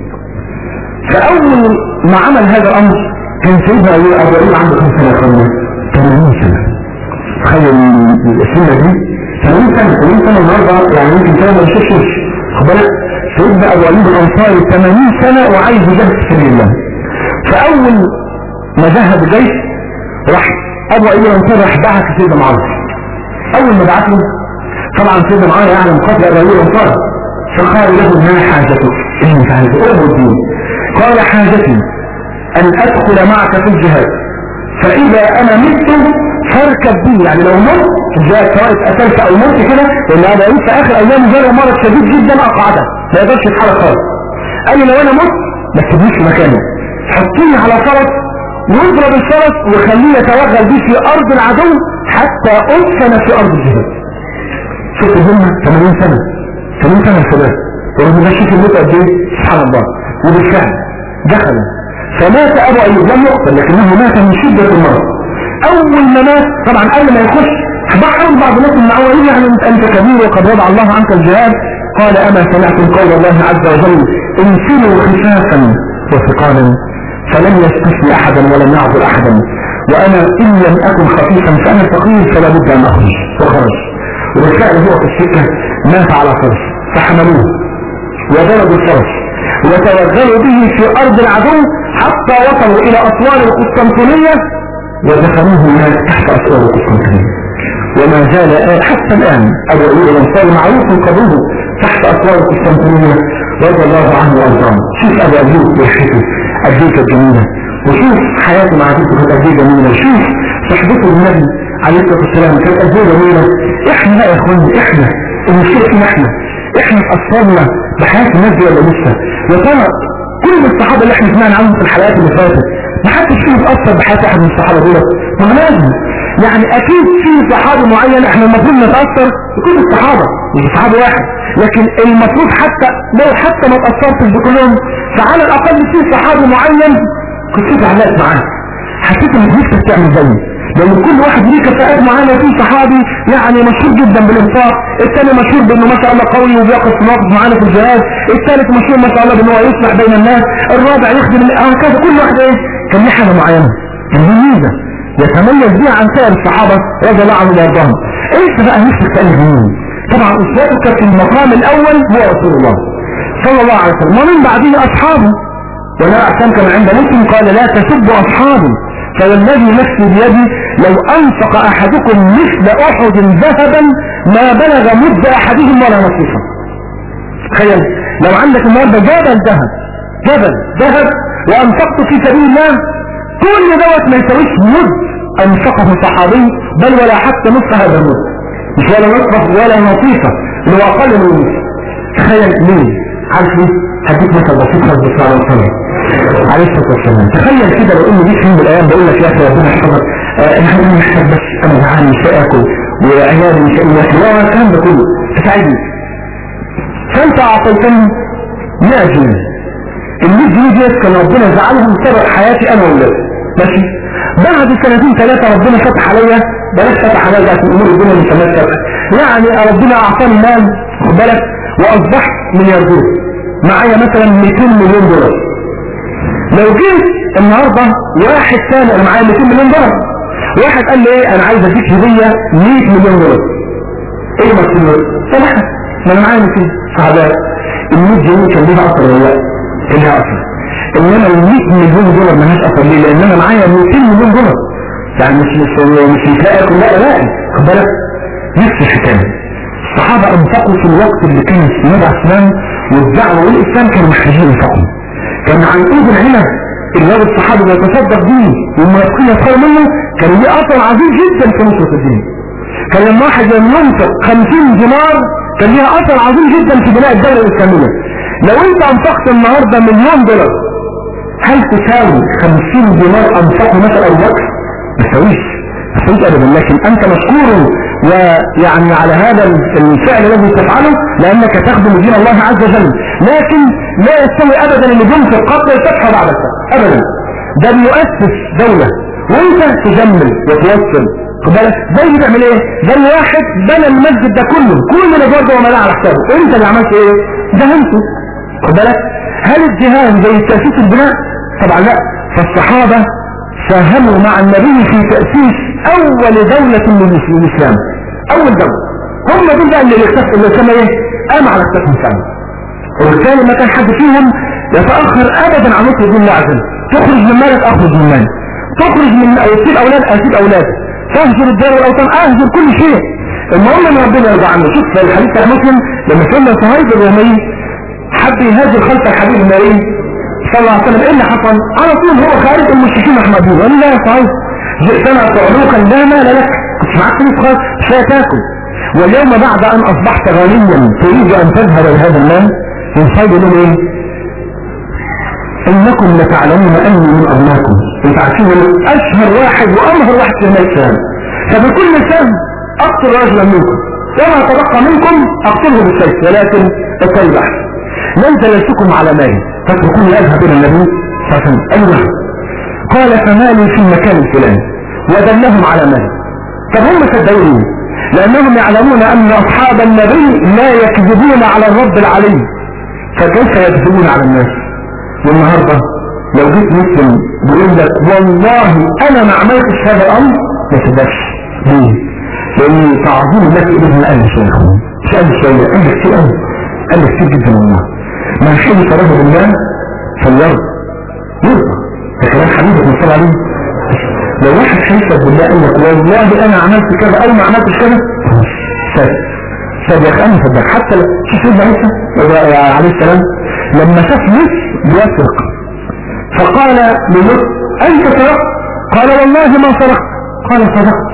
فأول ما عمل هذا الأمر كان سيدنا أبو أيوب عنده كم سنة كمان؟ 80 سنة تخيل السنة دي 80 سنة 80 سنة النهارده يعني يمكن كده ما يشوفش خد بالك سيدنا أبو أيوب الأنصاري 80 سنة وعايز يجاهد في سبيل الله فأول ما ذهب الجيش راح أبو أيوب الأنصاري راح بعت سيدنا معاوية أول ما بعت له طبعا سيدنا معاوية يعلم قتل أبو أيوب الأنصاري فقال له ما حاجتك إنك عايز أعبد الدين قال حاجتي أن أدخل معك في الجهاد فإذا أنا مت فاركب بي يعني لو مت في الجهاد سواء اتقتلت أو مت كده لأن أنا في آخر أيام جاله مرض شديد جدا أقعده ما يقدرش يتحرك خالص قال لي لو أنا مت ما تسيبنيش في مكاني حطيني على فرس واضرب الفرس وخليه يتوغل بيه في أرض العدو حتى أدفن في أرض الجهاد شوف هم 80 سنة 80 سنة الشباب ورغم ده شوف الموت قد ايه سبحان الله وبالفعل دخل فمات ابو ايوب لم يقتل لكنه مات من شدة المرض اول ما مات طبعا قبل ما يخش بحر بعض الناس ان هو ايه يعني انت كبير وقد وضع الله عنك الجهاد قال اما سمعتم قول الله عز وجل انفروا خفافا وثقالا فلم يستثني احدا ولم يعذر احدا وانا ان لم اكن خفيفا فانا ثقيل فلا بد ان اخرج وخرج وبالفعل هو في السكه مات على فرس فحملوه وضربوا الفرس وتوغلوا به في أرض العدو حتى وصلوا إلى أسوار القسطنطينية ودفنوه هناك تحت أسوار القسطنطينية وما زال حتى الآن أبو أيوب الأنصاري معروف قبره تحت أسوار القسطنطينية رضي الله عنه وارضاه شوف ابو ايوب وحيته قد ايه كانت جميله وشوف حياته مع بنته كانت قد ايه جميله وشوف صحبته النبي عليه الصلاه والسلام كانت قد ايه جميله احنا بقى يا اخواني احنا المشكله فينا احنا احنا اتاثرنا بحياه الناس دي ولا لسه يا ترى كل الصحابه اللي احنا سمعنا عنهم في الحلقات اللي فاتت ما حدش فيهم اتاثر بحياه واحد من الصحابه دول ما هو لازم يعني اكيد في صحابي معين احنا المفروض نتاثر بكل الصحابه مش صحابي واحد لكن المفروض حتى لو حتى ما تاثرتش بكلهم فعلى الاقل في صحابي معين كنت انت علقت معاه حسيت انك نفسك تعمل زيه لان كل واحد ليه كفاءات معينه في صحابي يعني مشهور جدا بالانفاق الثاني مشهور بانه ما شاء الله قوي وبيقف في مواقف معانا في الجهاز الثالث مشهور ما شاء الله بانه هو يصلح بين الناس الرابع يخدم هكذا كل واحد ايه كان ليه حاجه معينه كان ليه ميزه يتميز بها عن سائر الصحابه رضي الله عنهم وارضاهم انت بقى نفسك تقلد مين طبعا اسوتك في المقام الاول هو رسول الله صلى الله عليه وسلم ومن بعده اصحابه ولا أحسن كما عند مسلم قال لا تسبوا أصحابي فوالذي نفسي بيدي لو أنفق أحدكم مثل أحد ذهبا ما بلغ مد أحدهم ولا نصيفا تخيل لو عندك النهارده جبل ذهب جبل ذهب وأنفقت في سبيل الله كل دوت ما يساويش مد أنفقه صحابي بل ولا حتى نصف هذا المد مش ولا نصف ولا نصيفة اللي هو أقل من النصف تخيل ليه عارف ليه هديك مثل بسيط خالص بس على الصلاة عليه الصلاة والسلام تخيل كده لو انه جيت في يوم من الايام بقول لك يا اخي ربنا يحفظك آه انا محتاج بس انا جعان مش اكل وعيالي مش ياكل لا الكلام ده كله تساعدني فانت اعطيتني 100 جنيه ال 100 جنيه ديت كان ربنا جعلهم سبب حياتي انا وولادي ماشي بعد سنتين ثلاثة ربنا فتح عليا بلاش فتح عليا عشان امور الدنيا مش فتح يعني ربنا اعطاني مال خد بالك واصبحت ملياردير معايا مثلا 200 مليون دولار لو جيت النهاردة واحد ثاني انا معايا 200 مليون دولار واحد قال لي ايه انا عايز اديك هدية 100 مليون دولار ايه المقصود سمحت ما انا معايا 200 صحابات ال 100 جنيه كان ليها اثر ولا لا كان ليها اثر انما ال 100 مليون دولار مالهاش اثر ليه لان انا معايا 200 مليون دولار يعني مش مش مش هتلاقي كلها لا خد بالك نفس الحكايه الصحابه انفقوا في الوقت اللي كان السنه عثمان والدعوه والاسلام كانوا محتاجين ينفقوا كان عن ايد العنب الراجل الصحابي بيتصدق بيه والمنافقين يدخلوا منه كان ليه اثر عظيم جدا في نصره الدين كان لما واحد ينفق 50 دينار كان ليها اثر عظيم جدا في بناء الدوله الاسلاميه لو انت انفقت النهارده مليون دولار هل تساوي 50 دينار انفقه مثلا ابو بكر؟ ما تساويش ما تساويش ابدا لكن انت مشكور ويعني على هذا الفعل الذي تفعله لانك تخدم دين الله عز وجل لكن لا يستوي ابدا اللي بينفق قبل الفتح بعد الفتح ابدا ده بيؤسس دولة وانت تجمل وتوصل خد بالك ده اللي بيعمل ايه ده الواحد بنى المسجد ده كله كل الادوار ده وملاه على حسابه انت اللي عملت ايه دهنته خد بالك هل الدهان زي تاسيس البناء طبعا لا فالصحابه ساهموا مع النبي في تاسيس اول دوله من الاسلام اول دوله هم دول بقى اللي اختفوا اللي كما ايه قام على اختفهم فعلا وبالتالي ما كان حد فيهم يتاخر ابدا عن نصر دين الله عز وجل تخرج من مالك اخرج من مالك تخرج من تسيب اولاد اسيب اولاد تهجر الدار والاوطان اهجر كل شيء المهم ان ربنا يرضى عنه شوف في الحديث بتاع مسلم لما سيدنا صهيب الرومي حب يهاجر خلف الحبيب النبي صلى الله عليه وسلم ايه اللي حصل؟ على طول هو خارج المشركين محمدين قال لا يا صهيب جئتنا تعلوقا لا مال لك كنت معاك فلوس خالص مش هتاكل واليوم بعد ان اصبحت غنيا تريد ان تذهب لهذا المال ينصيب لهم ايه؟ انكم لتعلمون اني من ابناكم انت عارفين اشهر واحد وامهر واحد في الاسلام فبكل سهم اقتل رجلا منكم وما تبقى منكم اقتله بالسيف ولكن الطيب احسن لن دللتكم على مالي فتركوني اذهب الى النبي صلى الله عليه وسلم ايوه قال فمالي في المكان الفلاني ودلهم على مالي طب هم صدقوني لانهم يعلمون ان اصحاب النبي لا يكذبون على الرب العلي فكيف يكذبون على الناس والنهاردة لو جيت مسلم بيقول لك والله انا ما عملتش هذا الامر ما تبقاش ليه؟ لان تعظيم الله في ايدنا قل شويه مش قل شويه قل كتير قوي قل كتير جدا والله من حدث رجل الله فليرضى يرضى ده كلام حبيبك صلى الله عليه لو واحد حلف بالله قال لك والله انا عملت كذا او ما عملتش كذا صدق صدق انا صدق حتى لو شوف سيدنا عيسى عليه السلام لما شاف لص بيسرق فقال للص انت سرقت قال والله ما سرقت قال صدقت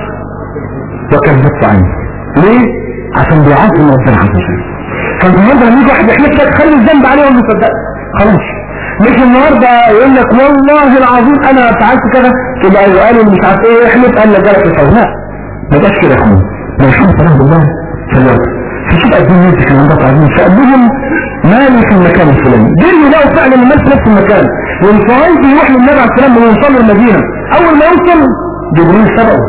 وكذبت عنه ليه عشان بيعظم ربنا عز وجل فالنهارده لما يجي واحد يحلف لك خلي الذنب عليه وما صدقت خلاص مش النهارده يقول لك والله العظيم انا فعلت كذا تبقى قالوا مش عارف ايه احلف قال لك جالك الفوز لا ما يبقاش كده يا اخوان ما يشوف سلام بالله فالوقت فشوف قد ايه يمسك الانضاط عظيم فقال لهم مالي في المكان الفلاني دلوا لقوا فعلا المال في نفس المكان والفوائد يروح للنبي عليه السلام من يوصل المدينه اول ما يوصل جبريل سبقه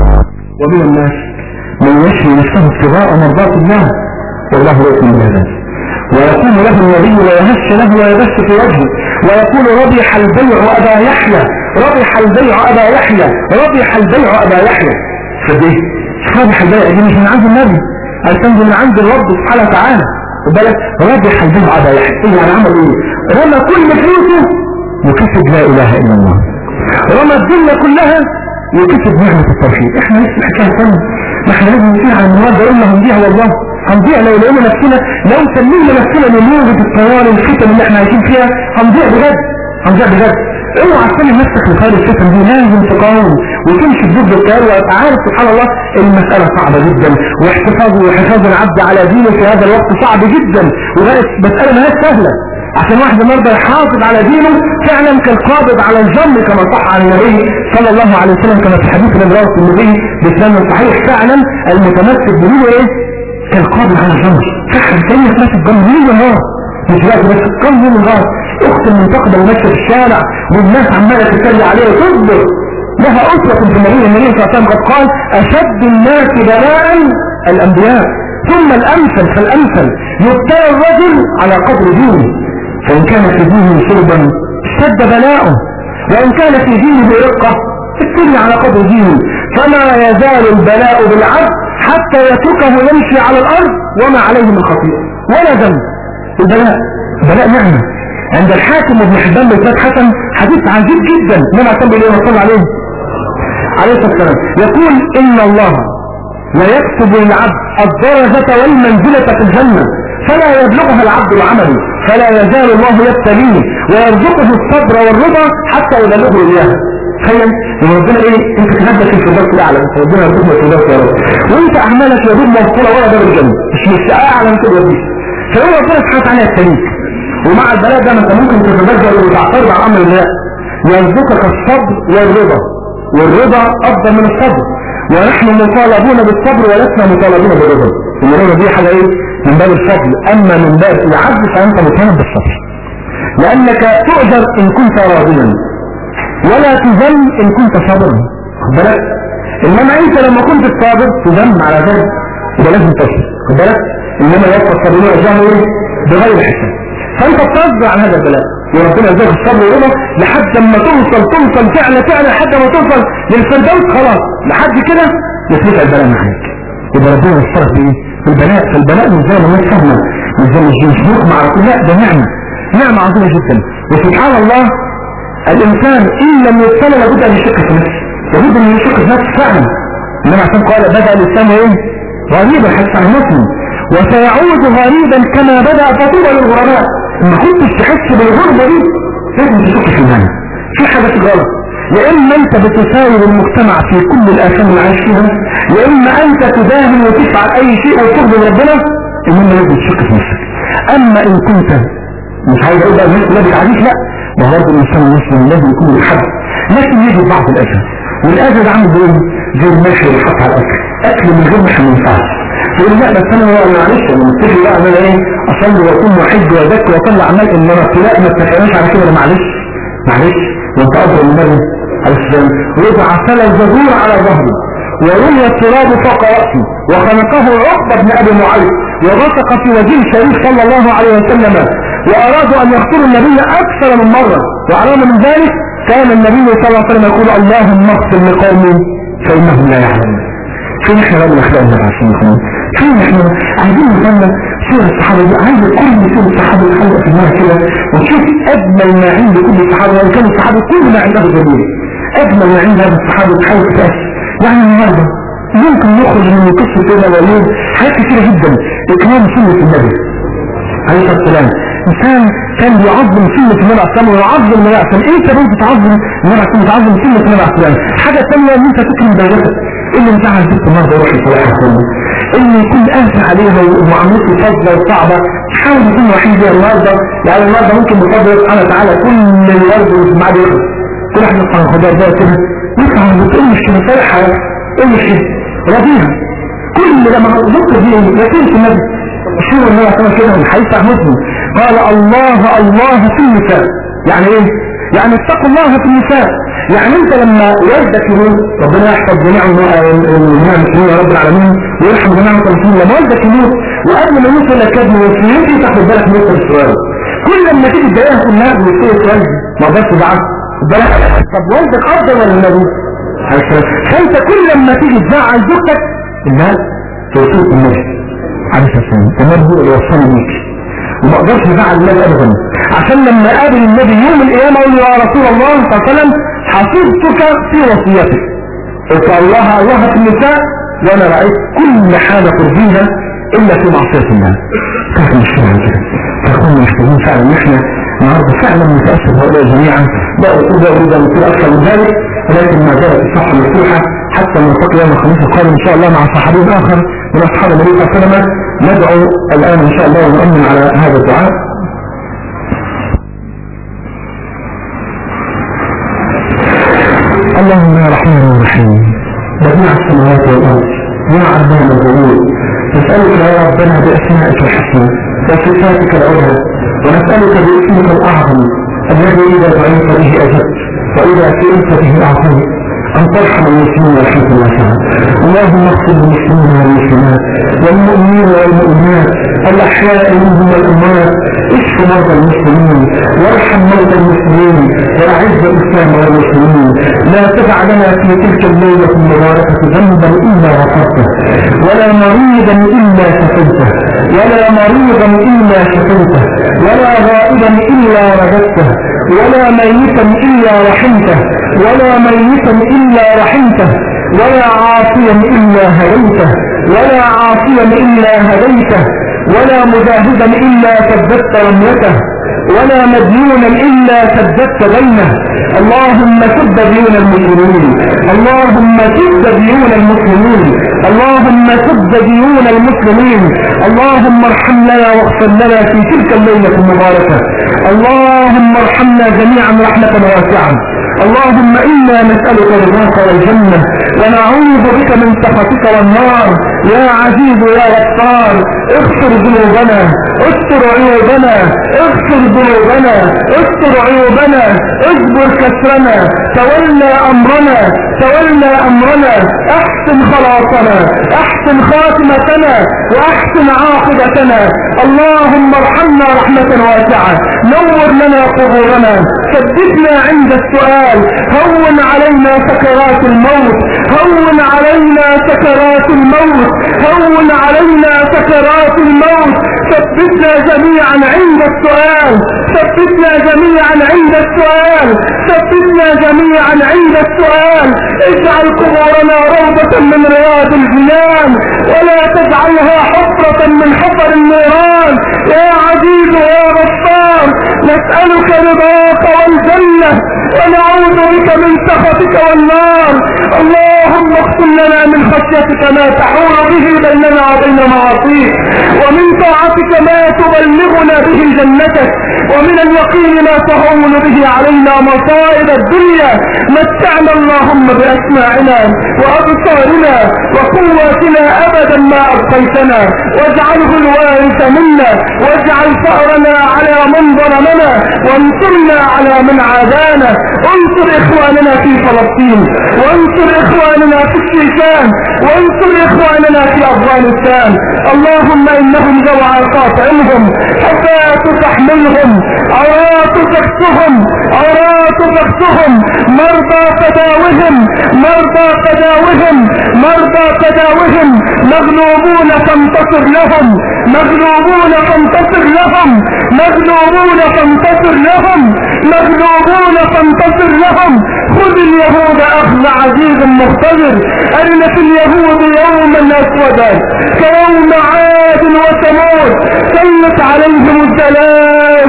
ومن الناس من يشفي نفسه ابتغاء مرضات الله والله لا يؤمن بهذا ويقول له النبي ويهش له ويبش في وجهه ويقول ربح البيع ابا يحيى ربح البيع ابا يحيى ربح البيع ابا يحيى فدي ربح البيع دي مش من عند النبي التنزل من عند الرب سبحانه وتعالى وبالك ربح البيع ابا يحيى ايه يعني عمل ايه رمى كل فلوسه وكسب لا اله الا الله رمى الدنيا كلها وكسب نعمة التوحيد احنا لسه حكاية ثانية ما احنا لازم نسير على المواد ده قلنا هنضيع والله هنضيع لو لقينا نفسنا لو سلمنا نفسنا من موجة الطوال الفتن اللي احنا عايشين فيها هنضيع بجد هنضيع بجد اوعى تسلم نفسك لخير الفتن دي لازم تقاوم وتمشي ضد التيار وابقى عارف سبحان الله المسألة صعبة جدا واحتفاظ وحفاظ العبد على دينه في هذا الوقت صعب جدا وبقت مسألة ما هي سهلة عشان واحد النهارده يحافظ على دينه فعلا كالقابض على الجمر كما صح عن النبي صلى الله عليه وسلم كما في حديث الامراض النبي بإسلام صحيح فعلا المتمسك بدينه ايه كالقابض على الجمر فعلا كان ناس الجمر ليل ونهار مش وقت بس كم يوم ونهار اخت منتقبه وماشيه في الشارع والناس عماله تتكلم عليها وتصبر لها أسوة في النبي النبي صلى الله عليه وسلم قد قال أشد الناس بلاء الأنبياء ثم الأمثل فالأمثل يبتلى الرجل على قدر دينه فإن كان في دينه شربا اشتد بلاؤه وإن كان في دينه رقة ابتلي على قدر دينه فما يزال البلاء بالعبد حتى يتركه يمشي على الأرض وما عليه من خطيئة ولا ذنب البلاء بلاء نعمة عند الحاكم وابن حبان بن حسن حديث عجيب جدا من اعتم بالله وصلى عليه عليه الصلاة والسلام يقول إن الله ويكتب للعبد الدرجة والمنزلة في الجنة فلا يبلغها العبد بعمله فلا يزال الله يبتليه ويرزقه الصبر والرضا حتى يبلغه إياها تخيل ان ربنا ايه انت تنبت في الفردوس الاعلى انت ربنا يرزقنا في الفردوس يا رب وانت اعمالك يا رب موصوله ولا باب الجنه مش مش اعلى من كده دي فهو ربنا سبحانه وتعالى يبتليك ومع البلاء ده ما انت ممكن تتبدل وتعترض على امر الله يرزقك الصبر والرضا والرضا افضل من الصبر ونحن مطالبون بالصبر ولسنا مطالبون بالرضا الرضا دي حاجه ايه من باب الفضل اما من باب العدل فانت مطالب بالصبر لانك تؤجر ان كنت راضيا ولا تذم ان كنت صابرا خد بالك انما انت لما كنت صابر تذم على ذلك يبقى لازم تصبر خد بالك انما يوفى الصابرين اجرهم ايه بغير حساب فانت تصبر عن هذا البلاء وربنا يرزقك الصبر والرضا لحد ما توصل توصل فعلا فعلا لحد ما توصل للفردوس خلاص لحد كده يفلت البلاء معاك يبقى ربنا يوفقك بايه؟ البلاء فالبلاء مش زي ما الناس فاهمه مش زي مش مش مع رسول لا ده نعمه نعمه عظيمه جدا وسبحان الله الانسان ان لم يبتلى لابد ان يشك في نفسه لابد ان يشك في نفسه فعلا انما عشان قال بدا الاسلام ايه؟ غريبا حتى عن مسلم وسيعود غريبا كما بدا فطوبى للغرباء ما كنتش تحس بالغربه دي لازم تشك في المعنى في حاجات غلط يا اما انت بتساوي المجتمع في كل الافلام اللي عايش فيها يا اما انت تداهن وتفعل اي شيء وترضي ربنا انما لازم تشك في نفسك اما ان كنت مش عايز اقول بقى الناس كلها بتعاديك لا ما برضه الانسان المسلم لازم يكون الحد لكن يجب بعض الاذى والاذى ده عامل زي زي المشي اللي حط على الاكل اكل من غير ما ينفعش يقول لا بس انا هو معلش انا متفق بقى انا ايه اصلي واكون واحج وازكي واطلع عمال انما ابتلاء ما اتفقناش على كده معلش معلش وانت ادرى من النبي عليه السلام وضع سلا الزبور على ظهره ورمي التراب فوق راسه وخنقه عقبه بن ابي معيط وغسق في وجه الشريف صلى الله عليه وسلم وارادوا ان يقتلوا النبي اكثر من مره وعلامه من ذلك كان النبي صلى الله عليه وسلم يقول اللهم اغفر لقومي فانهم لا يعلمون فين احنا بقى الاخلاق ده عشان نكون فين احنا عايزين نفهم سورة الصحابة دي عايز كل سورة الصحابة تحلق في دماغك كده وتشوف اجمل ما عند كل الصحابة وان كان الصحابة كل ما عنده جميل اجمل ما عند هذا الصحابة تحاول تتأسف يعني النهارده ممكن نخرج من قصة سيدنا وليد حاجات كتيرة جدا اكرام سنة النبي عليه الصلاة والسلام انسان كان بيعظم سنة النبي عليه الصلاة ويعظم النبي عليه الصلاة انت برضه تعظم النبي عليه الصلاة تعظم سنة النبي عليه الصلاة حاجة ثانية ان انت تكرم دولتك اللي مزعل بنت النهارده روح الصلاة والسلام اللي يكون قاسي عليها ومعاملته فضلة وصعبة تحاول يكون وحيد زي النهارده يعني النهارده ممكن بفضل الله سبحانه وتعالى كل الورد والجماعة دي يخلص كل واحد يطلع الخضار ده كده يطلع وتقول مش كده فرحة ايه مش كده راضيها كل لما ذكر دي يقين في النبي شو النبي صلى الله كده من حديث مسلم قال الله الله في النساء يعني ايه يعني اتقوا الله في النساء يعني انت لما والدك يموت ربنا يحفظ جميع المسلمين يا رب العالمين ويرحم جميع المسلمين لما والدك يموت وقبل ما يوصل لك كابن وصيتي تاخد بالك من السؤال كل لما تيجي تضايقها تقول لها وصيه والدي ما اقدرش ازعل بالك طب والدك افضل ولا النبي فانت كل لما تيجي تزعل زوجتك لا توصية النبي عليه الصلاة والسلام النبي هو اللي وصلني بيك وما اقدرش ازعل النبي ابدا عشان لما قابل النبي يوم القيامة اقول له يا رسول الله صلى الله عليه وسلم حفظتك في وصيتك قلت الله الله في النساء وانا رأيت كل حاجة ترضيها الا في معصية الله كيف مش فاهم كده فكنا محتاجين فعلا ان احنا النهارده فعلا نتأسف هؤلاء جميعا لا أقول لا أريد أن أقول أكثر من ذلك ولكن ما زالت الصحة مفتوحة حتى نلتقي يوم الخميس القادم إن شاء الله مع صحابي آخر من أصحاب النبي صلى الله عليه وسلم ندعو الآن إن شاء الله ونؤمن على هذا الدعاء اللهم يا رحمن الرحيم بديع السماوات والأرض يا عربان الغيوب نسألك يا ربنا بأسمائك الحسنى وصفاتك العلى ونسألك باسمك الأعظم الذي إذا دعيت به أجبت وإذا سئلت به أعطيت أن ترحم المسلمين والحمد لله اللهم اغفر للمسلمين والمسلمات والمؤمنين والمؤمنات الأحياء منهم والأموات اشف مرضى المسلمين وارحم مرضى المسلمين وأعز الإسلام والمسلمين لا تدع لنا في تلك الليلة المباركة ذنبا إلا غفرته ولا مريضا إلا شفيته ولا مريضا إلا شفيته ولا غائبا إلا رددته ولا ميتا إلا رحمته ولا ميتا إلا رحمته ولا عاصيا إلا هديته ولا عاصيا إلا هديته ولا مجاهدا إلا ثبت رميته ولا مديونا إلا سددت بينه اللهم سد ديون المسلمين اللهم سد ديون المسلمين اللهم سد ديون المسلمين اللهم ارحم لنا واغفر لنا في تلك الليلة المباركة اللهم ارحمنا جميعا رحمة واسعة اللهم إنا نسألك رضاك والجنة ونعوذ بك من سخطك والنار يا عزيز يا غفار اغفر ذنوبنا استر عيوبنا اغفر ذنوبنا استر عيوبنا اجبر كسرنا تولى امرنا تولى امرنا احسن خلاصنا احسن خاتمتنا واحسن عاقبتنا اللهم ارحمنا رحمة واسعة نور لنا قبورنا ثبتنا عند السؤال هون علينا سكرات الموت هون علينا سكرات الموت هون علينا سكرات الموت ثبتنا جميعا عند السؤال ثبتنا جميعا عند السؤال ثبتنا جميعا عند السؤال اجعل قبورنا روضة من رياض الجنان ولا تجعلها حفرة من حفر النيران يا عزيز يا غفار نسألك رضاك والجنة ونعوذ بك من سخطك والنار اللهم اغفر لنا من خشيتك ما تحول به بيننا وبين معاصيك ومن طاعتك ما تبلغنا به جنتك ومن اليقين ما تهون به علينا مصائب الدنيا متعنا اللهم بأسماعنا وأبصارنا وقواتنا أبدا ما أبقيتنا واجعله الوارث منا واجعل ثأرنا على من ظلمنا وانصرنا على من عادانا انصر إخواننا في فلسطين وانصر إخواننا في الشيشان وانصر إخواننا في أفغانستان اللهم إنهم جوع قاطعهم حفاة تحملهم عورات تكسهم عورات تكسهم مرضى تداوهم مرضى تداوهم مرضى تداوهم مغلوبون فانتصر لهم مغلوبون فانتصر لهم مغلوبون فانتصر لهم مغلوبون فانتصر لهم خذ اليهود اخذ عزيز مقتدر ان في اليهود يوما اسودا كيوم عاد وثمود سلط عليهم الدلال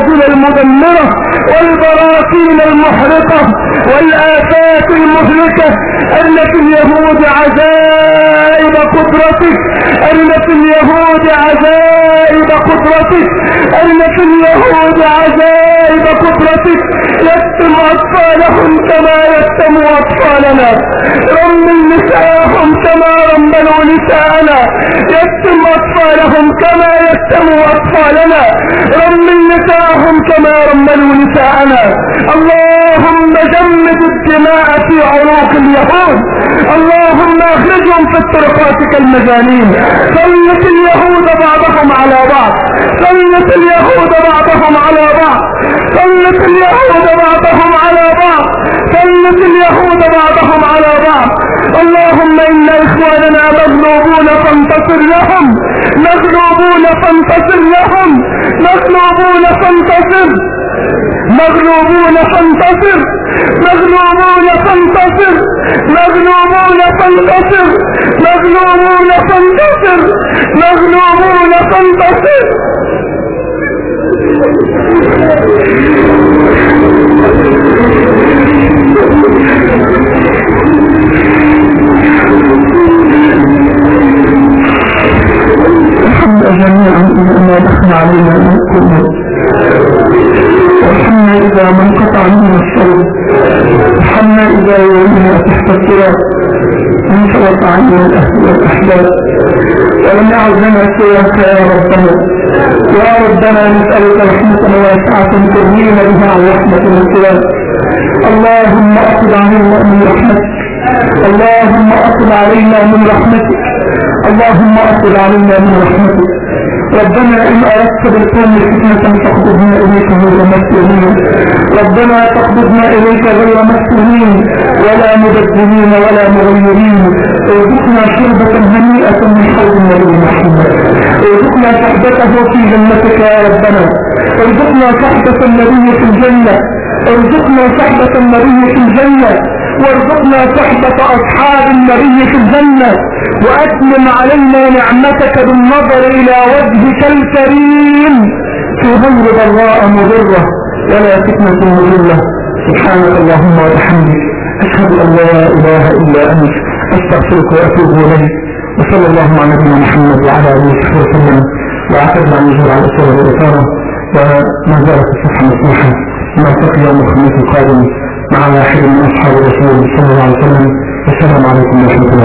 المدمرة والبراكين المحرقة والآفات المهلكة أن في اليهود عجائب قدرتك أن في اليهود عجائب قدرتك أن في اليهود عجائب قدرتك يتم أطفالهم كما يتم أطفالنا رمل نساءهم كما رملوا نساءنا يتم أطفالهم كما يتم أطفالنا رمل نساءهم كما رملوا نساءنا اللهم جمد الدماء في عروق اليهود اللهم اخرجهم في الطرقات كالمجانين سلط اليهود بعضهم على بعض سلط اليهود بعضهم على بعض سلط اليهود بعضهم على بعض سلط اليهود بعضهم على بعض اللهم إن إخواننا مغلوبون فانتصر لهم مغلوبون فانتصر لهم مغلوبون فانتصر مغلوبون فانتصر مغلوبون فانتصر مغلوبون فانتصر مغلوبون فانتصر مغلوبون فانتصر الحمد جميعا إنما دخل علينا من كل وارحمنا إذا ما انقطع منا الصوت ارحمنا إذا يومنا تحت التراب انفرط عنا الأهل والأحباب ولم يعد لنا سواك يا ربنا يا ربنا نسألك رحمة واسعة ترمينا بها عن رحمة الانقلاب اللهم أقض علينا من رحمتك اللهم أقض علينا من رحمتك اللهم أقض علينا من رحمتك ربنا إن أردت بالقوم فتنة فاقبضنا إليك غير مسلمين ربنا تقبضنا إليك غير مسلمين ولا مبدلين ولا مغيرين ارزقنا شربة هنيئة من حوض النبي محمد ارزقنا صحبته في جنتك يا ربنا ارزقنا صحبة النبي في الجنة ارزقنا صحبة النبي في الجنة وارزقنا صحبة أصحاب النبي في الجنة وأتمم علينا نعمتك بالنظر إلى وجهك الكريم في غير ضراء مضرة ولا فتنة مضلة سبحانك اللهم وبحمدك أشهد أن لا إله إلا أنت أستغفرك وأتوب إليك وصلى الله على نبينا محمد وعلى آله وصحبه وسلم وأعتذر عن الجرعة الأسرة والإثارة وما زالت الصفحة مفتوحة نلتقي يوم الخميس القادم مع واحد من أصحاب الرسول صلى الله عليه وسلم والسلام عليكم ورحمة الله